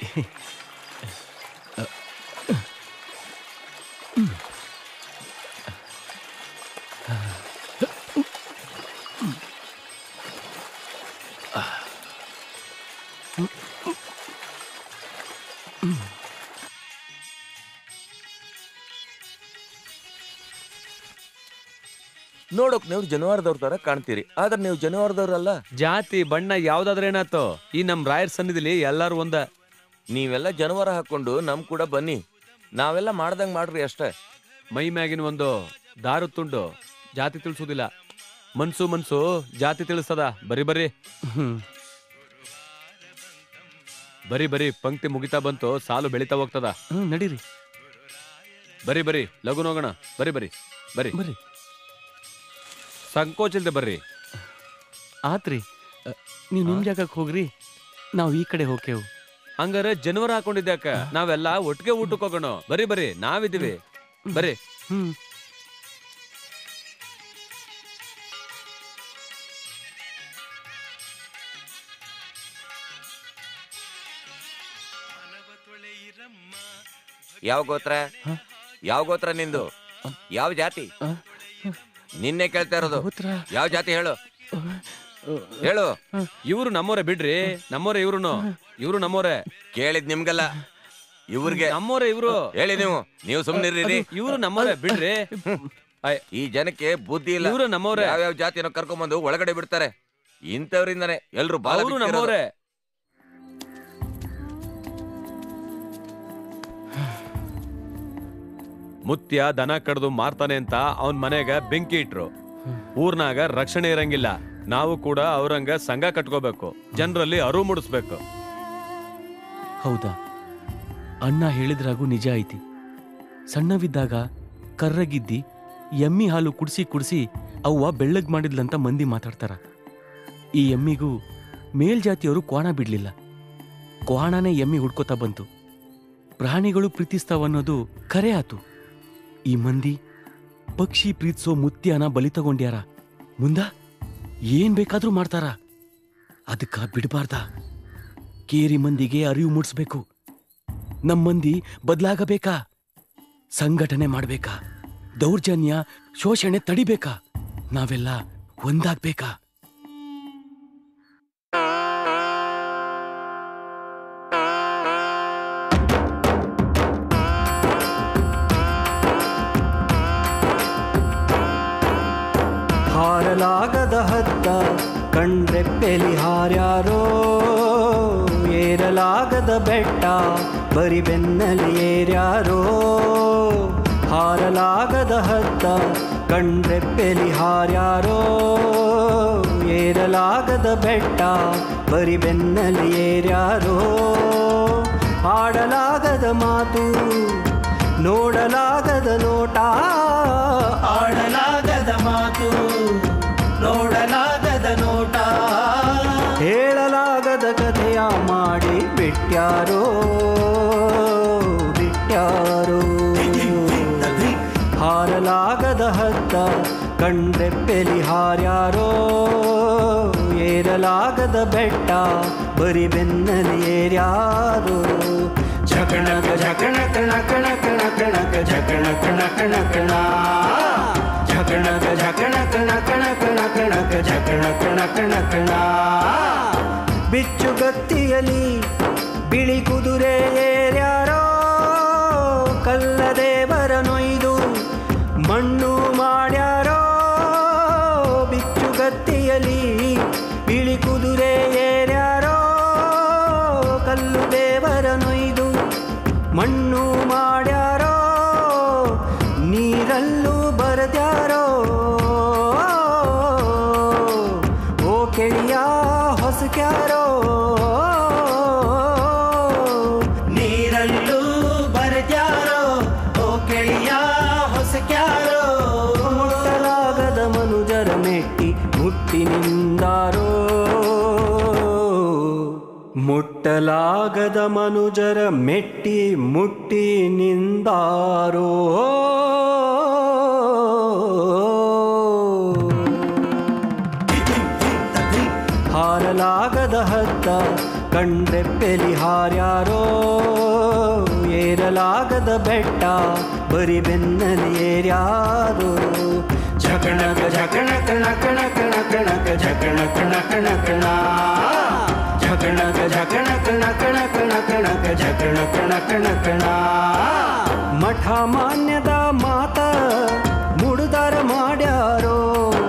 ನೋಡೋಕ್ ನೀವು ಜನವಾರದವ್ರ ತರ ಕಾಣ್ತೀರಿ ಆದ್ರೆ ನೀವು ಜನವಾರದವ್ರಲ್ಲ ಜಾತಿ ಬಣ್ಣ ಯಾವ್ದಾದ್ರೇನಾತೋ ಈ ನಮ್ ರಾಯರ್ ಸನ್ನಿಧಿಲಿ ಎಲ್ಲಾರು ಒಂದ ನೀವೆಲ್ಲ ಜನವಾರ ಹಾಕೊಂಡು ನಮ್ ಕೂಡ ಬನ್ನಿ ನಾವೆಲ್ಲ ಮಾಡ್ದಂಗ್ ಮಾಡ್ರಿ ಅಷ್ಟೇ ಮೈ ಮ್ಯಾಗಿನ ಒಂದು ದಾರು ತುಂಡು ಜಾತಿ ತಿಳಿಸೋದಿಲ್ಲ ಮನ್ಸು ಮನ್ಸು ಜಾತಿ ತಿಳಿಸ್ತದ ಬರಿ ಬರಿ ಬರಿ ಬರಿ ಪಂಕ್ತಿ ಮುಗಿತಾ ಬಂತು ಸಾಲು ಬೆಳಿತಾ ಹೋಗ್ತದ ಹ್ಮ್ ನಡೀರಿ ಬರಿ ಬರಿ ಲಘು ಹೋಗೋಣ ಬರಿ ಬರಿ ಬರಿ ಬರ್ರಿ ಸಂಕೋಚ ಇಲ್ದೆ ಬರ್ರಿ ಆತ್ರಿ ಅ, ನೀವ್ ನಿಮ್ ಜಾಗಕ್ಕೆ ಹೋಗ್ರಿ ನಾವ್ ಈ ಕಡೆ ಹೋಗ್ತೇವು ಹಂಗಾರೆ ಜನವರ ಹಾಕೊಂಡಿದ್ಯಾಕ ನಾವೆಲ್ಲ ಒಟ್ಟಿಗೆ ಊಟಕ್ಕೆ ಹೋಗೋಣ ಬರಿ ಬರಿ ನಾವಿದ್ದೀವಿ ಬರಿ ಹ್ಮ್ ಯಾವ ಗೋತ್ರ ಯಾವ ಗೋತ್ರ ನಿಂದು ಯಾವ ಜಾತಿ ನಿನ್ನೆ ಕೇಳ್ತಾ ಇರೋದು ಯಾವ ಜಾತಿ ಹೇಳು ಹೇಳು ಇವ್ರು ನಮ್ಮೋರೆ ಬಿಡ್ರಿ ನಮ್ಮೋರೆ ಇವ್ರುನು ಇವ್ರು ನಮ್ಮೋರೆ ಕೇಳಿದ್ ನಿಮ್ಗಲ್ಲ ಇವ್ರಿಗೆ ನಮ್ಮೋರೆ ಇವ್ರು ಹೇಳಿ ನೀವು ನೀವು ಸುಮ್ನಿರ್ರಿ ಇವ್ರು ನಮ್ಮೋರೆ ಬಿಡ್ರಿ ಈ ಜನಕ್ಕೆ ಬುದ್ಧಿ ಇಲ್ಲ ಇವ್ರು ನಮ್ಮವ್ರೆ. ಯಾವ್ಯಾವ ಜಾತಿನೋ ಕರ್ಕೊಂಬಂದು ಒಳಗಡೆ ಬಿಡ್ತಾರೆ ಇಂಥವ್ರಿಂದಾನೆ ಎಲ್ರು ಬಾಲ ಅವ್ರು ಬಿಚ್ಚಿರೋದು. ನಮ್ಮೋರೆ ಮುತ್ಯ ದನ ಕಡ್ದು ಮಾರ್ತಾನೆ ಅಂತ ಅವನ್ ಮನೆಗ ಬೆಂಕಿ ಇಟ್ರು ಊರ್ನಾಗ ರಕ್ಷಣೆ ಇರಂಗಿಲ್ಲ ನಾವು ಕೂಡ ಅವ್ರಂಗ ಸಂಘ ಕಟ್ಕೋಬೇಕು ಜನರಲ್ಲಿ ಅರಿವು ಮೂಡಿಸ್ಬೇಕು ಹೌದಾ ಅಣ್ಣ ಹೇಳಿದ್ರಾಗೂ ನಿಜ ಐತಿ ಸಣ್ಣವಿದ್ದಾಗ ಕರ್ರಗಿದ್ದಿ ಎಮ್ಮಿ ಹಾಲು ಕುಡಿಸಿ ಕುಡಿಸಿ ಅವ್ವ ಬೆಳ್ಳಗ್ ಮಾಡಿದ್ಲಂತ ಮಂದಿ ಮಾತಾಡ್ತಾರ ಈ ಎಮ್ಮಿಗೂ ಮೇಲ್ಜಾತಿಯವರು ಕ್ವಾಣ ಬಿಡ್ಲಿಲ್ಲ ಕ್ವಾಣನೇ ಎಮ್ಮಿ ಹುಡ್ಕೋತಾ ಬಂತು ಪ್ರಾಣಿಗಳು ಪ್ರೀತಿಸ್ತಾವನ್ನೋದು ಖರೆ ಆತು ಈ ಮಂದಿ ಪಕ್ಷಿ ಪ್ರೀತಿಸೋ ಮುತ್ಯನ ಬಲಿ ತಗೊಂಡ್ಯಾರ ಮುಂದ ಏನ್ ಬೇಕಾದ್ರೂ ಮಾಡ್ತಾರ ಅದಕ್ಕ ಬಿಡಬಾರ್ದ ಕೇರಿ ಮಂದಿಗೆ ಅರಿವು ಮೂಡಿಸ್ಬೇಕು ನಮ್ ಮಂದಿ ಬದಲಾಗಬೇಕಾ ಸಂಘಟನೆ ಮಾಡ್ಬೇಕಾ ದೌರ್ಜನ್ಯ ಶೋಷಣೆ ತಡಿಬೇಕಾ ನಾವೆಲ್ಲ ಒಂದಾಗ್ಬೇಕಾ ಹಾರಲಾಗದ ಹತ್ತ ಕಣ್ರೆಪ್ಪೆಲಿ ಹಾರ್ಯಾರೋ ಏರಲಾಗದ ಬೆಟ್ಟ ಬರಿ ಬೆನ್ನಲಿ ಏರ್ಯಾರೋ ಹಾರಲಾಗದ ಹತ್ತ ಕಣ್ರೆಪ್ಪೆಲಿ ಹಾರ್ಯಾರೋ ಏರಲಾಗದ ಬೆಟ್ಟ ಬರಿ ಬೆನ್ನಲಿ ಏರ್ಯಾರೋ ಆಡಲಾಗದ ಮಾತು ನೋಡಲಾಗದ ನೋಟ ಆಡಲಾಗದ ಮಾತು ನೋಡಲಾಗದ ನೋಟ ಹೇಳಲಾಗದ ಕಥೆಯ ಮಾಡಿ ಬಿಟ್ಯಾರೋ ಬಿಟ್ಯಾರೋ ಹಾರಲಾಗದ ಹತ್ತ ಕಂಡ್ರೆಪ್ಪೆಲಿ ಹಾರ್ಯಾರೋ ಏರಲಾಗದ ಬೆಟ್ಟ ಬರಿ ಬೆನ್ನಲಿ ಏರ್ಯಾರೋ ಝಕಣಕ ಝಕಣ ಕಣ ಕಣ ಕಣ ಕಣಕ ಝಕಣ ಕಣ ಕಣ ಕಣ ಝಕಣಕ ಝಕಣ ಕಣ ಕಣ ಕಣ ಕಣಕ ಝಕಣ ಕಣ ಕಣ ಕಣ ಬಿಚ್ಚುಗತ್ತಿಯಲಿ ಬಿಳಿ ಕುದುರೆ ಏರ್ಯಾರೋ ಕಲ್ಲದೇವರ ನೊಯ್ದು ಮಣ್ಣು ಮಾಡ್ಯಾರೋ ಬಿಚ್ಚುಗತ್ತಿಯಲಿ ಬಿಳಿ ಕುದುರೆ ಏರ್ಯಾರೋ ಕಲ್ಲು ದೇವರ ನೊಯ್ದು ಮಣ್ಣು ಮಾಡ್ಯಾರೋ ನೀರಲ್ಲೂ ಬರದ್ಯಾರೋ ಓ ಕೆಳಿಯ ಹೊಸಕ್ಯಾರೋ ನೀರಲ್ಲೂ ಬರದ್ಯಾರೋ ಓ ಕೆಳಿಯ ಹೊಸಕ್ಯಾರೋ ಮುಟ್ಟಲಾಗದ ಮನುಜರ ಮೆಟ್ಟಿ ಮುಟ್ಟಿ ನಿಂದಾರೋ ಮುಟ್ಟಲಾಗದ ಮನುಜರ ಮೆಟ್ಟಿ ಮುಟ್ಟಿ ನಿಂದಾರೋ ಹಾರಲಾಗದ ಹತ್ತ ಕಂಡ್ರೆಪ್ಪೆಲಿ ಹಾರ್ಯಾರೋ ಏರಲಾಗದ ಬೆಟ್ಟ ಬರಿ ಬೆನ್ನಲಿ ಏರ್ಯಾರೋ ಝಕಣಕ ಝಕಣ ಕಣ ಕಣ ಕಣ ಕಣಕ ಝಕಣ ಕಣ ಕಣ ಕಣ ಝಕಣಕ ಝಕಣ ಕಣ ಕಣ ಕಣ ಕಣಕ ಝಕಣ ಕಣ ಕಣ ಕಣ ಮಠ ಮಾನ್ಯದ ಮಾತ ಮುಡುದಾರ ಮಾಡ್ಯಾರೋ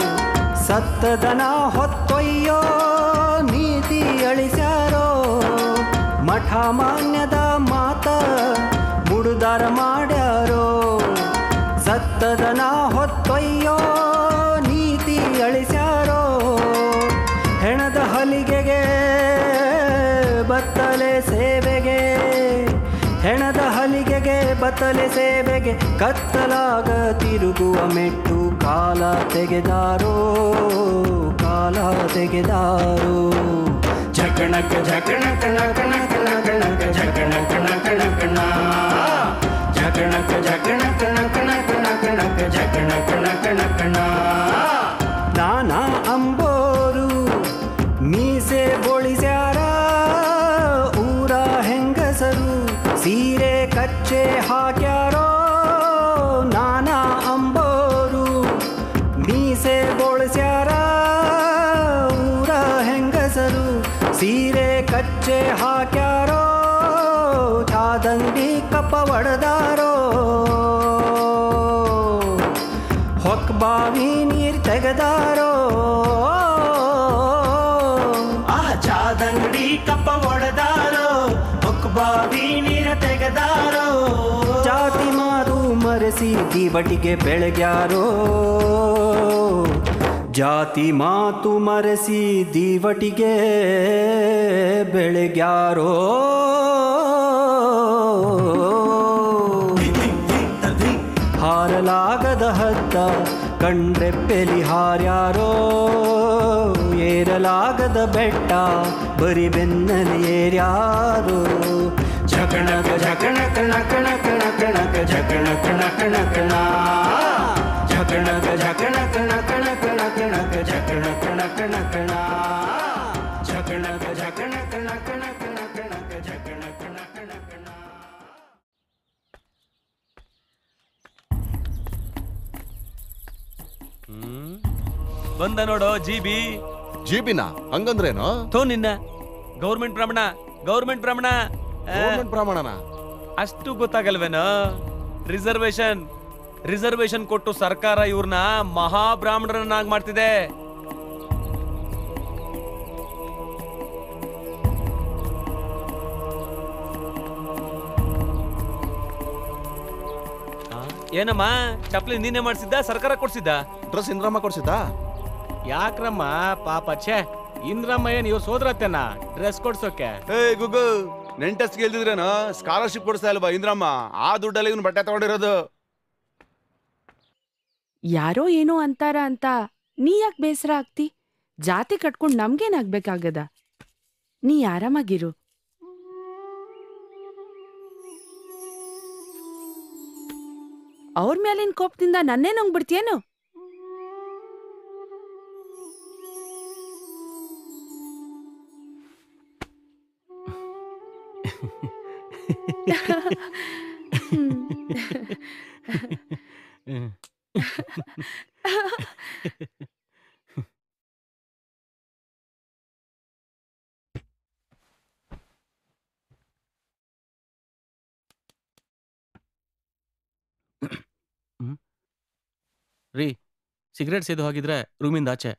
ಸತ್ತದನ ಹೊತ್ತೊಯ್ಯೋ ನೀತಿ ಅಳಿಸ್ಯಾರೋ ಮಠ ಮಾನ್ಯದ ಮಾತ ಮುಡುದಾರ ಮಾಡ್ಯಾರೋ ಸತ್ತದನ ಹೊತ್ತೊಯ್ಯೋ ನೀತಿ ಅಳಿಸ್ಯಾರೋ ಹೆಣದ ಹಲಿಗೆಗೆ ಬತ್ತಲೆ ಸೇವೆಗೆ ಹೆಣದ ಹಲಿಗೆಗೆ ಬತ್ತಲೆ ಸೇವೆಗೆ ಕತ್ತಲಾಗ ತಿರುಗುವ ಮೆಟ್ಟು ಕಾಲ ತೆಗೆದಾರೋ ಕಾಲ ತೆಗೆದಾರೋ ಜಕಣಕ ಜಕಣಕ ನಕಣಕ ನಕಣಕ ಜಕಣಕ ನಕಣಕಣ ಜಕಣಕ ಜಕಣಕ ನಕಣಕ ನಕಣಕ ಜಕಣಕ ನಕಣಕಣ ನಾನಾ ಅಂಬೋರು ಮೀಸೆ ಬೋಳಿಸ್ಯಾರ ಊರ ಹೆಂಗಸರು ಸೀರೆ ಕಚ್ಚೆ ಹಾಕ್ಯಾರೋ ನಾನಾ ಅಂಬೋರು ಮೀಸೆ ಬೋಳಿಸ್ಯಾರ ಊರ ಹೆಂಗಸರು ಸೀರೆ ಕಚ್ಚೆ ಹಾಕ್ಯಾರೋ ಚಾದಂಗಿ ಕಪ್ಪ ಒಡೆದಾರೋ ಹೊಕ್ ಬಾವಿ ನೀರ್ ತೆಗೆದಾರೋ ಆ ಚಾದಂಗಡಿ ಕಪ್ಪ ಒಡೆದಾರೋ ಹೊಕ್ ಬಾವಿ ನೀರ ತೆಗೆದಾರೋ ಜಾತಿ ಮಾರು ಮರೆಸಿ ದಿವಟಿಗೆ ಬೆಳಗ್ಯಾರೋ ಜಾತಿ ಮಾತು ಮರೆಸಿ ದಿವಟಿಗೆ ಬೆಳಗ್ಯಾರೋ ಹಾರಲಾಗದ ಹದ್ದ ಕಂಡ್ರೆಪ್ಪೆಲಿ ಹಾರ್ಯಾರೋ ಏರಲಾಗದ ಬೆಟ್ಟ ಬರಿ ಬೆನ್ನಲಿ ಏರ್ಯಾರೋ ಜಕಣಕ ಜಕಣಕ ನಕಣಕ ನಕಣಕ ಜಕಣಕ ನಕಣಕಣ ಜಕಣಕ ಜಕಣಕ ನಕಣಕ ನಕಣಕ ಜಕಣಕ ನಕಣಕಣ ಜಕಣಕ ಜಕಣಕ ನಕಣಕ ನಕಣಕ ಜಕಣಕ ನಕಣಕಣ ಬಂದ ನೋಡೋ ಜಿ ಬಿ ಜಿಬಿನ ಹಂಗಂದ್ರೇನು ಥೋ ನಿನ್ನ ಗೌರ್ಮೆಂಟ್ ಪ್ರಮಾಣ ಗೌರ್ಮೆಂಟ್ ಪ್ರಮಾಣ ಗೌರ್ಮೆಂಟ್ ಪ್ರಮಾಣನ ಅಷ್ಟು ಗೊತ್ತಾಗಲ್ವೇನೋ ರಿಸರ್ವೇಶನ್ ರಿಸರ್ವೇಶನ್ ಕೊಟ್ಟು ಸರ್ಕಾರ ಇವ್ರನ್ನ ಮಹಾಬ್ರಾಹ್ಮಣರನ್ನಾಗಿ ಮಾಡ್ತಿದೆ ಆ, ಏನಮ್ಮ ಚಪ್ಲಿ ನೀನೇ ಮಾಡ್ಸಿದ್ದ ಸರ್ಕಾರ ಕೊಡ್ಸಿದ್ದ ಡ್ರೆಸ್ ಇಂದ್ರಮ್ಮ ಕೊಡ್ಸಿದ್ದಾ ಯಾಕ್ರಮ್ಮ ಪಾಪ ಛೇ ಇಂದ್ರಮ್ಮ ಏನ್ ಇವ್ರ ಸೋದರತ್ತೆನ ಡ್ರೆಸ್ ಕೊಡ್ಸೋಕೆ ಏ ಗುಗ್ಗು ನೆಂಟಸ್ ಗೆಲ್ದಿದ್ರೇನು ಸ್ಕಾಲರ್ಶಿಪ್ ಕೊಡಿಸ್ತಾ ಇಲ್ವಾ ಇಂದ್ರಮ್ಮ ಆ ದುಡ್ಡಲ್ಲಿ ಇವ್ನು ಬಟ್ಟೆ ತಗೊಂಡಿರೋದು ಯಾರೋ ಏನೋ ಅಂತಾರ ಅಂತ ನೀ ಯಾಕೆ ಬೇಸರ ಆಗ್ತಿ ಜಾತಿ ಕಟ್ಕೊಂಡ್ ನಮ್ಗೇನಾಗ್ಬೇಕಾಗದ ನೀ ಆರಾಮಾಗಿರು ಅವ್ರ ಮೇಲಿನ ಕೋಪದಿಂದ ನನ್ನೇ ನುಂಗ್ಬಿಡ್ತೀಯೇನು ರೀ ಸಿಗರೇಟ್ ಸೇದು ಹೋಗಿದ್ರೆ ರೂಮಿಂದ ಆಚೆ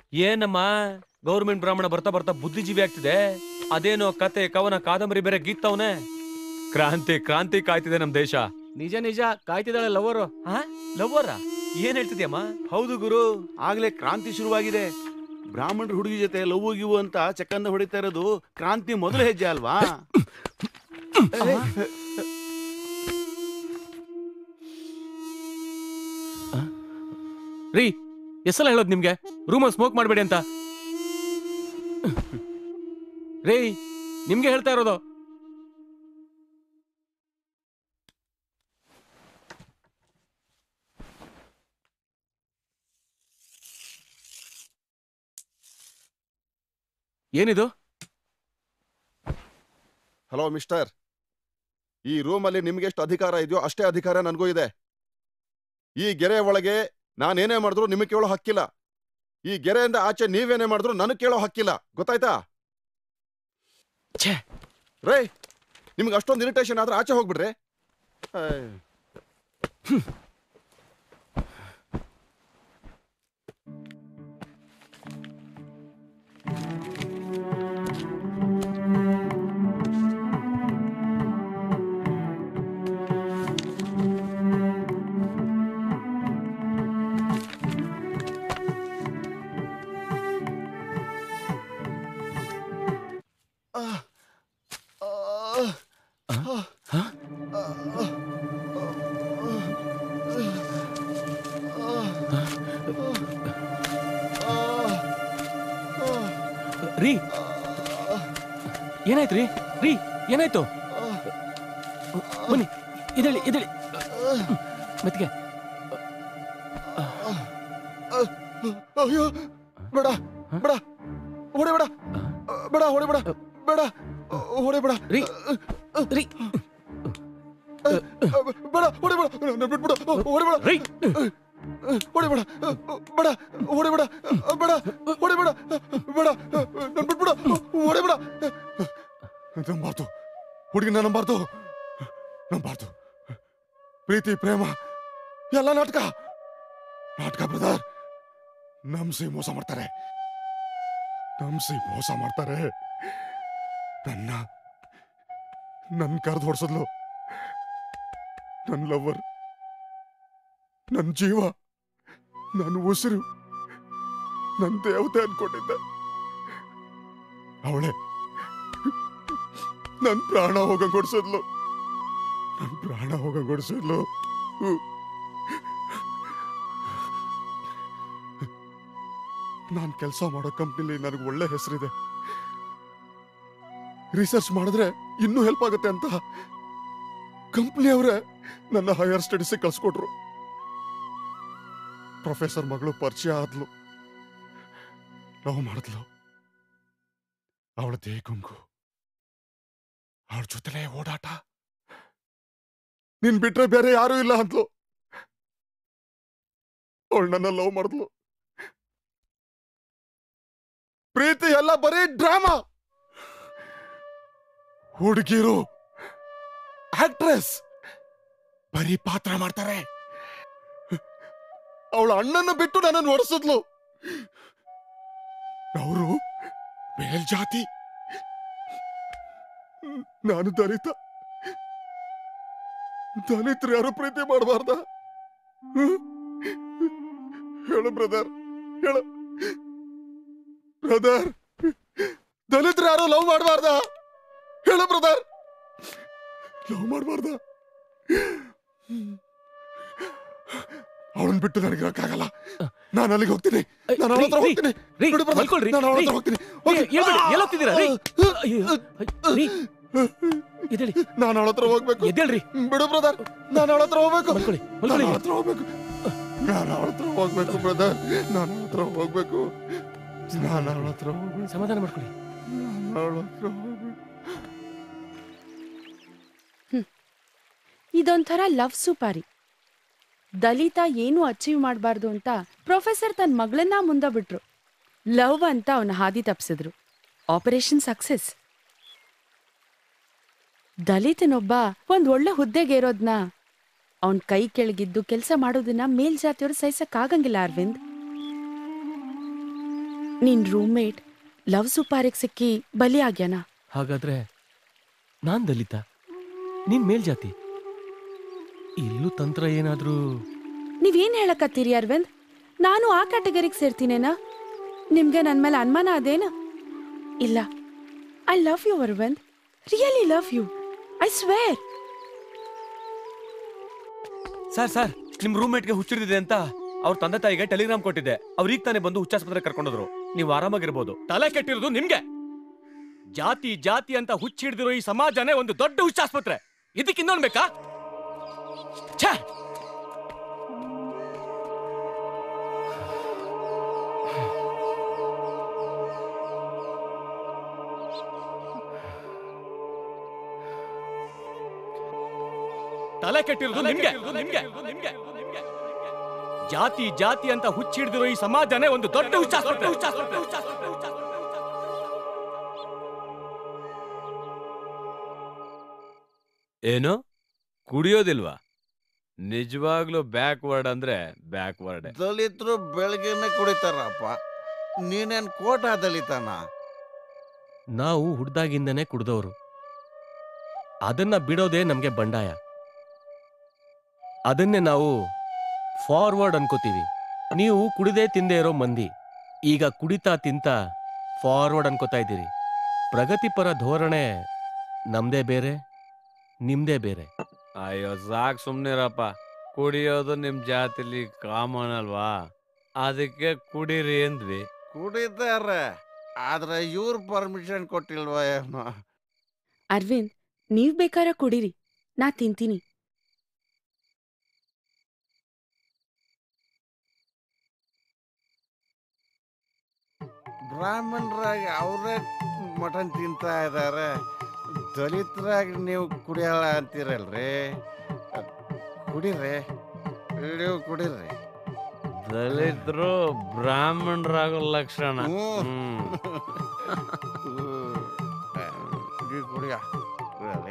ಏನಮ್ಮ ಗೌರ್ಮೆಂಟ್ ಬ್ರಾಹ್ಮಣ ಬರ್ತಾ ಬರ್ತಾ ಬುದ್ಧಿಜೀವಿ ಆಗ್ತಿದೆ ಅದೇನೋ ಕತೆ ಕವನ ಕಾದಂಬರಿ ಬೇರೆ ಗೀತವನೆ ಕ್ರಾಂತಿ ಕ್ರಾಂತಿ ಕಾಯ್ತಿದೆ ನಮ್ ದೇಶ ನಿಜ ನಿಜ ಕಾಯ್ತಿದ್ದಾಳೆ ಲವರು ಲವ್ವರ ಏನ್ ಹೇಳ್ತಿದ್ಯಮ್ಮ ಹೌದು ಗುರು ಆಗ್ಲೇ ಕ್ರಾಂತಿ ಶುರುವಾಗಿದೆ ಬ್ರಾಹ್ಮಣರ ಹುಡುಗಿ ಜೊತೆ ಲವ್ ಗಿವು ಅಂತ ಚಕ್ಕಂದ ಹೊಡಿತಾ ಇರೋದು ಕ್ರಾಂತಿ ಮೊದಲ ಹೆಜ್ಜೆ ಅಲ್ವಾ ರೀ ಎಷ್ಟೆಲ್ಲ ಹೇಳೋದು ನಿಮ್ಗೆ ರೂಮಲ್ಲಿ ಸ್ಮೋಕ್ ಮಾಡಬೇಡಿ ಅಂತ ರೀ ನಿಮ್ಗೆ ಹೇಳ್ತಾ ಇರೋದು ಏನಿದು ಹಲೋ ಮಿಸ್ಟರ್ ಈ ರೂಮಲ್ಲಿ ನಿಮ್ಗೆ ಎಷ್ಟು ಅಧಿಕಾರ ಇದೆಯೋ ಅಷ್ಟೇ ಅಧಿಕಾರ ನನಗೂ ಇದೆ ಈ ಗೆರೆ ಒಳಗೆ ನಾನೇನೇ ಮಾಡಿದ್ರು ನಿಮಗೆ ಕೇಳೋ ಹಕ್ಕಿಲ್ಲ ಈ ಗೆರೆಯಿಂದ ಆಚೆ ನೀವೇನೇ ಮಾಡಿದ್ರು ನನಗೆ ಕೇಳೋ ಹಕ್ಕಿಲ್ಲ ಗೊತ್ತಾಯ್ತಾ ರೇ ನಿಮ್ಗೆ ಅಷ್ಟೊಂದು ಇರಿಟೇಷನ್ ಆದ್ರೆ ಆಚೆ ಹೋಗ್ಬಿಡ್ರಿ ಏಯ್. ರೀ ಏನಾಯ್ತು ರೀ ರೀ ಏನಾಯ್ತು ಬನ್ನಿ ಇದಳಿ ಇದಳಿ ಮೆತ್ತಿಗೆ ಅಯ್ಯೋ ಬೇಡ ಬೇಡ ಹೊಡಿಬೇಡ ಬೇಡ ಹೊಡಿಬೇಡ ಬೇಡ ಹೊಡಿಬೇಡ ರೀ ರೀ ಬೇಡ ಹೊಡಿಬೇಡ ನನ್ನ ಬಿಟ್ಬಿಡು ಹೊಡಿಬೇಡ ರೀ ಹೊಡಿಬೇಡ ಬೇಡ ಹೊಡಿಬೇಡ ಬೇಡ ಹೊಡಿಬೇಡ ಬೇಡ ನನ್ನ ಬಿಟ್ಬಿಡು ಹೊಡಿಬೇಡ ನಂಬಾರ್ದು ಹುಡುಗಿನ ನಂಬಾರ್ದು ನಂಬಾರ್ದು ಪ್ರೀತಿ ಪ್ರೇಮ ಎಲ್ಲ ನಾಟಕ ನಾಟಕ ಬ್ರದರ್ ನಂಬಿಸಿ ಮೋಸ ಮಾಡ್ತಾರೆ ನಂಬಿಸಿ ಮೋಸ ಮಾಡ್ತಾರೆ ನನ್ನ ನನ್ನ ಕರೆದು ಹೊಡ್ಸದ್ಲು ನನ್ನ ಲವರ್ ನನ್ನ ಜೀವ ನನ್ನ ಉಸಿರು ನನ್ನ ದೇವತೆ ಅನ್ಕೊಂಡಿದ್ದೆ ಅವಳೆ ನನ್ನ ಪ್ರಾಣ ಹೋಗಂಗೊಡ್ಸದ್ಲು ನನ್ನ ಪ್ರಾಣ ಹೋಗಂಗೊಡ್ಸದ್ಲು ನಾನು ಕೆಲಸ ಮಾಡೋ ಕಂಪ್ನಿಲಿ ನನಗೆ ಒಳ್ಳೆ ಹೆಸರಿದೆ ರಿಸರ್ಚ್ ಮಾಡಿದ್ರೆ ಇನ್ನೂ ಹೆಲ್ಪ್ ಆಗುತ್ತೆ ಅಂತ ಕಂಪ್ನಿಯವರೇ ನನ್ನ ಹೈಯರ್ ಸ್ಟಡೀಸಿಗೆ ಕಳ್ಸ್ಕೊಟ್ರು ಪ್ರೊಫೆಸರ್ ಮಗಳು ಪರಿಚಯ ಆದ್ಲು ಲವ್ ಮಾಡಿದ್ಲು ಅವಳದೇ ಗುಂಗು ಅವಳ ಜೊತೆಲೇ ಓಡಾಟ ನಿನ್ ಬಿಟ್ರೆ ಬೇರೆ ಯಾರೂ ಇಲ್ಲ ಅಂದ್ಲು ಅವಳು ನನ್ನ ಲವ್ ಮಾಡಿದ್ಲು ಪ್ರೀತಿ ಎಲ್ಲ ಬರೀ ಡ್ರಾಮಾ ಹುಡುಗಿರು ಆಕ್ಟ್ರೆಸ್ ಬರೀ ಪಾತ್ರ ಮಾಡ್ತಾರೆ ಅವಳ ಅಣ್ಣನ ಬಿಟ್ಟು ನನ್ನನ್ನು ಓಡಿಸಿದ್ಲು ಅವರು ಮೇಲ್ಜಾತಿ ನಾನು ದಲಿತ ದಲಿತರು ಯಾರು ಪ್ರೀತಿ ಮಾಡಬಾರ್ದ ಹೇಳು ಬ್ರದರ್ ಹೇಳು ಬ್ರದರ್ ದಲಿತರು ಯಾರು ಲವ್ ಮಾಡಬಾರ್ದ ಹೇಳು ಬ್ರದರ್ ಲವ್ ಮಾಡಬಾರ್ದ ಅವಳನ್ನ ಬಿಟ್ಟು ನನಗೆ ಇರಕ್ಕಾಗಲ್ಲ ನಾನು ಅಲ್ಲಿಗೆ ಹೋಗ್ತೀನಿ ನಾನು ಅವಳ ಹತ್ರ ರೀ, ಹೋಗ್ತೀನಿ ರೀ, ಬಿಡು brother. ಮಲ್ಕೊಳ್ರಿ, ನಾನು ಅವಳ ಹತ್ರ ರೀ. ಹೋಗ್ತೀನಿ ಏ, ಹೇಳ್ಬೇಡಿ, ಎಲ್ಲೋಗ್ತಿದ್ದೀರಾ? ರೀ. ಅಯ್ಯೋ, ರೀ, ಎದ್ದೇಳಿ. ನಾನು ಅವಳ ಹತ್ರ ಹೋಗ್ಬೇಕು ಎದ್ದೇಳ್ರಿ ಬಿಡು ಬ್ರದರ್ ನಾನು ಅವಳ ಹತ್ರ ಹೋಗ್ಬೇಕು ಮಲ್ಕೊಳ್ಳಿ, ನಾನು ಮಲ್ಕೊಳ್ಳಿ. ಅವಳ ಹತ್ರ ಹೋಗ್ಬೇಕು ನಾನು ಅವಳ ಹತ್ರ ಹೋಗ್ಬೇಕು ಬ್ರದರ್ ನಾನು ಅವಳ ಹತ್ರ ಹೋಗ್ಬೇಕು ನಾನು ಅವಳ ಹತ್ರ ಹೋಗ್ಬೇಕು ಸಮಾಧಾನ ಮಾಡ್ಕೊಳ್ಳಿ ನಾನು ಅವಳ ಹತ್ರ ಹೋಗ್ಬೇಕು ಇದೊಂಥರ ಲವ್ ಸುಪಾರಿ ದಲಿತ ಏನೂ ಅಚೀವ್ ಮಾಡಬಾರ್ದು ಅಂತ ಪ್ರೊಫೆಸರ್ ತನ್ನ ಮಗಳನ್ನ ಮುಂದೆ ಬಿಟ್ರು ಲವ್ ಅಂತ ಅವನ ಹಾದಿ ತಪ್ಸಿದ್ರು ಆಪರೇಷನ್ ಸಕ್ಸೆಸ್ ದಲಿತನೊಬ್ಬ ಒಂದ್ ಒಳ್ಳೆ ಹುದ್ದೆಗೇರೋದ್ನ ಅವನ್ ಕೈ ಕೆಳಗಿದ್ದು ಕೆಲಸ ಮಾಡೋದನ್ನ ಮೇಲ್ಜಾತಿಯವರು ಸಹಿಸಕ್ಕಾಗಂಗಿಲ್ಲ ಅರವಿಂದ್ ನಿನ್ ರೂಮ್ಮೇಟ್ ಲವ್ ಸುಪಾರಿಗೆ ಸಿಕ್ಕಿ ಬಲಿ ಆಗ್ಯಾನ ಹಾಗಾದ್ರೆ ನಾನ್ ದಲಿತ ನೀನ್ ಮೇಲ್ಜಾತಿ ಇಲ್ಲೂ ತಂತ್ರ ಏನಾದ್ರೂ ನೀವೇನ್ ಹೇಳಕತ್ತೀರಿ ಅರವಿಂದ್ ನಾನು ಆ ಕ್ಯಾಟಗರಿಗೆ ಸೇರ್ತೀನೇನಾ ನಿಮ್ಗೆ ನನ್ ಮೇಲೆ ಅನುಮಾನ ಅದೇನ ಇಲ್ಲ I love you Arvind really love you I swear sir sir ನಿಮ್ ರೂಮ್ಮೇಟ್ಗೆ ಹುಚ್ಚಿಡಿದೆ ಅಂತ ಅವ್ರ ತಂದೆ ತಾಯಿಗೆ ಟೆಲಿಗ್ರಾಮ್ ಕೊಟ್ಟಿದ್ದೆ ಅವ್ರ ಈಗ ತಾನೇ ಬಂದು ಹುಚ್ಚಾಸ್ಪತ್ರೆ ಕರ್ಕೊಂಡೋದ್ರು ನೀವು ಆರಾಮಾಗಿರ್ಬೋದು ತಲೆ ಕೆಟ್ಟಿರೋದು ನಿಮ್ಗೆ ಜಾತಿ ಜಾತಿ ಅಂತ ಹುಚ್ಚಿಡ್ದಿರೋ ಈ ಸಮಾಜನೇ ಒಂದು ದೊಡ್ಡ ಹುಚ್ಚಾಸ್ಪತ್ರೆ ಇದಕ್ಕೆ ಇನ್ನೊಂದು ಬೇಕಾ ಛೇ ತಲೆ ಕೆಟ್ಟಿರೋದು ನಿಮ್ಗೆ ನಿಮ್ಗೆ ನಿಮ್ಗೆ ಜಾತಿ ಜಾತಿ ಅಂತ ಹುಚ್ಚಿಡ್ದಿರೋ ಈ ಸಮಾಜನೇ ಒಂದು ದೊಡ್ಡ ಹುಚ್ಚಾಸ್ಪತ್ರೆ ಹುಚ್ಚಾಸ್ಪತ್ರೆ ಹುಚ್ಚಾಸ್ಪತ್ರೆ ಹುಚ್ಚಾಸ್ಪತ್ರೆ ಏನು ಕುಡಿಯೋದಿಲ್ವಾ ನಿಜವಾಗ್ಲೂ ಬ್ಯಾಕ್ವರ್ಡ್ ಅಂದ್ರೆ ಬ್ಯಾಕ್ವರ್ಡ್ ದಲಿತರು ಬೆಳಗ್ಗೆನೆ ಕುಡಿತಾರಪ್ಪ ನೀನೇನ್ ಕೋಟ ದಲಿತನ ನಾವು ಹುಡ್ದಾಗಿಂದನೇ ಕುಡ್ದವ್ರು ಅದನ್ನ ಬಿಡೋದೇ ನಮ್ಗೆ ಬಂಡಾಯ ಅದನ್ನೇ ನಾವು ಫಾರ್ವರ್ಡ್ ಅನ್ಕೋತೀವಿ ನೀವು ಕುಡಿದೇ ತಿಂದೇ ಇರೋ ಮಂದಿ ಈಗ ಕುಡಿತಾ ತಿಂತ ಫಾರ್ವರ್ಡ್ ಅನ್ಕೋತಾ ಇದ್ದೀರಿ ಪ್ರಗತಿಪರ ಧೋರಣೆ ನಮ್ದೇ ಬೇರೆ ನಿಮ್ದೇ ಬೇರೆ ಅಯ್ಯೋ ಸಾಕ್ ಸುಮ್ನಿರಪ್ಪ ಕುಡಿಯೋದು ನಿಮ್ ಜಾತಿಲಿ ಕಾಮನ್ ಅಲ್ವಾ ಅದಕ್ಕೆ ಕುಡೀರಿ ಅಂದ್ವಿ ಕುಡಿತಾರೆ ಆದ್ರೆ ಇವ್ರ ಪರ್ಮಿಷನ್ ಕೊಟ್ಟಿಲ್ವಾ ಏನೋ ಅರವಿಂದ್ ನೀವ್ ಬೇಕಾರ ಕುಡೀರಿ ನಾ ತಿಂತೀನಿ ಬ್ರಾಹ್ಮಣರಾಗಿ ಅವರೇ ಮಟನ್ ತಿಂತಾ ಇದ್ದಾರೆ ದಲಿತರಾಗಿ ನೀವು ಕುಡಿಯಲ್ಲ ಅಂತೀರಲ್ರಿ ಕುಡೀರಿ ನೀವು ಕುಡೀರಿ ದಲಿತರು ಬ್ರಾಹ್ಮಣರಾಗೋ ಲಕ್ಷಣ ಹ್ಮ್. ಕುಡಿ ಕುಡಿಯ ಕುಡಿಯಲಿ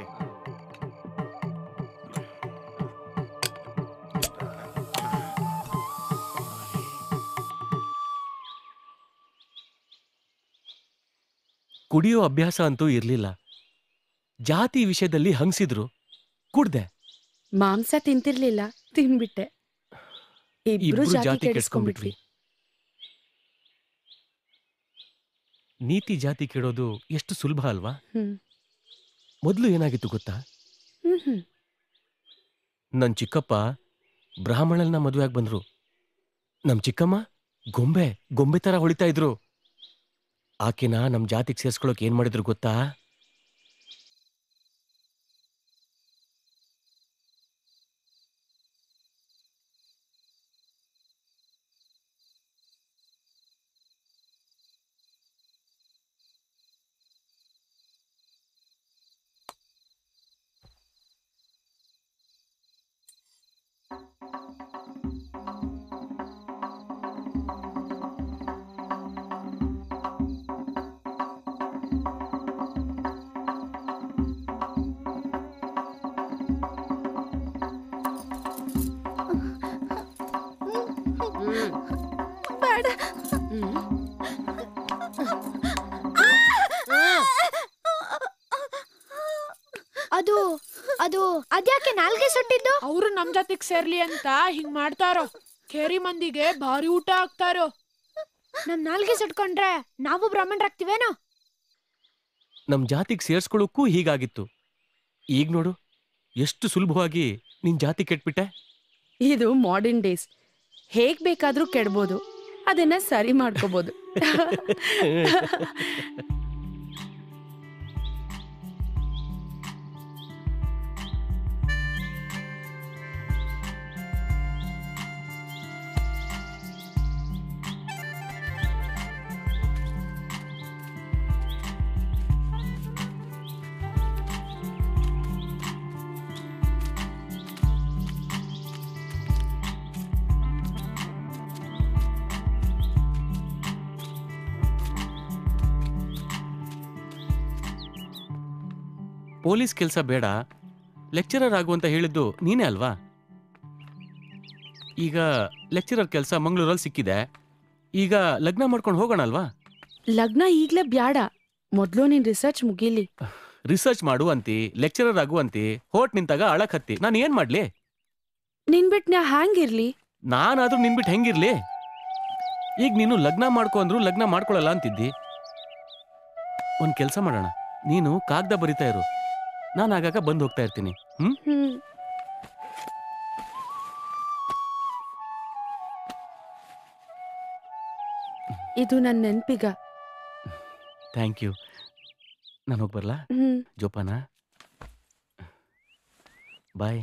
ಕುಡಿಯೋ ಅಭ್ಯಾಸ ಅಂತೂ ಇರ್ಲಿಲ್ಲ ಜಾತಿ ವಿಷಯದಲ್ಲಿ ಹಂಗ್ಸಿದ್ರು ಕುಡ್ದೆ ಮಾಂಸ ತಿಂತಿರ್ಲಿಲ್ಲ ತಿನ್ಬಿಟ್ಟೆ ಇಬ್ರು ಇಬ್ರು ಜಾತಿ ಜಾತಿ ಕೆಡಿಸ್ಕೊಂಡ್ಬಿಟ್ವಿ ಕೆಡಿಸ್ಕೊಂಡ್ಬಿಟ್ವಿ ನೀತಿ ಜಾತಿ ಕೆಡೋದು ಎಷ್ಟು ಸುಲಭ ಅಲ್ವಾ ಹ್ಮ್ ಮೊದಲು ಏನಾಗಿತ್ತು ಗೊತ್ತಾ ಹ್ಮ್ ಹ್ಮ್ ನನ್ ಚಿಕ್ಕಪ್ಪ ಬ್ರಾಹ್ಮಣಲ್ನ ಮದುವೆಯಾಗಿ ಬಂದ್ರು ನಮ್ ಚಿಕ್ಕಮ್ಮ ಗೊಂಬೆ ಗೊಂಬೆ ತರ ಹೊಳಿತಾ ಇದ್ರು ಆಕೆನ ನಮ್ ಜಾತಿಗೆ ಸೇರ್ಸ್ಕೊಳಕ್ ಏನ್ ಮಾಡಿದ್ರು ಗೊತ್ತಾ ಬೇಡ ಅದು ಅದು ಅದ್ಯಾಕೆ ನಾಲ್ಗೆ ಸುಟ್ಟಿದ್ದು ಅವ್ರು ನಮ್ ಜೊತೆಗ್ ಸೇರ್ಲಿ ಅಂತ ಹಿಂಗ್ ಮಾಡ್ತಾರೋ ಕೇರಿ ಮಂದಿಗೆ ಭಾರಿ ಊಟ ಹಾಕ್ತಾರೋ ನಮ್ ನಾಲ್ಗೆ ಸುಟ್ಕೊಂಡ್ರೆ ನಾವು ಬ್ರಾಹ್ಮಣರಾಗ್ತಿವೇನೋ ನಮ್ ಜಾತಿಗೆ ಸೇರ್ಸ್ಕೊಳ್ಳೋಕ್ಕೂ ಹೀಗಾಗಿತ್ತು ಈಗ ನೋಡು ಎಷ್ಟು ಸುಲಭವಾಗಿ ನಿನ್ ಜಾತಿ ಕೆಟ್ಬಿಟ್ಟೆ ಇದು ಮಾಡರ್ನ್ ಡೇಸ್ ಹೇಗ್ ಬೇಕಾದ್ರೂ ಕೆಡ್ಬೋದು ಅದನ್ನ ಸರಿ ಮಾಡ್ಕೋಬಹುದು ಪೊಲೀಸ್ ಕೆಲಸ ಬೇಡ ಲೆಕ್ಚರರ್ ಆಗು ಅಂತ ಹೇಳಿದ್ದು ನೀನೇ ಅಲ್ವಾ ಈಗ ಲೆಕ್ಚರರ್ ಕೆಲಸ ಮಂಗಳೂರಲ್ಲಿ ಸಿಕ್ಕಿದೆ ಈಗ ಲಗ್ನ ಮಾಡ್ಕೊಂಡು ಹೋಗೋಣ ಅಲ್ವಾ ಲಗ್ನ ಈಗ್ಲೇ ಬ್ಯಾಡ ಮೊದ್ಲು ನಿನ್ ರಿಸರ್ಚ್ ಮುಗೀಲಿ ರಿಸರ್ಚ್ ಮಾಡುವಂತಿ ಲೆಕ್ಚರರ್ ಆಗುವಂತಿ ಹೋಟ್ ನಿಂತಾಗ ಅಳಕ್ ಹತ್ತಿ ನಾನು ಏನ್ ಮಾಡ್ಲಿ ನಿನ್ ಬಿಟ್ ನಾ ಹ್ಯಾಂಗಿರ್ಲಿ ನಾನಾದ್ರೂ ನಿನ್ ಬಿಟ್ಟು ಹೆಂಗಿರ್ಲಿ ಈಗ ನೀನು ಲಗ್ನ ಮಾಡ್ಕೊ ಅಂದ್ರು ಲಗ್ನ ಮಾಡ್ಕೊಳಲ್ಲ ಅಂತಿದ್ದಿ ಒಂದ್ ಕೆಲ್ಸ ಮಾಡೋಣ ನೀನು ಕಾಗ್ದ ಬರಿತಾ ಇರು ನಾನು ಆಗಾಗ ಬಂದು ಹೋಗ್ತಾ ಇರ್ತೀನಿ ಹ್ಮ್ ಹ್ಮ್ ಇದು ನನ್ ನೆನ್ಪಿಗ ಥ್ಯಾಂಕ್ ಯು ನಾನು ಹೋಗಿ ಬರ್ಲಾ ಹ್ಮ್ ಜೋಪಾನ ಬಾಯ್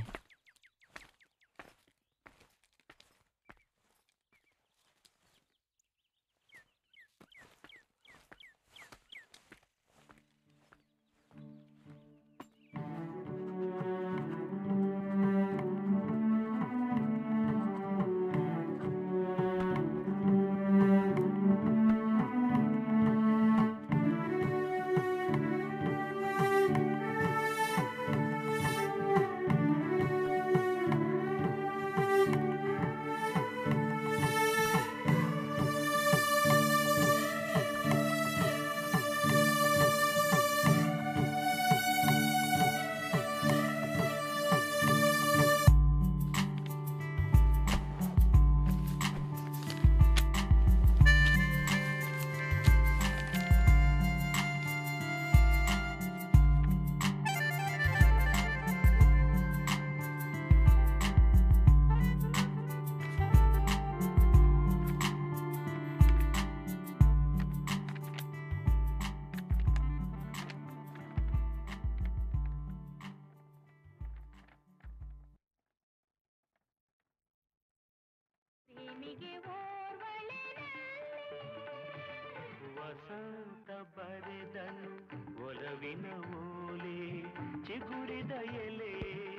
ವಸಂತ ಬರೆದನು ಒಲವಿನ ಓಲೆ ಚಿಗುರಿದ ಎಲೆ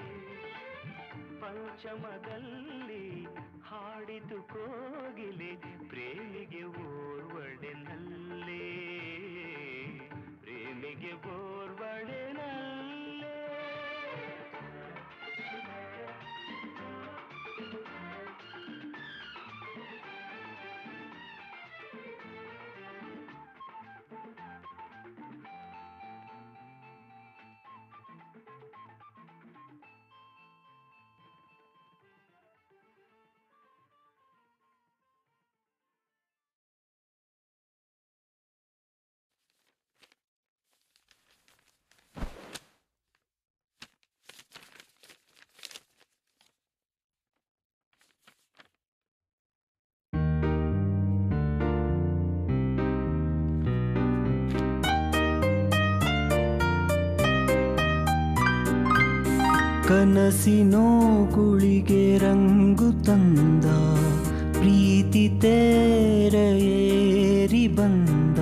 ಪಂಚಮದಲ್ಲಿ ಹಾಡಿತು ಕೋಗಿಲೆ ಪ್ರೇಮಿಗೆ ಓರ್ವಡೆನಲ್ಲೇ ಪ್ರೇಮಿಗೆ ಓರ್ವಡೆನಲ್ಲೇ ಕನಸಿನೋ ಗುಳಿಗೆ ರಂಗು ತಂದ ಪ್ರೀತಿ ತೇರ ಏರಿ ಬಂದ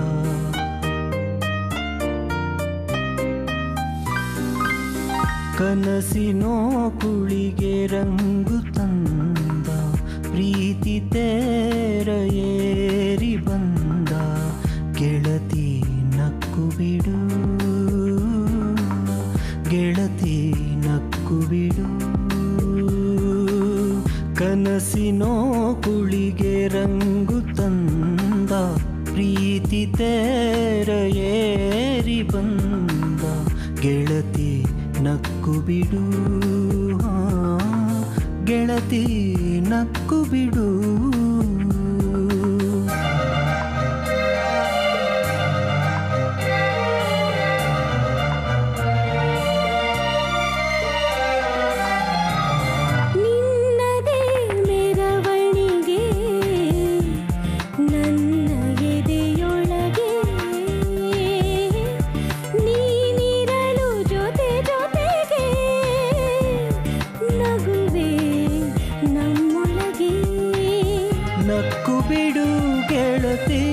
ಕನಸಿನೋ ಕುಳಿಗೆ ರಂಗು ತಂದ ಪ್ರೀತಿ ತೇರ ಏರಿ ಬಂದ ಗೆಳತಿ ನಕ್ಕು ಬಿಡು ಗೆಳತಿ ನಕ್ಕು ಬಿಡು ಕನಸಿನೋ ಕುಳಿಗೆ ರಂಗು ತಂದ ಪ್ರೀತಿ ತೇರ ಏರಿ ಬಂದ ಗೆಳತಿ ನಕ್ಕು ಬಿಡು ಆ, ಗೆಳತಿ ನಕ್ಕು ಬಿಡು ನಿನ್ನದೇ ಮೆರವಣಿಗೆ ನನ್ನ ಎದೆಯೊಳಗೆ ನೀನಿರಲು ಜೊತೆ ಜೊತೆಗೆ ನಗುವೆ ನಮ್ಮೊಳಗೆ ನಕ್ಕು ಬಿಡು ಗೆಳತಿ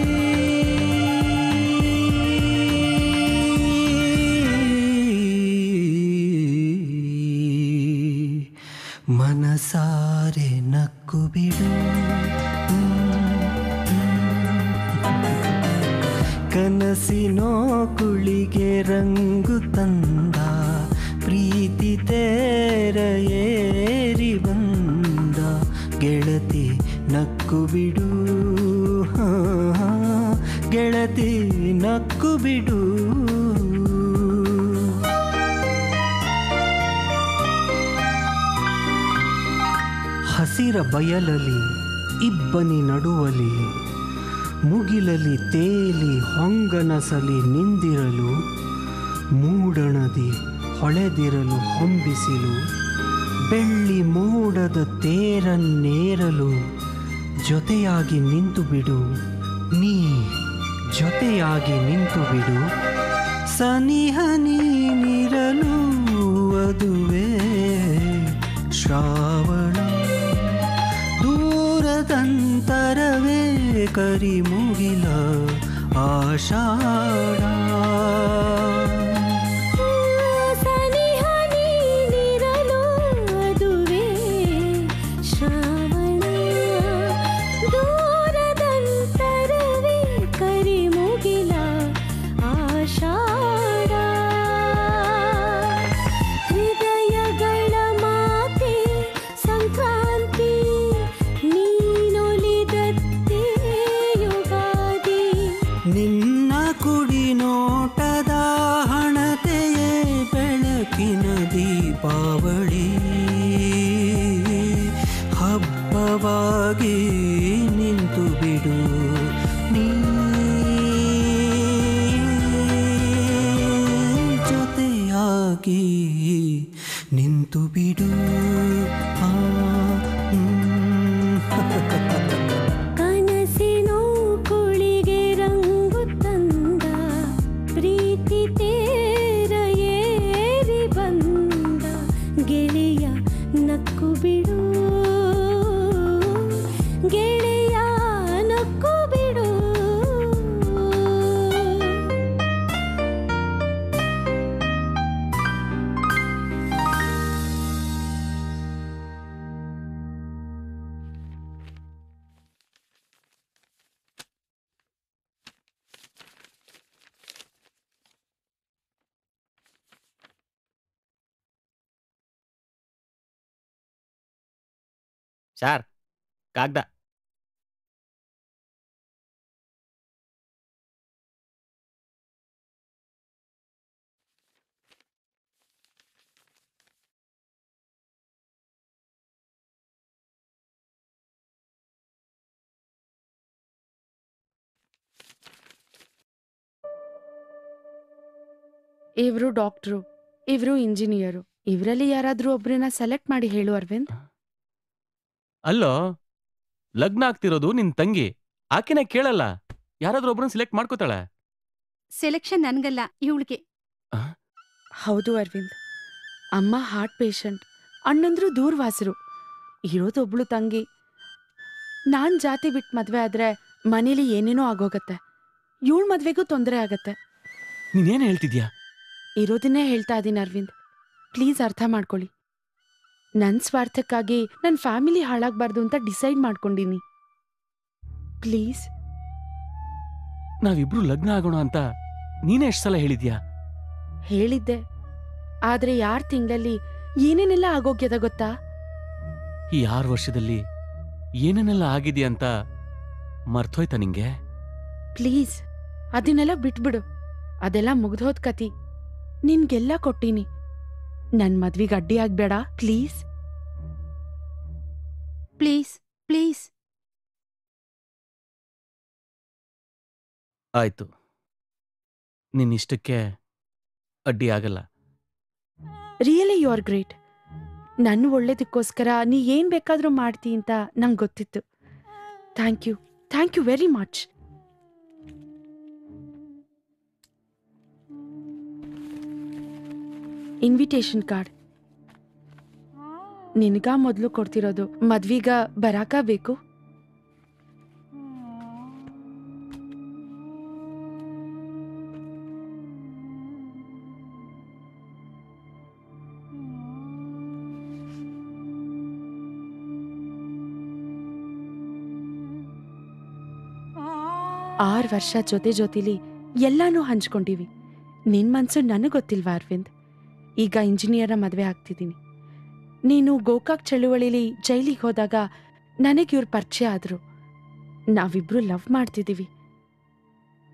ಮನಸಾರೆ ನಕ್ಕು ಬಿಡು ಕನಸಿನೋ ಕುಳಿಗೆ ರಂಗು ತಂದ ಪ್ರೀತಿ ತೇರ ಏರಿ ಬಂದ ಗೆಳತಿ ನಕ್ಕು ಬಿಡು ಹಾ, ಗೆಳತಿ ನಕ್ಕು ಬಿಡು ಹಸಿರ ಬಯಲಲಿ ಇಬ್ಬನಿ ನಡುವಲಿ ಮುಗಿಲಲಿ ತೇಲಿ ಹೊಂಗನಸಲಿ ನಿಂದಿರಲು ಮೂಡಣದಿ ಹೊಳೆದಿರಲು ಹೊಂಬಿಸಿಲು ಬೆಳ್ಳಿ ಮೋಡದ ತೇರನ್ನೇರಲು ಜೊತೆಯಾಗಿ ನಿಂತು ಬಿಡು ನೀ ಜೊತೆಯಾಗಿ ನಿಂತು ಬಿಡು ಸನಿಹ ನೀನಿರಲು ಅದುವೇ ಶ್ರಾವಣ ದೂರದಂತರವೇ ಕರಿಮುಗಿಲ ಆಷಾಢ ಸನಿಹ ನೀನಿರಲು ಅದುವೇ ಶ್ರಾವಣ ದೂರದಂತರವೇ ಕರಿಮುಗಿಲ ಆಷಾಢ ಹೃದಯಗಳ ಮಾತೆ ಸಂಕ್ರಾಂತಿ ನೀನೊಲಿದದ್ದೇ ಯುಗಾದಿ ನಿನ್ನ ಕುಡಿ ನೋಟದ ಹಣತೆಯೇ ಬೆಳಕಿನ ದೀಪಾವಳಿ ಹಬ್ಬವಾಗಿ ನಿಂತು ಬಿಡು ನೀ ಜೊತೆಯಾಗಿ ನಿಂತು ಬಿಡು ಆ, ಹ್ಮ್. ಕನಸಿನೋ ಕುಳಿಗೆ ರಂಗು ತಂದ ಪ್ರೀತಿ ತೇರ ಏರಿ ಬಂದ ಗೆಳೆಯ ನಕ್ಕು ಬಿಡು ಗೆಳೆಯ ನಕ್ಕು ಬಿಡು ಸಾರ್ ಕಾಗ್ದ ಇವರು ಡಾಕ್ಟ್ರು ಇವರು ಇಂಜಿನಿಯರು ಇವರಲ್ಲಿ ಯಾರಾದ್ರೂ ಒಬ್ರನ್ನ ಸೆಲೆಕ್ಟ್ ಮಾಡಿ ಹೇಳು ಅರವಿಂದ್ ಅಲ್ಲೋ ಲಗ್ನ ಆಗ್ತಿರೋದು ನಿನ್ ತಂಗಿ ಆಕೆನ ಕೇಳಲ್ಲ ಯಾರಾದ್ರೂ ಒಬ್ರನ್ನ ಸಿಲೆಕ್ಟ್ ಮಾಡ್ಕೋತಾಳೆ ಸೆಲೆಕ್ಷನ್ ನನ್ಗಲ್ಲ ಇವಳಿಗೆ ಹೌದು ಅರವಿಂದ್ ಅಮ್ಮ ಹಾರ್ಟ್ ಪೇಷಂಟ್ ಅಣ್ಣಂದ್ರು ದೂರ್ವಾಸರು ಇರೋದೊಬ್ಳು ತಂಗಿ ನಾನ್ ಜಾತಿ ಬಿಟ್ಟು ಮದ್ವೆ ಆದ್ರೆ ಮನೇಲಿ ಏನೇನೋ ಆಗೋಗತ್ತೆ ಇವಳ ಮದ್ವೆಗೂ ತೊಂದರೆ ಆಗತ್ತೆ ನೀನೇನ್ ಹೇಳ್ತಿದ್ಯಾ ಇರೋದನ್ನೇ ಹೇಳ್ತಾ ಇದೀನಿ ಅರವಿಂದ್ ಪ್ಲೀಸ್ ಅರ್ಥ ಮಾಡ್ಕೊಳ್ಳಿ ನನ್ನ ಸ್ವಾರ್ಥಕ್ಕಾಗಿ ನನ್ನ ಫ್ಯಾಮಿಲಿ ಹಾಳಾಗ್ಬಾರ್ದು ಅಂತ ಡಿಸೈಡ್ ಮಾಡ್ಕೊಂಡಿನಿ ಪ್ಲೀಸ್ ನಾವಿಬ್ರು ಲಗ್ನ ಆಗೋಣ ಅಂತ ನೀನೇ ಎಷ್ಟ್ ಸಲ ಹೇಳಿದ್ಯಾ ಹೇಳಿದ್ದೆ ಆದ್ರೆ ಯಾರ್ ತಿಂಗಳಲ್ಲಿ ಏನೇನೆಲ್ಲ ಆಗೋಗ್ಯದ ಗೊತ್ತಾ ಈ ಆರು ವರ್ಷದಲ್ಲಿ ಏನೇನೆಲ್ಲ ಆಗಿದೆ ಅಂತ ಮರ್ತೋಯ್ತಾ ನಿಂಗೆ ಪ್ಲೀಸ್ ಅದನ್ನೆಲ್ಲ ಬಿಟ್ಬಿಡು ಅದೆಲ್ಲ ಮುಗ್ದೋದ್ ಕತಿ ನಿನ್ಗೆಲ್ಲ ಕೊಟ್ಟೀನಿ ನನ್ ಮದ್ವಿಗ್ ಅಡ್ಡಿ ಆಗ್ಬೇಡ ಪ್ಲೀಸ್ ಪ್ಲೀಸ್ ಪ್ಲೀಸ್ ಆಯ್ತು ನಿನ್ ಇಷ್ಟಕ್ಕೆ ಅಡ್ಡಿ ಆಗಲ್ಲ ರಿಯಲಿ ಯು ಆರ್ ಗ್ರೇಟ್ ನನ್ನ ಒಳ್ಳೇದಕ್ಕೋಸ್ಕರ ನೀ ಏನ್ ಬೇಕಾದ್ರೂ ಮಾಡ್ತಿ ಅಂತ ನಂಗೆ ಗೊತ್ತಿತ್ತು thank you thank you very much invitation card ನಿನಗ ಮೊದಲು ಕೊಡ್ತಿರೋದು ಮದ್ವಿಗ ಬರಾಕ ಬೇಕು ಆರು ವರ್ಷ ಜೊತೆ ಜೊತೆಲಿ ಎಲ್ಲಾನು ಹಂಚ್ಕೊಂಡಿವಿ ನಿನ್ ಮನ್ಸು ನನಗೆ ಗೊತ್ತಿಲ್ವಾ ಅರವಿಂದ್ ಈಗ ಇಂಜಿನಿಯರ್ನ ಮದುವೆ ಆಗ್ತಿದ್ದೀನಿ ನೀನು ಗೋಕಾಕ್ ಚಳುವಳಿಲಿ ಜೈಲಿಗೆ ಹೋದಾಗ ನನಗೆ ಇವ್ರ ಪರಿಚಯ ಆದ್ರು ನಾವಿಬ್ರು ಲವ್ ಮಾಡ್ತಿದ್ದೀವಿ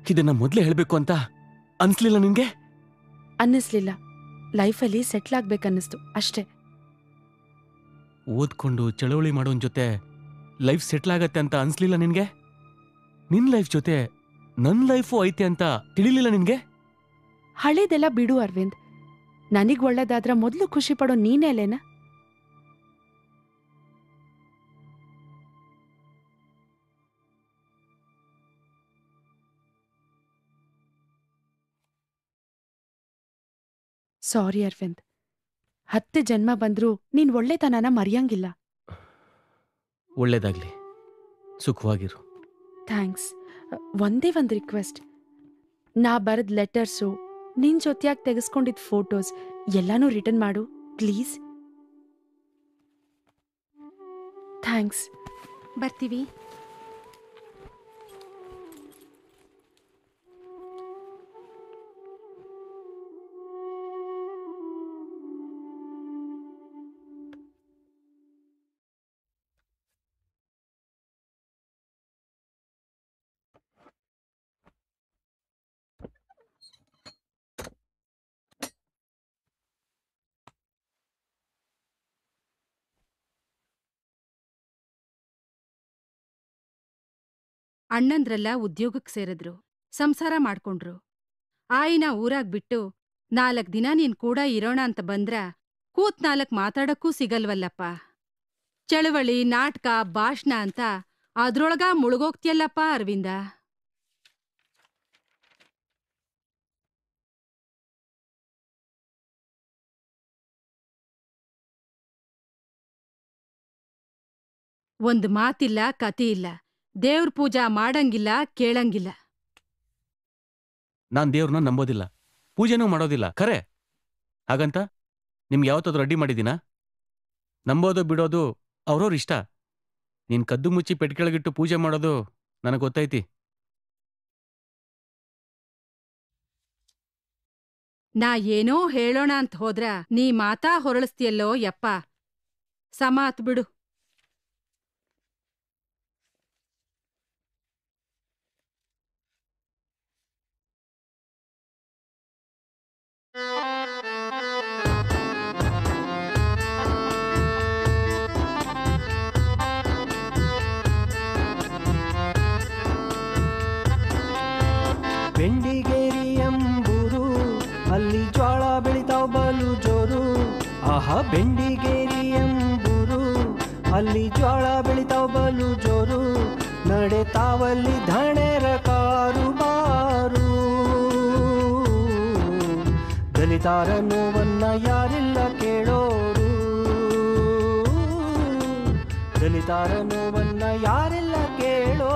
ಇದನ್ನ ಮೊದ್ಲೇ ಹೇಳ್ಬೇಕು ಅಂತ ಅನ್ಸ್ಲಿಲ್ಲ ನಿನ್ಗೆ ಅನ್ನಿಸ್ಲಿಲ್ಲ ಲೈಫಲ್ಲಿ ಸೆಟ್ಲ್ ಆಗ್ಬೇಕನ್ನಿಸ್ತು ಅಷ್ಟೇ ಓದ್ಕೊಂಡು ಚಳವಳಿ ಮಾಡೋನ್ ಜೊತೆ ಲೈಫ್ ಸೆಟ್ಲ್ ಆಗತ್ತೆ ಅಂತ ಅನ್ಸ್ಲಿಲ್ಲ ನಿನ್ಗೆ ನಿನ್ ಲೈಫ್ ಜೊತೆ ನನ್ ಲೈಫು ಐತೆ ಅಂತ ತಿಳಿಲಿಲ್ಲ ನಿನ್ಗೆ ಹಳೇದೆಲ್ಲ ಬಿಡು ಅರವಿಂದ್ ನನಗ್ ಒಳ್ಳೇದಾದ್ರ ಮೊದಲು ಖುಷಿ ಪಡೋ ನೀನೇಲೇನ ಸಾರಿ ಅರವಿಂದ್ ಹತ್ತು ಜನ್ಮ ಬಂದ್ರೂ ನೀನ್ ಒಳ್ಳೆತನನ ಮರೆಯಂಗಿಲ್ಲ ಒಳ್ಳೇದಾಗ್ಲಿ ಸುಖವಾಗಿರು ಥ್ಯಾಂಕ್ಸ್ ಒಂದೇ ಒಂದು ರಿಕ್ವೆಸ್ಟ್ ನಾ ಬರೆದ ಲೆಟರ್ಸು ನಿನ್ ಜೊತೆಯಾಗಿ ತೆಗೆಸ್ಕೊಂಡಿದ್ ಫೋಟೋಸ್ ಎಲ್ಲಾನು ರಿಟರ್ನ್ ಮಾಡು ಪ್ಲೀಸ್ ಥ್ಯಾಂಕ್ಸ್ ಬರ್ತೀವಿ ಅಣ್ಣಂದ್ರೆಲ್ಲ ಉದ್ಯೋಗಕ್ ಸೇರಿದ್ರು ಸಂಸಾರ ಮಾಡ್ಕೊಂಡ್ರು ಆಯಿನ ಊರಾಗ್ ಬಿಟ್ಟು ನಾಲ್ಕ್ ದಿನ ನೀನ್ ಕೂಡ ಇರೋಣ ಅಂತ ಬಂದ್ರ ಕೂತ್ ನಾಲ್ಕ್ ಮಾತಾಡಕ್ಕೂ ಸಿಗಲ್ವಲ್ಲಪ್ಪ ಚಳವಳಿ ನಾಟಕ ಭಾಷಣ ಅಂತ ಅದ್ರೊಳಗ ಮುಳುಗೋಗ್ತಿಯಲ್ಲಪ್ಪ ಅರವಿಂದ ಒಂದ್ ಮಾತಿಲ್ಲ ಕತಿ ಇಲ್ಲ ದೇವ್ರ ಪೂಜಾ ಮಾಡಂಗಿಲ್ಲ ಕೇಳಂಗಿಲ್ಲ ನಾನ್ ದೇವ್ರನ್ನ ನಂಬೋದಿಲ್ಲ ಪೂಜೆನೂ ಮಾಡೋದಿಲ್ಲ ಖರೆ ಹಾಗಂತ ನಿಮ್ಗೆ ಯಾವತ್ತಾದ್ರೂ ಅಡ್ಡಿ ಮಾಡಿದ್ದೀನಾ ನಂಬೋದು ಬಿಡೋದು ಅವ್ರವ್ರ ಇಷ್ಟ ನೀನ್ ಕದ್ದು ಮುಚ್ಚಿ ಪೆಟ್ ಕೆಳಗಿಟ್ಟು ಪೂಜೆ ಮಾಡೋದು ನನಗೆ ಗೊತ್ತೈತಿ ನಾ ಏನೋ ಹೇಳೋಣ ಅಂತ ಹೋದ್ರ ನೀ ಮಾತಾ ಹೊರಳಿಸ್ತಿಯಲ್ಲೋ ಯಪ್ಪ ಸಮಾತ್ ಬಿಡು ಬೆಂಡಿಗೇರಿ ಎಂಬೂರು ಅಲ್ಲಿ ಜ್ವಾಳ ಬೆಳಿತಾವ್ ಬಲು ಜೋರು ಆಹಾ ಬೆಂಡಿಗೇರಿ ಎಂಬೂರು ಅಲ್ಲಿ ಜ್ವಾಳ ಬೆಳಿತಾವ್ ಬಲು ಜೋರು ನಡೆತಾವಲ್ಲಿ ಧಣೆರ ಕಾರುಬಾರು ದಲಿತಾರ ನೋವನ್ನ ಯಾರಿಲ್ಲ ಕೇಳೋರು ದಲಿತಾರ ನೋವನ್ನ ಯಾರಿಲ್ಲ ಕೇಳೋರು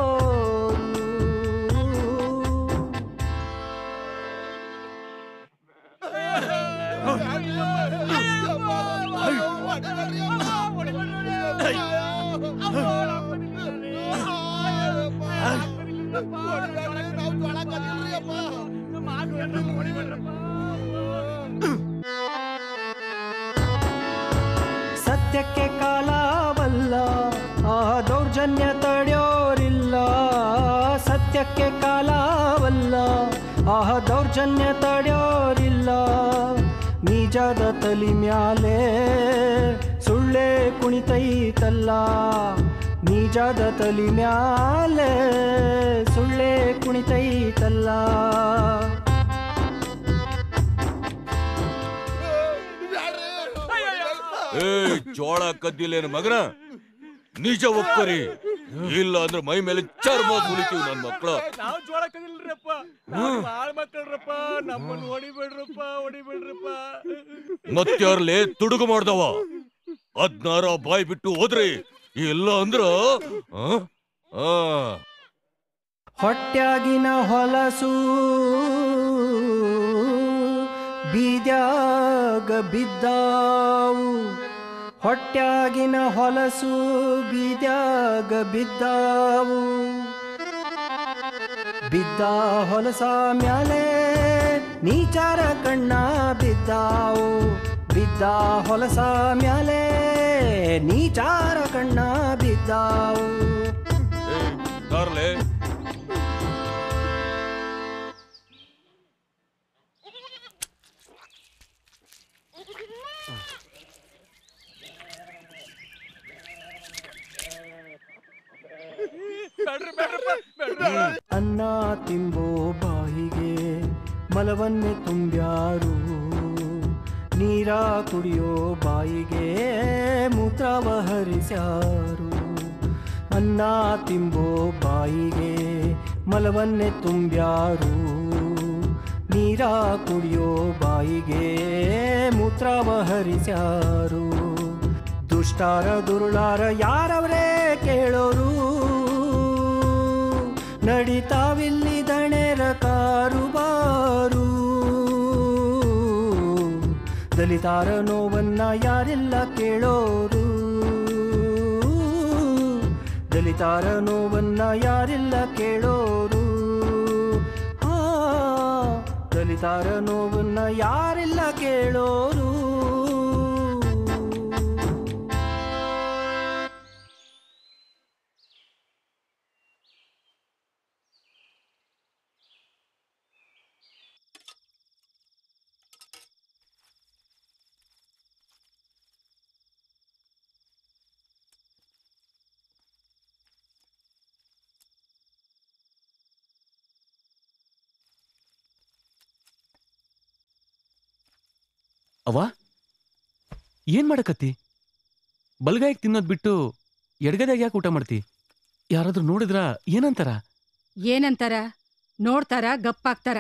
ಸತ್ಯಕ್ಕೆ ಕಾಲವಲ್ಲ ಆ ದೌರ್ಜನ್ಯ ತಡೆಯೋರಿಲ್ಲ ಸತ್ಯಕ್ಕೆ ಕಾಲವಲ್ಲ ಆ ದೌರ್ಜನ್ಯ ತಡೆಯೋರಿಲ್ಲ ನಿಜದ ತಲಿ ಮ್ಯಾಲೆ ಸುಳ್ಳೆ ಕುಣಿತೈತಲ್ಲ ನಿಜದ ತಲಿ ಮ್ಯಾಲೆ ಸುಳ್ಳೆ ಕುಣಿತೈತಲ್ಲ ಏ ಜೋಳ ಕದ್ದಿಲ್ಲೇನು ಮಗನ ನಿಜ ಒಪ್ಪರಿ ಇಲ್ಲ ಅಂದ್ರೆ ಮೈ ಮೇಲೆ ಚರ್ಮ ಸುಲಿತೀವಿ ನನ್ ಮಕ್ಕಳ ನಾವ್ ಜೋಳ ಕದಿಲ್ರಪ್ಪ ಬಾಳ್ ಮಕ್ಕಳ್ರಪ್ಪ ನಮ್ಮನ್ನ ಹೊಡಿಬೇಡ್ರಪ್ಪ ಹೊಡಿಬೇಡ್ರಪ್ಪ ಮತ್ಯಾರ್ಲೆ ತುಡುಗು ಮಾಡ್ದವ ಹದ್ನಾರ ಬಾಯ್ ಬಿಟ್ಟು ಹೋದ್ರಿ ಇಲ್ಲ ಅಂದ್ರ ಆ? ಆ. ಹೊಟ್ಯಾಗಿನ ಹೊಲಸು ಬೀದ್ಯಾಗ ಬಿದ್ದಾವು ಹೊಟ್ಯಾಗಿನ ಹೊಲಸು ಬೀದ್ಯಾಗ ಬಿದ್ದಾವು ಬಿದ್ದ ಹೊಲಸ ಮ್ಯಾಲೆ ನೀಚಾರ ಕಣ್ಣ ಬಿದ್ದಾವು ಬಿದ್ದ ಹೊಲಸ ಮ್ಯಾಲೆ ನೀಚಾರ ಕಣ್ಣ ಬಿದ್ದಾವು ತಾರ್ಲೆ ಅನ್ನ ತಿಂಬೋ ಬಾಯಿಗೆ ಮಲವನ್ನೇ ತುಂಬ್ಯಾರು ನೀರ ಕುಡಿಯೋ ಬಾಯಿಗೆ ಮೂತ್ರವ ಹರಿಸ್ಯಾರು ಅನ್ನ ತಿಂಬೋ ಬಾಯಿಗೆ ಮಲವನ್ನೇ ತುಂಬ್ಯಾರು ನೀರ ಕುಡಿಯೋ ಬಾಯಿಗೆ ಮೂತ್ರವ ಹರಿಸ್ಯಾರು ದುಷ್ಟಾರ ದುರುಳಾರ ಯಾರವರೇ ಕೇಳೋರು ನಡಿತಾವಿಲ್ಲಿ ದಣೆರ ಕಾರುಬಾರು ದಲಿತಾರ ನೋವನ್ನ ಯಾರೆಲ್ಲ ಕೇಳೋರು ದಲಿತಾರ ನೋವನ್ನ ಯಾರೆಲ್ಲ ಕೇಳೋರು ಆ, ದಲಿತಾರ ನೋವನ್ನ ಯಾರೆಲ್ಲ ಕೇಳೋರು ಅವ್ವ ಏನ್ ಮಾಡಕತ್ತಿ ಬಲ್ಗಾಯಿಗೆ ತಿನ್ನೋದ್ ಬಿಟ್ಟು ಎಡಗದಾಗ ಯಾಕೆ ಊಟ ಮಾಡ್ತಿ ಯಾರಾದ್ರೂ ನೋಡಿದ್ರ ಏನಂತಾರ ಏನಂತಾರ ನೋಡ್ತಾರ ಗಪ್ಪಾಗ್ತಾರ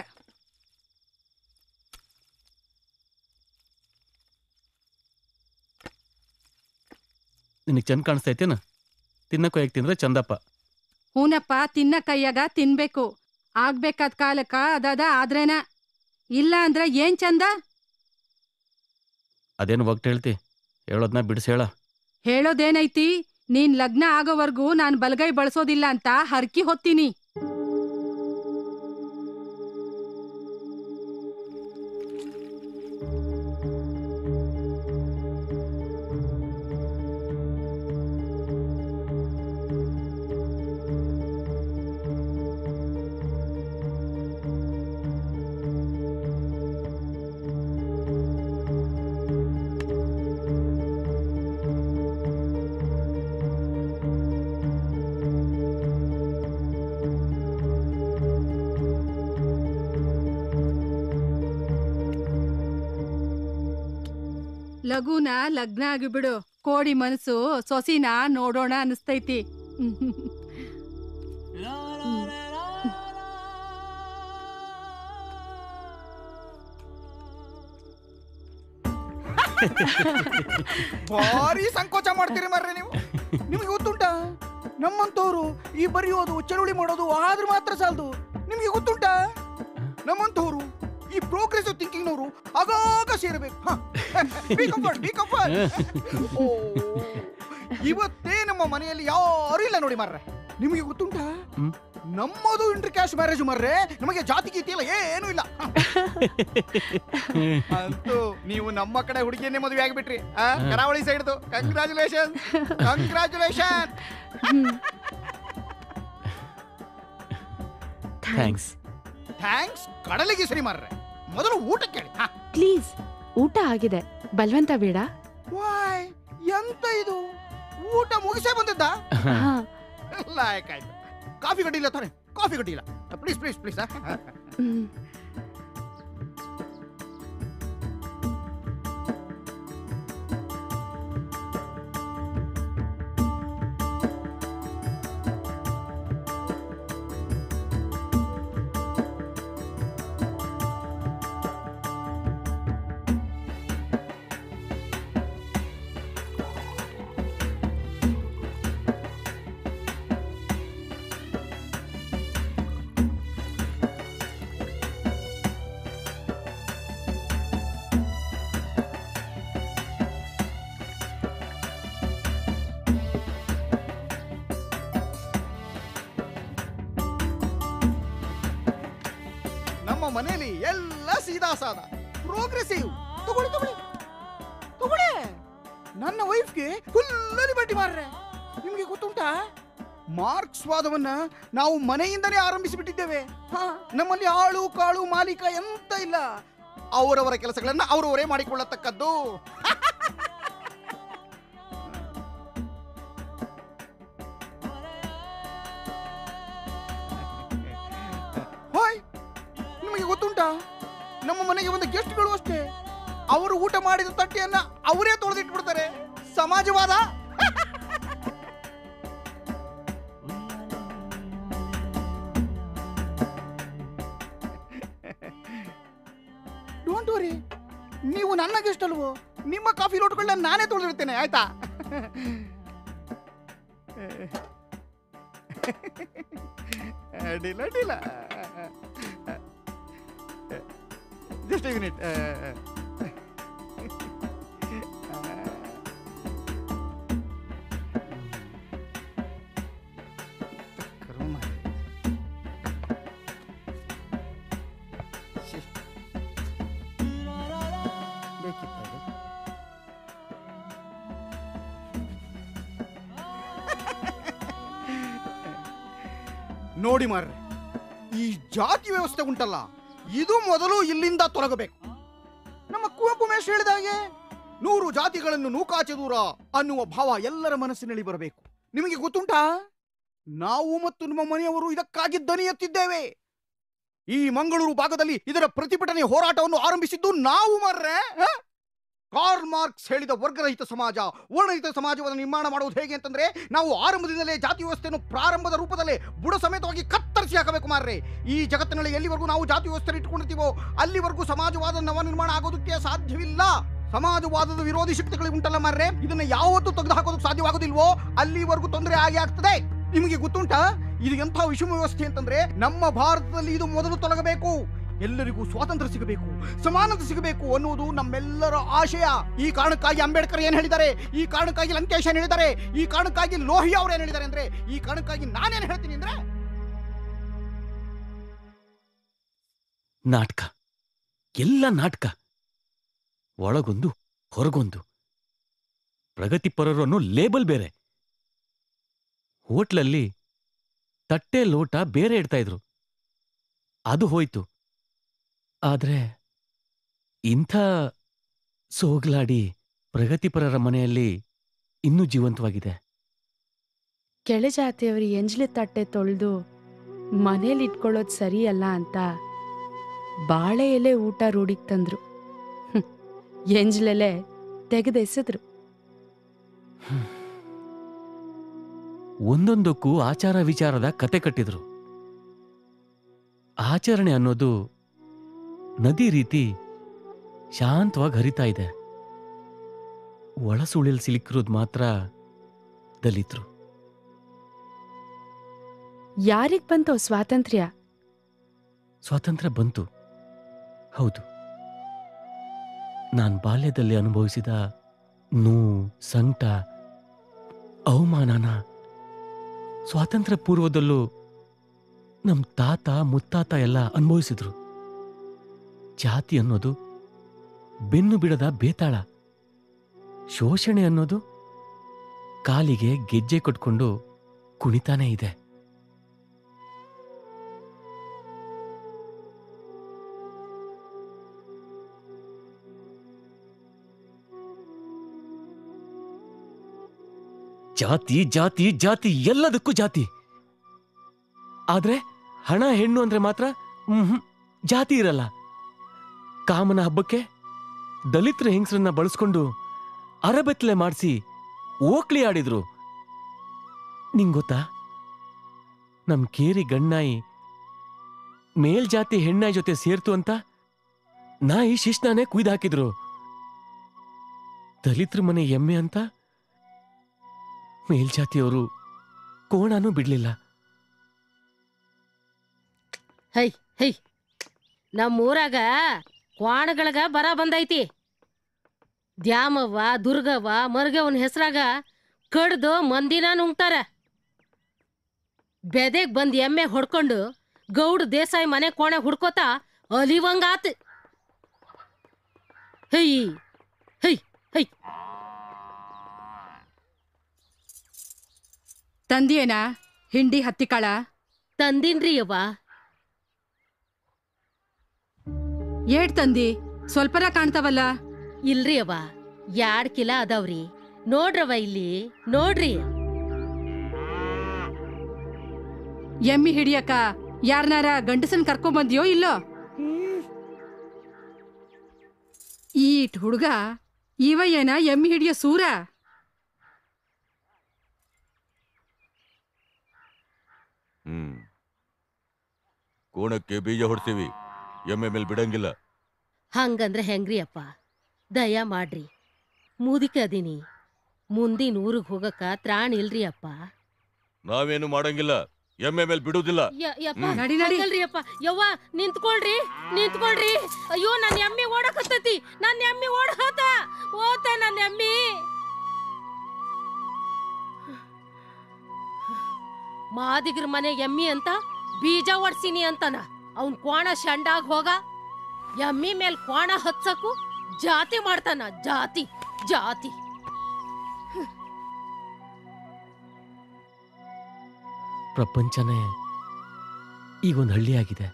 ನಿನಗ್ ಚಂದ ಕಾಣಿಸ್ತೈತೇನ ತಿನ್ನಕ್ಕೋ ಯಾಕೆ ತಿಂದ್ರೆ ಚಂದಪ್ಪ ಹೂನಪ್ಪ ತಿನ್ನ ಕೈಯಾಗ ತಿನ್ಬೇಕು ಆಗ್ಬೇಕಾದ ಕಾಲಕ್ಕ ಅದದ ಆದ್ರೇನ ಇಲ್ಲ ಅಂದ್ರ ಏನ್ ಚಂದ ಅದೇನು ಒಗ್ಟ್ ಹೇಳ್ತಿ ಹೇಳೋದ್ನ ಬಿಡಿಸ್ ಹೇಳ ಹೇಳೋದೇನೈತಿ ನೀನ್ ಲಗ್ನ ಆಗೋವರ್ಗೂ ನಾನ್ ಬಲಗೈ ಬಳಸೋದಿಲ್ಲ ಅಂತ ಹರ್ಕಿ ಹೊತ್ತೀನಿ ಲಘುನ ಲಗ್ನ ಆಗಿಬಿಡು ಕೋಡಿ ಮನಸ್ಸು ಸೊಸಿನ ನೋಡೋಣ ಅನಿಸ್ತೈತಿ ಭಾರಿ ಸಂಕೋಚ ಮಾಡ್ತೀರಿ ಮರ್ರೆ ನೀವು ನಿಮಗೆ ಗೊತ್ತುಂಟಾ ನಮ್ಮಂತವ್ರು ಈ ಬರೆಯೋದು ಚಳುವಳಿ ಮಾಡೋದು ಆದ್ರೆ ಮಾತ್ರ ಸಾಲದು ನಿಮಗೆ ಗೊತ್ತುಂಟಾ ನಮ್ಮಂತವ್ರು ಈ ಪ್ರೋಗ್ರೆಸಿವ್ ಥಿಂಕಿಂಗ್ ನವರು ಆಗಾಗ ಸೇರಬೇಕು ಹ. Be comfort, be comfort. ಓ, ಇವತ್ತೇ ನಮ್ಮ ಮನೆಯಲ್ಲಿ ಯಾರು ಇಲ್ಲ ನೋಡಿ ಮರ್ರೆ ನಿಮಗೆ ಗೊತ್ತುಂಟಾ ನಮ್ಮದು ಇಂಟರ್ ಕ್ಯಾಶ್ ಮ್ಯಾರೇಜ್ ಮರ್ರೆ ನಮಗೆ ಜಾತಿ ಗೀತಿ ಇಲ್ಲ ಏನೂ ಇಲ್ಲ ಹ. ಅಂತೂ ನೀವು ನಮ್ಮ ಕಡೆ ಹುಡುಗಿಯನ್ನೇ ಮದುವೆ ಆಗಿಬಿಟ್ರಿ ಆ, ಹ. ಕರಾವಳಿ ಸೈಡ್ದು ಕಂಗ್ರಾಚುಲೇಷನ್ ಕಂಗ್ರಾಚುಲೇಷನ್ ಥ್ಯಾಂಕ್ಸ್ ಥ್ಯಾಂಕ್ಸ್ ಕಡಲಿಗೆ ಸರಿ ಮಾರ್ರೆ ಮೊದಲು ಊಟ ಕೇಳಿ ಹ. ಪ್ಲೀಸ್ ಊಟ ಆಗಿದೆ ಬಲ್ವಂತ ಬೇಡ ವಾಯ್ ಎಂತ ಇದು ಊಟ ಮುಗಿಸೇ ಬಂದಿದ್ದ ಹಾ. ಲಾಯ್ಕಾಯ್ತು ಕಾಫಿ ಗಡ್ಡಿಲ್ಲ ತಾನೆ ಕಾಫಿ ಗಡ್ಡಿಲ್ಲ ಪ್ಲೀಸ್ ಪ್ಲೀಸ್ ಪ್ಲೀಸ್ ಹ್ಮ್. ನಮ್ಮ ಮನೆಯಲ್ಲಿ ಎಲ್ಲ ಸೀದಾ ಸಾದ ಪ್ರೋಗ್ರೆಸಿವ್ ತಗೊಳ್ಳಿ ತಗೊಳ್ಳಿ ತಗೊಳ್ಳಿ ನನ್ನ ವೈಫ್ಗೆ ಫುಲ್ಲಲ್ಲಿ ಬಡ್ಡಿ ಮಾರ್ರೆ ನಿಮ್ಗೆ ಗೊತ್ತುಂಟಾ ಮಾರ್ಕ್ಸ್ ವಾದವನ್ನ ನಾವು ಮನೆಯಿಂದನೇ ಆರಂಭಿಸಿಬಿಟ್ಟಿದ್ದೇವೆ ಹಾ ನಮ್ಮಲ್ಲಿ ಆಳು ಕಾಳು ಮಾಲೀಕ ಎಂತ ಇಲ್ಲ ಅವರವರ ಕೆಲಸಗಳನ್ನ ಅವರವರೇ ಮಾಡಿಕೊಳ್ಳತಕ್ಕದ್ದು ಗೊತ್ತುಂಟಾ ನಮ್ಮ ಮನೆಗೆ ಬಂದ ಗೆಸ್ಟ್ಗಳು ಅಷ್ಟೇ ಅವರು ಊಟ ಮಾಡಿದ ತಟ್ಟೆಯನ್ನ ಅವರೇ ತೊಳೆದಿಟ್ಬಿಡ್ತಾರೆ ಸಮಾಜವಾದ ಡೋಂಟ್ ವರಿ ನೀವು ನನ್ನ ಗೆಸ್ಟ್ ಅಲ್ವೋ ನಿಮ್ಮ ಕಾಫಿ ಲೋಟಗಳನ್ನ ನಾನೇ ತೊಳೆದಿರ್ತೇನೆ ಆಯ್ತಾ ಅಡ್ಡಿಲ್ಲ ಅಡ್ಡಿಲ್ಲ ಜಸ್ಟ್ ಮಿನಿಟ್ ಬೇಕಿತ್ತು ಅದು. ನೋಡಿ ಮಾರ್ರೆ ಈ ಜಾತಿ ವ್ಯವಸ್ಥೆ ಉಂಟಲ್ಲ ಇದು ಮೊದಲು ಇಲ್ಲಿಂದ ತೊಲಗಬೇಕು ನಮ್ಮ ಕುವೆಂಪು ಮೇಷ್ ಹೇಳಿದ ಹಾಗೆ ನೂರು ಜಾತಿಗಳನ್ನು ನೂಕಾಚೆ ದೂರ ಅನ್ನುವ ಭಾವ ಎಲ್ಲರ ಮನಸ್ಸಿನಲ್ಲಿ ಬರಬೇಕು ನಿಮಗೆ ಗೊತ್ತುಂಟಾ ನಾವು ಮತ್ತು ನಮ್ಮ ಮನೆಯವರು ಇದಕ್ಕಾಗಿ ದನಿ ಎತ್ತಿದ್ದೇವೆ ಈ ಮಂಗಳೂರು ಭಾಗದಲ್ಲಿ ಇದರ ಪ್ರತಿಭಟನೆ ಹೋರಾಟವನ್ನು ಆರಂಭಿಸಿದ್ದು ನಾವು ಮರ್ರೆ ಹ? ಕಾರ್ಲ್ ಮಾರ್ಕ್ಸ್ ಹೇಳಿದ ವರ್ಗರಹಿತ ಸಮಾಜ ವರ್ಣರಹಿತ ಸಮಾಜವನ್ನು ನಿರ್ಮಾಣ ಮಾಡುವುದು ಹೇಗೆ ಅಂತಂದ್ರೆ ನಾವು ಆರಂಭದಿಂದಲೇ ಜಾತಿ ವ್ಯವಸ್ಥೆಯನ್ನು ಪ್ರಾರಂಭದ ರೂಪದಲ್ಲೇ ಬುಡ ಸಮೇತವಾಗಿ ಕತ್ತರಿಸಿ ಹಾಕಬೇಕು ಮಾರ್ರೆ ಈ ಜಗತ್ತಿನಲ್ಲಿ ಎಲ್ಲಿವರೆಗೂ ನಾವು ಜಾತಿ ವ್ಯವಸ್ಥೆ ಇಟ್ಕೊಂಡಿರ್ತೀವೋ ಅಲ್ಲಿವರೆಗೂ ಸಮಾಜವಾದ ನವ ನಿರ್ಮಾಣ ಆಗೋದಕ್ಕೆ ಸಾಧ್ಯವಿಲ್ಲ ಸಮಾಜವಾದದ ವಿರೋಧಿ ಶಕ್ತಿಗಳು ಉಂಟಲ್ಲ ಮಾರ್ರೆ ಇದನ್ನ ಯಾವತ್ತೂ ತೆಗೆದು ಹಾಕೋದಕ್ಕೆ ಸಾಧ್ಯವಾಗೋದಿಲ್ವೋ ಅಲ್ಲಿವರೆಗೂ ತೊಂದರೆ ಆಗಿ ಆಗ್ತದೆ ನಿಮಗೆ ಗೊತ್ತುಂಟಾ ಇದು ಎಂಥ ವಿಷಮ ವ್ಯವಸ್ಥೆ ಅಂತಂದ್ರೆ ನಮ್ಮ ಭಾರತದಲ್ಲಿ ಇದು ಮೊದಲು ತೊಲಗಬೇಕು ಎಲ್ಲರಿಗೂ ಸ್ವಾತಂತ್ರ್ಯ ಸಿಗಬೇಕು ಸಮಾನತೆ ಸಿಗಬೇಕು ಅನ್ನುವುದು ನಮ್ಮೆಲ್ಲರ ಆಶಯ ಈ ಕಾರಣಕ್ಕಾಗಿ ಅಂಬೇಡ್ಕರ್ ಏನ್ ಹೇಳಿದ್ದಾರೆ ಈ ಕಾರಣಕ್ಕಾಗಿ ಲಂಕೇಶ್ ಏನ್ ಹೇಳಿದ್ದಾರೆ ಈ ಕಾರಣಕ್ಕಾಗಿ ಲೋಹಿಯಾ ಅವ್ರು ಏನ್ ಹೇಳಿದ್ದಾರೆ ಅಂದ್ರೆ ಈ ಕಾರಣಕ್ಕಾಗಿ ನಾನೇನ್ ಹೇಳ್ತೀನಿ ಅಂದ್ರೆ ನಾಟಕ ಎಲ್ಲ ನಾಟಕ ಒಳಗೊಂದು ಹೊರಗೊಂದು ಪ್ರಗತಿಪರರು ಅನ್ನೋ ಲೇಬಲ್ ಬೇರೆ ಹೋಟ್ಲಲ್ಲಿ ತಟ್ಟೆ ಲೋಟ ಬೇರೆ ಇಡ್ತಾ ಇದ್ರು ಅದು ಹೋಯ್ತು ಆದ್ರೆ ಇಂಥ ಸೋಗ್ಲಾಡಿ ಪ್ರಗತಿಪರರ ಮನೆಯಲ್ಲಿ ಇನ್ನೂ ಜೀವಂತವಾಗಿದೆ ಕೆಳಜಾತಿಯವರು ಎಂಜ್ಲೆ ತಟ್ಟೆ ತೊಳೆದು ಮನೇಲಿ ಇಟ್ಕೊಳ್ಳೋದು ಸರಿಯಲ್ಲ ಅಂತ ಬಾಳೆ ಎಲೆ ಊಟ ರೂಢಿಗೆ ತಂದ್ರು ಹ್ಮ್. ಎಂಜ್ಲೆಲೆ ತೆಗೆದೆಸೆದ್ರು ಒಂದೊಂದಕ್ಕೂ ಆಚಾರ ವಿಚಾರದ ಕತೆ ಕಟ್ಟಿದ್ರು ಆಚರಣೆ ಅನ್ನೋದು ನದಿ ರೀತಿ ಶಾಂತವಾಗಿ ಹರಿತಾ ಇದೆ ಒಳಸುಳಿಲ್ ಸಿಲುಕಿರೋದು ಮಾತ್ರ ದಲಿತರು ಯಾರಿಗ್ ಬಂತೋ ಸ್ವಾತಂತ್ರ್ಯ ಸ್ವಾತಂತ್ರ್ಯ ಬಂತು ಹೌದು ನಾನ್ ಬಾಲ್ಯದಲ್ಲಿ ಅನುಭವಿಸಿದ ನೋವು ಸಂಕಟ ಅವಮಾನನ ಸ್ವಾತಂತ್ರ್ಯ ಪೂರ್ವದಲ್ಲೂ ನಮ್ ತಾತ ಮುತ್ತಾತ ಎಲ್ಲ ಅನುಭವಿಸಿದ್ರು ಜಾತಿ ಅನ್ನೋದು ಬೆನ್ನು ಬಿಡದ ಬೇತಾಳ ಶೋಷಣೆ ಅನ್ನೋದು ಕಾಲಿಗೆ ಗೆಜ್ಜೆ ಕಟ್ಕೊಂಡು ಕುಣಿತಾನೇ ಇದೆ ಜಾತಿ ಜಾತಿ ಜಾತಿ ಎಲ್ಲದಕ್ಕೂ ಜಾತಿ ಆದ್ರೆ ಹಣ ಹೆಣ್ಣು ಅಂದ್ರೆ ಮಾತ್ರ ಮ್ಹೂ, ಜಾತಿ ಇರಲ್ಲ ಕಾಮನ ಹಬ್ಬಕ್ಕೆ ದಲಿತರ ಹೆಂಗಸರನ್ನ ಬಳಸ್ಕೊಂಡು ಅರಬೆತ್ತಲೆ ಮಾಡಿಸಿ ಓಕ್ಲಿ ಆಡಿದ್ರು ನಿಂಗ್ ಗೊತ್ತಾ ನಮ್ ಕೇರಿ ಗಣ್ಣಾಯಿ ಮೇಲ್ಜಾತಿ ಹೆಣ್ಣಾಯಿ ಜೊತೆ ಸೇರ್ತು ಅಂತ ನಾಯಿ ಶಿಶ್ನಾನೇ ಕುಯ್ದಾಕಿದ್ರು ದಲಿತರ ಮನೆ ಎಮ್ಮೆ ಅಂತ ಮೇಲ್ಜಾತಿಯವರು ಕೋಣನೂ ಬಿಡ್ಲಿಲ್ಲ ಹೈ ಹೈ ನಮ್ಮೂರಾಗ ಕ್ವಾಣಗಳಗ ಬರ ಬಂದೈತಿ ದ್ಯಾಮವ್ವ ದುರ್ಗವ್ವ ಮರ್ಗವನ್ ಹೆಸ್ರಾಗ ಕಡ್ದು ಮಂದಿನ ನುಂಗ್ತಾರ ಬೆದೆಗ್ ಬಂದ್ ಎಮ್ಮೆ ಹೊಡ್ಕೊಂಡು ಗೌಡ್ ದೇಸಾಯಿ ಮನೆ ಕೋಣೆ ಹುಡ್ಕೋತ ಅಲಿವಂಗಾತ್ ಹೈ ಹೈ ಹೈ ತಂದಿಯೇನಾ ಹಿಂಡಿ ಹತ್ತಿ ಕಾಳ ತಂದಿನ್ರಿ ಅವ್ವ ಏಟ್ ತಂದಿ ಸ್ವಲ್ಪರ ಕಾಣ್ತಾವಲ್ಲ ಇಲ್ರಿ ಅವ್ವ ಯಾಡ್ ಕಿಲ ಅದಾವ್ರಿ ನೋಡ್ರವ ಇಲ್ಲಿ ನೋಡ್ರಿ ಎಮ್ಮಿ ಹಿಡಿಯಕ ಯಾರನಾರ ಗಂಡಸನ್ ಕರ್ಕೊಂಬಂದಿಯೋ ಇಲ್ಲೋ ಈಟ್ ಹುಡ್ಗ ಇವ ಏನ ಎಮ್ಮಿ ಹಿಡಿಯೋ ಸೂರ ಹ್ಮ್ ಕೋಣಕ್ಕೆ ಬೀಜ ಹೊಡ್ತೀವಿ ಎಮ್ಮೆ ಮೇಲೆ ಬಿಡಂಗಿಲ್ಲ ಹಂಗಂದ್ರೆ ಹೆಂಗ್ರಿ ಅಪ್ಪ ದಯ ಮಾಡ್ರಿ ಮುದಿಕ ಅದೀನಿ ಮುಂದಿನ ಊರಿಗೆ ಹೋಗಕ್ಕ ತ್ರಾಣ ಇಲ್ರಿ ಅಪ್ಪ ನಾವೇನು ಮಾಡಂಗಿಲ್ಲ ಎಮ್ಮೆ ಮೇಲೆ ಬಿಡುವುದಿಲ್ಲ ಯ- ಯಪ್ಪ ಹ್ಮ್. ನಡಿ, ನಡಿ. ಹಂಗಲ್ರಿ ಅಪ್ಪ ಯವ್ವ ನಿಂತ್ಕೊಳ್ರಿ ನಿಂತ್ಕೊಳ್ರಿ ಅಯ್ಯೋ ನನ್ನ ಎಮ್ಮಿ ಓಡಕತ್ತೈತಿ ನನ್ನ ಎಮ್ಮಿ ಓಡಹತ ಓತ ನನ್ನ ಎಮ್ಮಿ ಮಾದಿಗ್ರ ಮನೆ ಎಮ್ಮಿ ಅಂತ ಬೀಜ ಒಡ್ಸಿನಿ ಅಂತನ ಅವ್ನ್ ಕೋಣ ಶಂಡಾಗ್ ಹೋಗ ಎಮ್ಮಿ ಮೇಲ್ ಕೋಣ ಹಚ್ಚಕು ಜಾತಿ ಮಾಡ್ತಾನ ಜಾತಿ ಜಾತಿ ಪ್ರಪಂಚನೇ ಈಗೊಂದು ಹಳ್ಳಿ ಆಗಿದೆ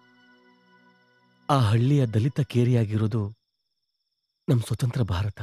ಆ ಹಳ್ಳಿಯ ದಲಿತ ಕೇರಿಯಾಗಿರೋದು ನಮ್ಮ ಸ್ವತಂತ್ರ ಭಾರತ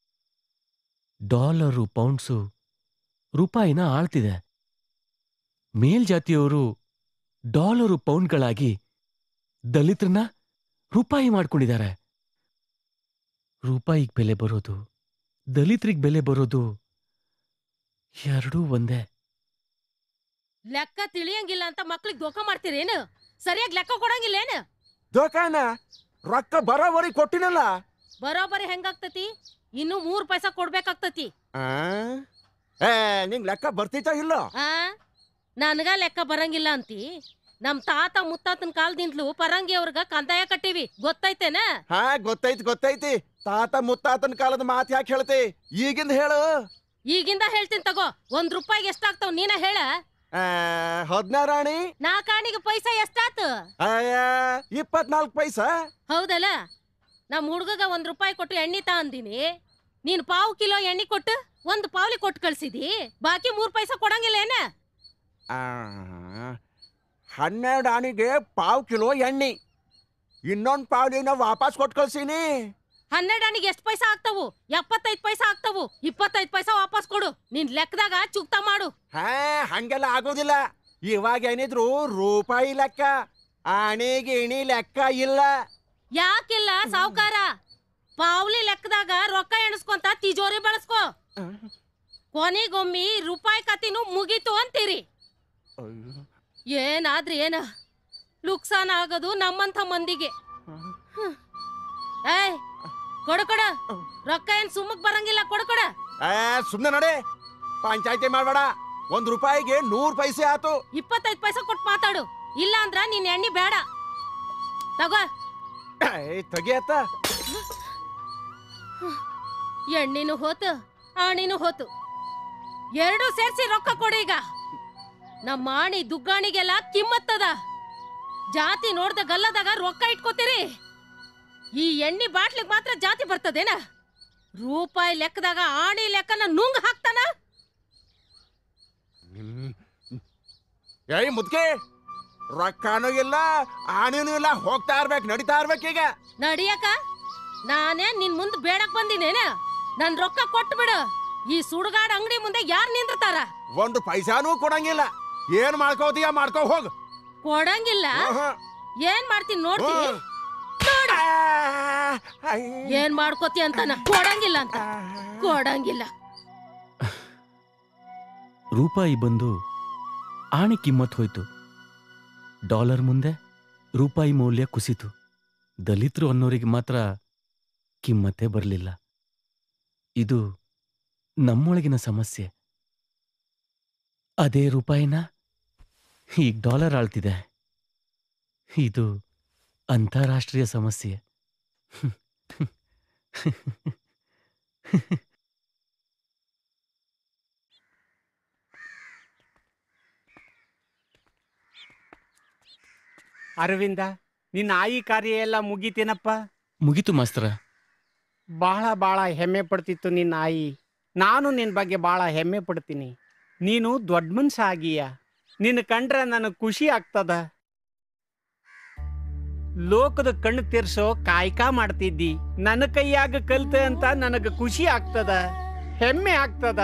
ಡಾಲರು ಪೌಂಡ್ಸು ರೂಪಾಯಿನ ಆಳ್ತಿದೆ ಮೇಲ್ಜಾತಿಯವರು ಡಾಲರು ಪೌಂಡ್ಗಳಾಗಿ ದಲಿತರನ್ನ ರೂಪಾಯಿ ಮಾಡ್ಕೊಂಡಿದ್ದಾರೆ ರೂಪಾಯಿಗೆ ಬೆಲೆ ಬರೋದು ದಲಿತರಿಗೆ ಬೆಲೆ ಬರೋದು ಎರಡೂ ಒಂದೇ ಲೆಕ್ಕ ತಿಳಿಯಂಗಿಲ್ಲ ಅಂತ ಮಕ್ಳಿಗೆ ದೋಖ ಮಾಡ್ತೀರೇನು ಸರಿಯಾಗಿ ಲೆಕ್ಕ ಕೊಡಂಗಿಲ್ಲೇನು ದೋಕಾನ ರೊಕ್ಕ ಬರೋವರಿ ಕೊಟ್ಟಿನಲ್ಲ ಬರೋಬ್ಬರಿ ಹೆಂಗಾಗ್ತತಿ ಇನ್ನು ಮೂರ್ ಪೈಸಾ ಕೊಡ್ಬೇಕಾಗ್ತತಿ ಆ? ಏ ನಿಂಗ್ ಲೆಕ್ಕ ಬರ್ತಿತ್ತ ಇಲ್ಲ ಆ ನನಗ ಲೆಕ್ಕ ಬರಂಗಿಲ್ಲ ಅಂತಿ ನಮ್ ತಾತ ಮುತ್ತಾತನ ಕಾಲದಿಂದ್ಲು ಪರಂಗಿ ಅವ್ರಗ ಕಂದಾಯ ಕಟ್ಟಿವಿ ಗೊತ್ತೈತೇನ ಹಾ ಗೊತ್ತೈತಿ ಗೊತ್ತೈತಿ ತಾತ ಮುತ್ತಾತನ ಕಾಲದ ಮಾತು ಯಾಕೆ ಹೇಳ್ತಿ ಈಗಿಂದ ಹೇಳು ಈಗಿಂದ ಹೇಳ್ತೀನಿ ತಗೋ ಒಂದ್ ರೂಪಾಯಿಗೆ ಎಷ್ಟಾಗ್ತಾವ್ ನೀನ ಹೇಳ ಆ, ಹದ್ನಾರಾಣಿ ನಾಲ್ಕಾಣಿಗೆ ಪೈಸಾ ಎಷ್ಟಾತು ಅಯ್ಯ ಇಪ್ಪತ್ನಾಲ್ಕು ಪೈಸಾ ಹೌದಲ್ಲ ನಮ್ ಹುಡ್ಗಗ ಒಂದ್ ರೂಪಾಯಿ ಕೊಟ್ಟು ಎಣ್ಣೆ ತಾ ಅಂದಿನಿ ನೀನ್ ಪಾವ್ ಕಿಲೋ ಎಣ್ಣೆ ಕೊಟ್ಟು ಒಂದ್ ಪಾವ್ಲಿ ಕೊಟ್ಟು ಕಳ್ಸಿದಿ ಬಾಕಿ ಮೂರ್ ಪೈಸಾ ಕೊಡಂಗಿಲ್ಲ ಏನ ಆ, ಹನ್ನೆರಡು ಆಣಿಗೆ ಪಾವ್ ಕಿಲೋ ಎಣ್ಣೆ ಇನ್ನೊಂದು ಪಾವ್ಲಿನ ವಾಪಸ್ ಕೊಟ್ಟು ಕಳ್ಸೀನಿ ಹನ್ನೆರಡು ಅಣಿಗೆ ಎಷ್ಟು ಪೈಸಾ ಆಗ್ತಾವು ಎಪ್ಪತ್ತೈದ್ ಪೈಸಾ ಆಗ್ತಾವು ಇಪ್ಪತ್ತೈದ್ ಪೈಸಾ ವಾಪಸ್ ಕೊಡು ನಿನ್ ಲೆಕ್ಕದಾಗ ಚುಕ್ತಾ ಮಾಡು ಹಾ ಹಂಗೆಲ್ಲ ಆಗೋದಿಲ್ಲ ಇವಾಗ ಏನಿದ್ರು ರೂಪಾಯಿ ಲೆಕ್ಕ ಆಣಿ ಗಿಣಿ ಲೆಕ್ಕ ಇಲ್ಲ ಯಾಕಿಲ್ಲ ಸಾವ್ಕಾರ ಪಾವ್ಲಿ ಲೆಕ್ಕದಾಗ ರೊಕ್ಕ ಎಣಸ್ಕೊಂತ ತಿಜೋರಿ ಬಳಸ್ಕೋ ಕೊನೆಗೊಮ್ಮಿ ರೂಪಾಯಿ ಕತಿನೂ ಮುಗೀತು ಅಂತೀರಿ ಏನಾದ್ರಿ ಏನ ಲುಕ್ಸಾನ ಆಗೋದು ನಮ್ಮಂಥ ಮಂದಿಗೆ ಹ್ಮ್. ಏಯ್ ಕೊಡು ಕೊಡ ರೊಕ್ಕ ಏನ್ ಸುಮ್ಮಕ್ ಬರಂಗಿಲ್ಲ ಕೊಡು ಕೊಡ ಏ ಸುಮ್ನೆ ನಡೆ ಪಂಚಾಯ್ತಿ ಮಾಡ್ಬೇಡ ಒಂದ್ ರೂಪಾಯಿಗೆ ನೂರ್ ಪೈಸೆ ಆತು ಇಪ್ಪತ್ತೈದ್ ಪೈಸಾ ಕೊಟ್ಟು ಮಾತಾಡು ಇಲ್ಲ ಅಂದ್ರ ನಿನ್ ಎಣ್ಣೆ ಬೇಡ ತಗೋ ಏ ತೆಗಿಯತ್ತ ಎಣ್ಣಿನೂ ಹೋತು ಆಣಿನೂ ಹೋತು ಎರಡೂ ಸೇರ್ಸಿ ರೊಕ್ಕ ಕೊಡು ಈಗ ನಮ್ಮ ಆಣಿ ದುಗ್ಗಾಣಿಗೆಲ್ಲ ಕಿಮ್ಮತ್ತದ ಜಾತಿ ನೋಡ್ದ ಗಲ್ಲದಾಗ ರೊಕ್ಕ ಇಟ್ಕೋತೀರಿ ಈ ಎಣ್ಣೆ ಬಾಟ್ಲಿಗ್ ಮಾತ್ರ ಜಾತಿ ಬರ್ತದೇನ ರೂಪಾಯಿ ಲೆಕ್ಕದಾಗ ಆಣಿ ಲೆಕ್ಕನ ನುಂಗ್ ಹಾಕ್ತಾನ ಏಯ್ ಮುದ್ಕೆ ರೊಕ್ಕನೂ ಇಲ್ಲ ಆಣಿನೂ ಇಲ್ಲ ಹೋಗ್ತಾ ಇರ್ಬೇಕು ನಡಿತಾ ಇರ್ಬೇಕೀಗ ನಡಿಯಕ ನಾನೇ ನಿನ್ ಮುಂದ್ ಬೇಡಕ್ ಬಂದಿನೇನ ನನ್ ರೊಕ್ಕ ಕೊಟ್ಟು ಬಿಡು ಈ ಸುಡುಗಾಡ್ ಅಂಗಡಿ ಮುಂದೆ ಯಾರ್ ನಿಂದಿರ್ತಾರ ಒಂದು ಪೈಸಾನೂ ಕೊಡಂಗಿಲ್ಲ ಏನ್ ಮಾಡ್ಕೋತೀಯ ಮಾಡ್ಕೋ ಹೋಗ್ ಕೊಡಂಗಿಲ್ಲ ಏನ್ ಮಾಡ್ತೀನಿ ನೋಡ್ತೀನಿ ನೋಡು. ಏನ್ ಮಾಡ್ಕೋತಿ ಅಂತಾನ ಕೊಡಂಗಿಲ್ಲ ಅಂತ ಕೊಡಂಗಿಲ್ಲ ರೂಪಾಯಿ ಬಂದು ಆಣೆ ಕಿಮ್ಮತ್ ಹೋಯ್ತು ಡಾಲರ್ ಮುಂದೆ ರೂಪಾಯಿ ಮೌಲ್ಯ ಕುಸಿತು ದಲಿತರು ಅನ್ನೋರಿಗೆ ಮಾತ್ರ ಕಿಮ್ಮತ್ತೇ ಬರಲಿಲ್ಲ ಇದು ನಮ್ಮೊಳಗಿನ ಸಮಸ್ಯೆ ಅದೇ ರೂಪಾಯಿನ ಈಗ ಡಾಲರ್ ಆಳ್ತಿದೆ ಇದು ಅಂತಾರಾಷ್ಟ್ರೀಯ ಸಮಸ್ಯೆ ಅರವಿಂದ ನಿನ್ನ ಆಯಿ ಕಾರ್ಯ ಎಲ್ಲ ಮುಗೀತೇನಪ್ಪ ಮುಗೀತು ಮಾಸ್ತರ ಬಹಳ ಬಹಳ ಹೆಮ್ಮೆ ಪಡ್ತಿತ್ತು ನಿನ್ನ ಆಯಿ ನಾನು ನಿನ್ನ ಬಗ್ಗೆ ಬಹಳ ಹೆಮ್ಮೆ ಪಡ್ತೀನಿ ನೀನು ದೊಡ್ಡ ಮನ್ಸ ಆಗೀಯ ನಿನ್ನ ಕಂಡ್ರೆ ನನಗೆ ಖುಷಿ ಆಗ್ತದ ಲೋಕದ ಕಣ್ಣು ತೀರ್ಸೋ ಕಾಯ್ಕ ಮಾಡ್ತಿದ್ದಿ ನನ್ನ ಕೈಯಾಗ ಕಲ್ತೆ ಅಂತ ನನಗೆ ಖುಷಿ ಆಗ್ತದ ಹೆಮ್ಮೆ ಆಗ್ತದ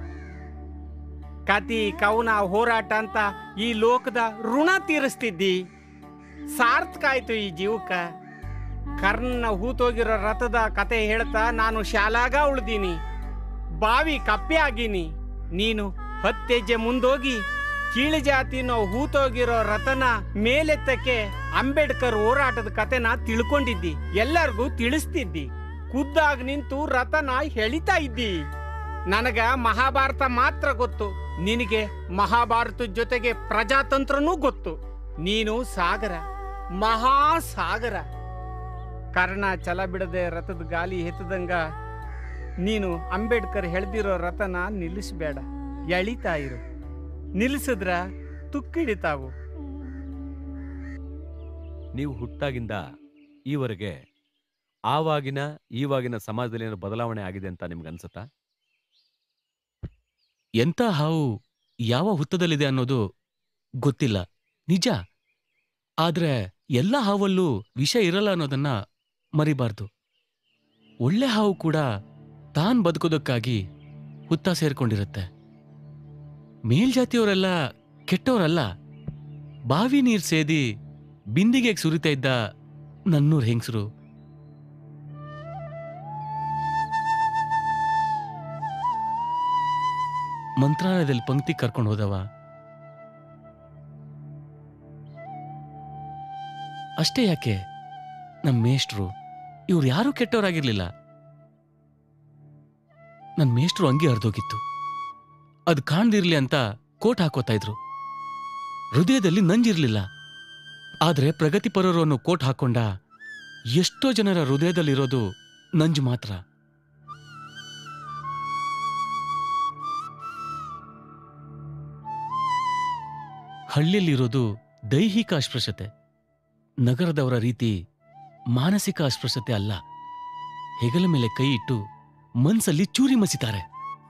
ಕತಿ ಕವನ ಹೋರಾಟ ಅಂತ ಈ ಲೋಕದ ಋಣ ತೀರಿಸ್ತಿದ್ದಿ ಸಾರ್ಥಕ ಆಯ್ತು ಈ ಜೀವಕ್ಕ ಕರ್ಣ ಹೂತೋಗಿರೋ ರಥದ ಕತೆ ಹೇಳ್ತಾ ನಾನು ಶಾಲಾಗ ಉಳ್ದೀನಿ ಬಾವಿ ಕಪ್ಪೆ ಆಗೀನಿ ನೀನು ಹತ್ತೆಜ್ಜೆ ಮುಂದೋಗಿ ಕೀಳು ಜಾತಿನೋ ಹೂತೋಗಿರೋ ರಥನ ಮೇಲೆತ್ತಕ್ಕೆ ಅಂಬೇಡ್ಕರ್ ಹೋರಾಟದ ಕತೆನ ತಿಳ್ಕೊಂಡಿದ್ದಿ ಎಲ್ಲರಿಗೂ ತಿಳಿಸ್ತಿದ್ದಿ ಖುದ್ದಾಗ್ ನಿಂತು ರಥನ ಎಳಿತಾ ಇದ್ದಿ ನನಗ ಮಹಾಭಾರತ ಮಾತ್ರ ಗೊತ್ತು ನಿನಗೆ ಮಹಾಭಾರತದ ಜೊತೆಗೆ ಪ್ರಜಾತಂತ್ರನೂ ಗೊತ್ತು ನೀನು ಸಾಗರ ಮಹಾಸಾಗರ ಕರ್ಣ ಛಲ ಬಿಡದೆ ರಥದ ಗಾಲಿ ಎತ್ತದಂಗ ನೀನು ಅಂಬೇಡ್ಕರ್ ಎಳ್ದಿರೋ ರಥನ ನಿಲ್ಲಿಸ್ಬೇಡ ಎಳಿತಾ ಇರು ನಿಲ್ಲಿಸಿದ್ರ ತುಕ್ಕಿಡಿತಾವು ನೀವು ಹುಟ್ಟಾಗಿಂದ ಈವರೆಗೆ ಆವಾಗಿನ ಈವಾಗಿನ ಸಮಾಜದಲ್ಲಿ ಏನೋ ಬದಲಾವಣೆ ಆಗಿದೆ ಅಂತ ನಿಮ್ಗೆ ಅನ್ಸುತ್ತಾ ಎಂಥ ಹಾವು ಯಾವ ಹುತ್ತದಲ್ಲಿದೆ ಅನ್ನೋದು ಗೊತ್ತಿಲ್ಲ ನಿಜ ಆದ್ರೆ ಎಲ್ಲ ಹಾವಲ್ಲೂ ವಿಷ ಇರಲ್ಲ ಅನ್ನೋದನ್ನ ಮರಿಬಾರ್ದು ಒಳ್ಳೆ ಹಾವು ಕೂಡ ತಾನ್ ಬದುಕೋದಕ್ಕಾಗಿ ಹುತ್ತ ಸೇರ್ಕೊಂಡಿರುತ್ತೆ ಮೇಲ್ಜಾತಿಯವರೆಲ್ಲ ಕೆಟ್ಟವರಲ್ಲ ಬಾವಿ ನೀರ್ ಸೇದಿ ಬಿಂದಿಗೆಗೆ ಸುರಿತಾ ಇದ್ದ ನನ್ನೂರ್ ಹೆಂಗಸರು ಮಂತ್ರಾಲಯದಲ್ಲಿ ಪಂಕ್ತಿ ಕರ್ಕೊಂಡು ಹೋದವ ಅಷ್ಟೇ ಯಾಕೆ ನಮ್ಮ ಮೇಷ್ಟ್ರು ಇವ್ರು ಯಾರೂ ಕೆಟ್ಟವರಾಗಿರ್ಲಿಲ್ಲ ನನ್ನ ಮೇಷ್ಟ್ರು ಅಂಗಿ ಹರಿದೋಗಿತ್ತು ಅದು ಕಾಣ್ದಿರ್ಲಿ ಅಂತ ಕೋಟ್ ಹಾಕೋತಾ ಇದ್ರು ಹೃದಯದಲ್ಲಿ ನಂಜಿರ್ಲಿಲ್ಲ ಆದ್ರೆ ಪ್ರಗತಿಪರರು ಅನ್ನೋ ಕೋಟ್ ಹಾಕೊಂಡ ಎಷ್ಟೋ ಜನರ ಹೃದಯದಲ್ಲಿರೋದು ನಂಜು ಮಾತ್ರ ಹಳ್ಳಿಯಲ್ಲಿರೋದು ದೈಹಿಕ ಅಸ್ಪೃಶ್ಯತೆ ನಗರದವರ ರೀತಿ ಮಾನಸಿಕ ಅಸ್ಪೃಶ್ಯತೆ ಅಲ್ಲ ಹೆಗಲ ಮೇಲೆ ಕೈ ಇಟ್ಟು ಮನ್ಸಲ್ಲಿ ಚೂರಿ ಮಸಿತಾರೆ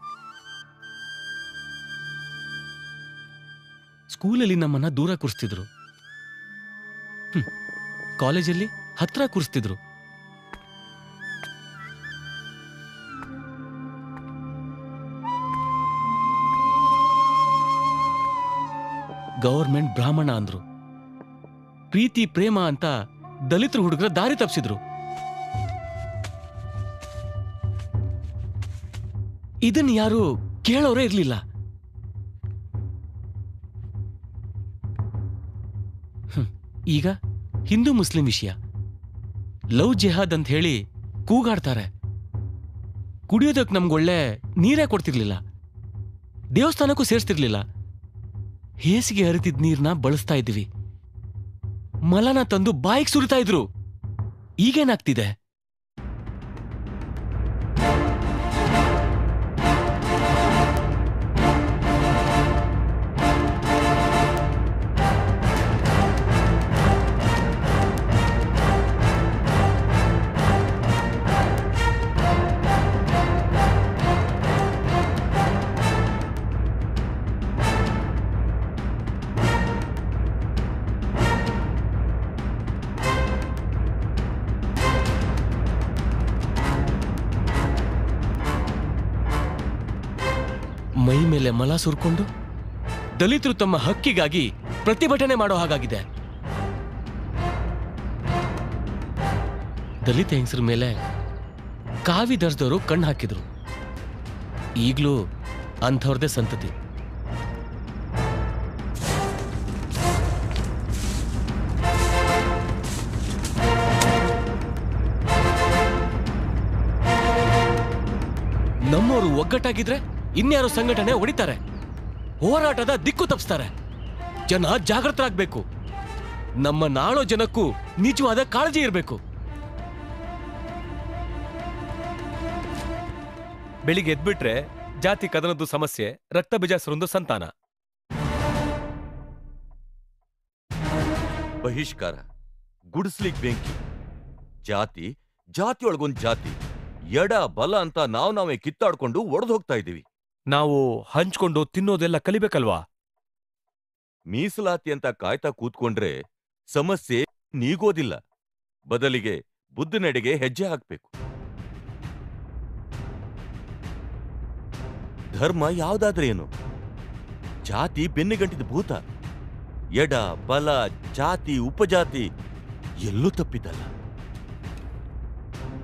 ಸ್ಕೂಲಲ್ಲಿ ನಮ್ಮನ್ನ ದೂರ ಕೂರಿಸ್ತಿದ್ರು ಹ್ಮ್. ಕಾಲೇಜಲ್ಲಿ ಹತ್ರ ಕೂರಿಸ್ತಿದ್ರು ಗವರ್ಮೆಂಟ್ ಬ್ರಾಹ್ಮಣ ಅಂದ್ರು ಪ್ರೀತಿ ಪ್ರೇಮ ಅಂತ ದಲಿತರ ಹುಡುಗರ ದಾರಿ ತಪ್ಪಿಸಿದ್ರು ಇದನ್ನ ಯಾರು ಕೇಳೋರೇ ಇರ್ಲಿಲ್ಲ ಹ್ಮ್. ಈಗ ಹಿಂದೂ ಮುಸ್ಲಿಂ ವಿಷಯ ಲವ್ ಜೆಹಾದ್ ಅಂತ ಹೇಳಿ ಕೂಗಾಡ್ತಾರೆ ಕುಡಿಯೋದಕ್ಕೆ ನಮ್ಗೊಳ್ಳೆ ನೀರೇ ಕೊಡ್ತಿರ್ಲಿಲ್ಲ ದೇವಸ್ಥಾನಕ್ಕೂ ಸೇರಿಸ್ತಿರ್ಲಿಲ್ಲ ಹೇಸಿಗೆ ಹರಿತಿದ್ ನೀರ್ನ ಬಳಸ್ತಾ ಇದ್ವಿ ಮಲನ ತಂದು ಬಾಯಿಗೆ ಸುರಿತಾ ಇದ್ರು ಈಗೇನಾಗ್ತಿದೆ ಮೈ ಮೇಲೆ ಮಲ ಸುರ್ಕೊಂಡು ದಲಿತರು ತಮ್ಮ ಹಕ್ಕಿಗಾಗಿ ಪ್ರತಿಭಟನೆ ಮಾಡೋ ಹಾಗಾಗಿದೆ ದಲಿತ ಹೆಂಗಸರ ಮೇಲೆ ಕಾವಿ ಧರಿಸಿದವರು ಕಣ್ಣು ಹಾಕಿದ್ರು ಈಗ್ಲೂ ಅಂಥವ್ರದೇ ಸಂತತಿ ನಮ್ಮವರು ಒಗ್ಗಟ್ಟಾಗಿದ್ರೆ ಇನ್ಯಾರು ಸಂಘಟನೆ ಹೊಡಿತಾರೆ ಹೋರಾಟದ ದಿಕ್ಕು ತಪ್ಪಿಸ್ತಾರೆ ಜನ ಜಾಗೃತರಾಗ್ಬೇಕು ನಮ್ಮ ನಾಳೋ ಜನಕ್ಕೂ ನಿಜವಾದ ಕಾಳಜಿ ಇರಬೇಕು ಬೆಳಿಗ್ಗೆ ಎದ್ಬಿಟ್ರೆ ಜಾತಿ ಕದನದ್ದು ಸಮಸ್ಯೆ ರಕ್ತ ಬೀಜಾಸುರಂದು ಸಂತಾನ ಬಹಿಷ್ಕಾರ ಗುಡಿಸ್ಲಿಕ್ ಬೆಂಕಿ ಜಾತಿ ಜಾತಿಯೊಳಗೊಂದ್ ಜಾತಿ ಎಡ ಬಲ ಅಂತ ನಾವ್ ನಾವೇ ಕಿತ್ತಾಡ್ಕೊಂಡು ಒಡೆದು ಹೋಗ್ತಾ ಇದೀವಿ ನಾವು ಹಂಚ್ಕೊಂಡು ತಿನ್ನೋದೆಲ್ಲ ಕಲಿಬೇಕಲ್ವಾ ಮೀಸಲಾತಿ ಅಂತ ಕಾಯ್ತಾ ಕೂತ್ಕೊಂಡ್ರೆ ಸಮಸ್ಯೆ ನೀಗೋದಿಲ್ಲ ಬದಲಿಗೆ ಬುದ್ಧನೆಡೆಗೆ ಹೆಜ್ಜೆ ಹಾಕ್ಬೇಕು ಧರ್ಮ ಯಾವ್ದಾದ್ರೇನು ಜಾತಿ ಬೆನ್ನುಗಂಟಿದ ಭೂತ ಎಡ ಬಲ ಜಾತಿ ಉಪಜಾತಿ ಎಲ್ಲೂ ತಪ್ಪಿದ್ದಲ್ಲ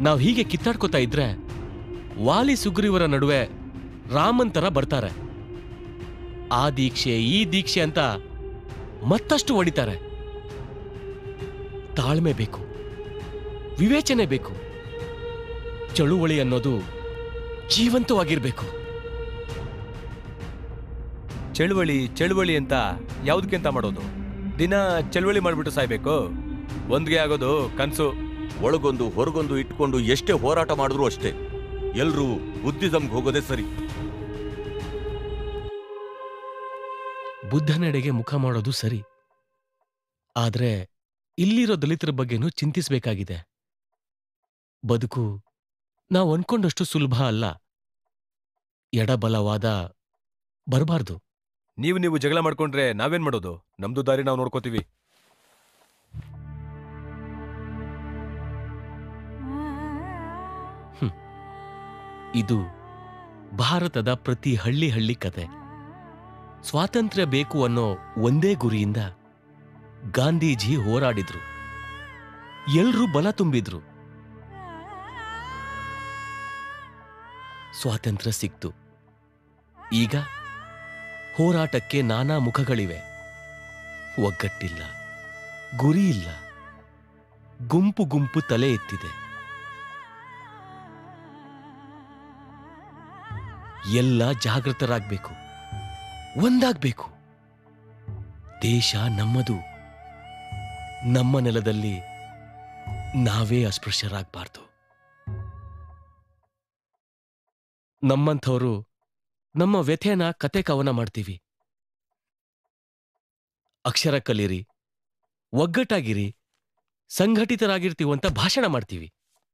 ನಾವ್ ಹೀಗೆ ಕಿತ್ತಾಡ್ಕೋತಾ ಇದ್ರೆ ವಾಲಿ ಸುಗ್ರೀವರ ನಡುವೆ ರಾಮನ್ ತರ ಬರ್ತಾರೆ ಆ ದೀಕ್ಷೆ ಈ ದೀಕ್ಷೆ ಅಂತ ಮತ್ತಷ್ಟು ಹೊಡಿತಾರೆ ತಾಳ್ಮೆ ಬೇಕು ವಿವೇಚನೆ ಬೇಕು ಚಳುವಳಿ ಅನ್ನೋದು ಜೀವಂತವಾಗಿರ್ಬೇಕು ಚಳುವಳಿ ಚಳುವಳಿ ಅಂತ ಯಾವ್ದಕ್ಕಿಂತ ಮಾಡೋದು ದಿನ ಚಳುವಳಿ ಮಾಡ್ಬಿಟ್ಟು ಸಾಯ್ಬೇಕು ಒಂದ್ಗೆ ಆಗೋದು ಕನ್ಸು ಒಳಗೊಂದು ಹೊರಗೊಂದು ಇಟ್ಕೊಂಡು ಎಷ್ಟೇ ಹೋರಾಟ ಮಾಡಿದ್ರು ಅಷ್ಟೇ ಎಲ್ರೂ ಬುದ್ಧಿಸಮ್ಗೆ ಹೋಗೋದೇ ಸರಿ ಬುದ್ಧನೆಡೆಗೆ ಮುಖ ಮಾಡೋದು ಸರಿ ಆದ್ರೆ ಇಲ್ಲಿರೋ ದಲಿತರ ಬಗ್ಗೆನೂ ಚಿಂತಿಸ್ಬೇಕಾಗಿದೆ ಬದುಕು ನಾವು ಅನ್ಕೊಂಡಷ್ಟು ಸುಲಭ ಅಲ್ಲ ಎಡಬಲವಾದ ಬರಬಾರ್ದು ನೀವು ನೀವು ಜಗಳ ಮಾಡ್ಕೊಂಡ್ರೆ ನಾವೇನ್ ಮಾಡೋದು ನಮ್ದು ದಾರಿ ನಾವು ನೋಡ್ಕೋತೀವಿ ಇದು ಭಾರತದ ಪ್ರತಿ ಹಳ್ಳಿ ಹಳ್ಳಿ ಕತೆ ಸ್ವಾತಂತ್ರ್ಯ ಬೇಕು ಅನ್ನೋ ಒಂದೇ ಗುರಿಯಿಂದ ಗಾಂಧೀಜಿ ಹೋರಾಡಿದ್ರು ಎಲ್ರೂ ಬಲ ತುಂಬಿದ್ರು ಸ್ವಾತಂತ್ರ್ಯ ಸಿಕ್ತು ಈಗ ಹೋರಾಟಕ್ಕೆ ನಾನಾ ಮುಖಗಳಿವೆ ಒಗ್ಗಟ್ಟಿಲ್ಲ ಗುರಿ ಇಲ್ಲ ಗುಂಪು ಗುಂಪು ತಲೆ ಎತ್ತಿದೆ ಎಲ್ಲ ಜಾಗೃತರಾಗಬೇಕು ಒಂದಾಗ್ಬೇಕು ದೇಶ ನಮ್ಮದು ನಮ್ಮ ನೆಲದಲ್ಲಿ ನಾವೇ ಅಸ್ಪೃಶ್ಯರಾಗಬಾರ್ದು ನಮ್ಮಂಥವ್ರು ನಮ್ಮ ವ್ಯಥೆನ ಕತೆ ಕವನ ಮಾಡ್ತೀವಿ ಅಕ್ಷರ ಕಲೀರಿ ಒಗ್ಗಟ್ಟಾಗಿರಿ ಸಂಘಟಿತರಾಗಿರ್ತೀವಂತ ಭಾಷಣ ಮಾಡ್ತೀವಿ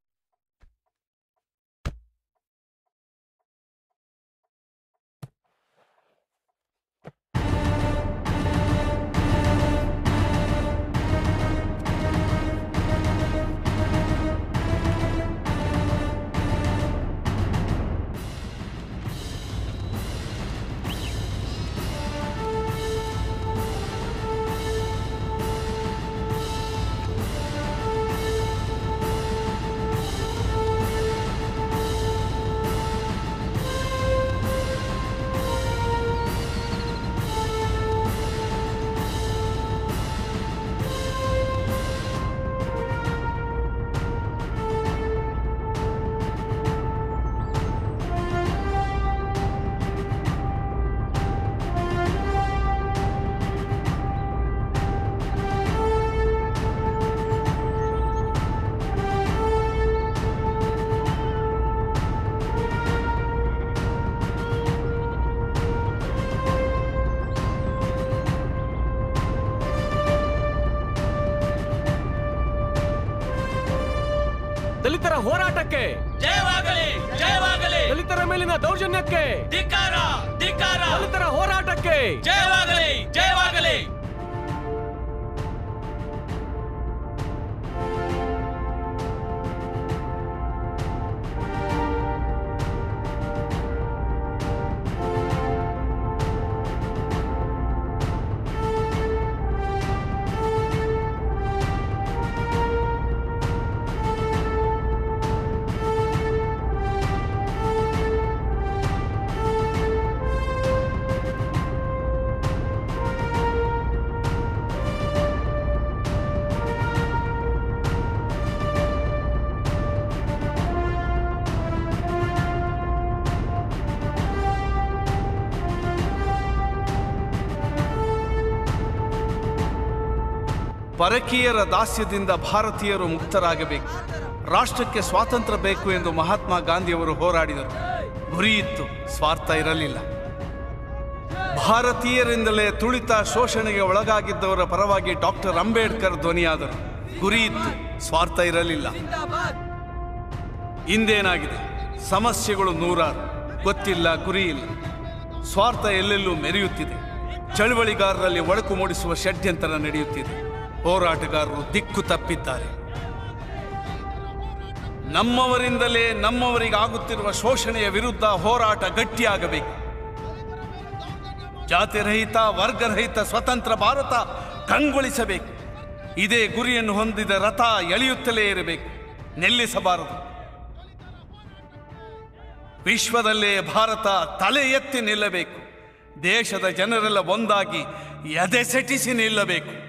ದಲಿತರ ಹೋರಾಟಕ್ಕೆ ಜಯವಾಗಲಿ ಜಯವಾಗಲಿ ದಲಿತರ ಮೇಲಿನ ದೌರ್ಜನ್ಯಕ್ಕೆ ಧಿಕ್ಕಾರ ಧಿಕ್ಕಾರ ದಲಿತರ ಹೋರಾಟಕ್ಕೆ ಜಯವಾಗಲಿ ಜಯವಾಗಲಿ ಪರಕೀಯರ ದಾಸ್ಯದಿಂದ ಭಾರತೀಯರು ಮುಕ್ತರಾಗಬೇಕು ರಾಷ್ಟ್ರಕ್ಕೆ ಸ್ವಾತಂತ್ರ್ಯ ಬೇಕು ಎಂದು ಮಹಾತ್ಮ ಗಾಂಧಿಯವರು ಹೋರಾಡಿದರು ಗುರಿ ಇತ್ತು ಸ್ವಾರ್ಥ ಇರಲಿಲ್ಲ ಭಾರತೀಯರಿಂದಲೇ ತುಳಿತ ಶೋಷಣೆಗೆ ಒಳಗಾಗಿದ್ದವರ ಪರವಾಗಿ ಡಾಕ್ಟರ್ ಅಂಬೇಡ್ಕರ್ ಧ್ವನಿಯಾದರು ಗುರಿ ಇತ್ತು ಸ್ವಾರ್ಥ ಇರಲಿಲ್ಲ ಇಂದೇನಾಗಿದೆ ಸಮಸ್ಯೆಗಳು ನೂರಾರು ಗೊತ್ತಿಲ್ಲ ಗುರಿ ಇಲ್ಲ ಸ್ವಾರ್ಥ ಎಲ್ಲೆಲ್ಲೂ ಮೆರೆಯುತ್ತಿದೆ ಚಳವಳಿಗಾರರಲ್ಲಿ ಒಳಕು ಮೂಡಿಸುವ ಷಡ್ಯಂತರ ನಡೆಯುತ್ತಿದೆ ಹೋರಾಟಗಾರರು ದಿಕ್ಕು ತಪ್ಪಿದ್ದಾರೆ ನಮ್ಮವರಿಂದಲೇ ನಮ್ಮವರಿಗಾಗುತ್ತಿರುವ ಶೋಷಣೆಯ ವಿರುದ್ಧ ಹೋರಾಟ ಗಟ್ಟಿಯಾಗಬೇಕು ಜಾತಿರಹಿತ ವರ್ಗರಹಿತ ಸ್ವತಂತ್ರ ಭಾರತ ಕಂಗೊಳಿಸಬೇಕು ಇದೇ ಗುರಿಯನ್ನು ಹೊಂದಿದ ರಥ ಎಳೆಯುತ್ತಲೇ ಇರಬೇಕು ನಿಲ್ಲಿಸಬಾರದು ವಿಶ್ವದಲ್ಲೇ ಭಾರತ ತಲೆ ಎತ್ತಿ ನಿಲ್ಲಬೇಕು ದೇಶದ ಜನರೆಲ್ಲ ಒಂದಾಗಿ ಎದೆಸೆಟಿಸಿ ನಿಲ್ಲಬೇಕು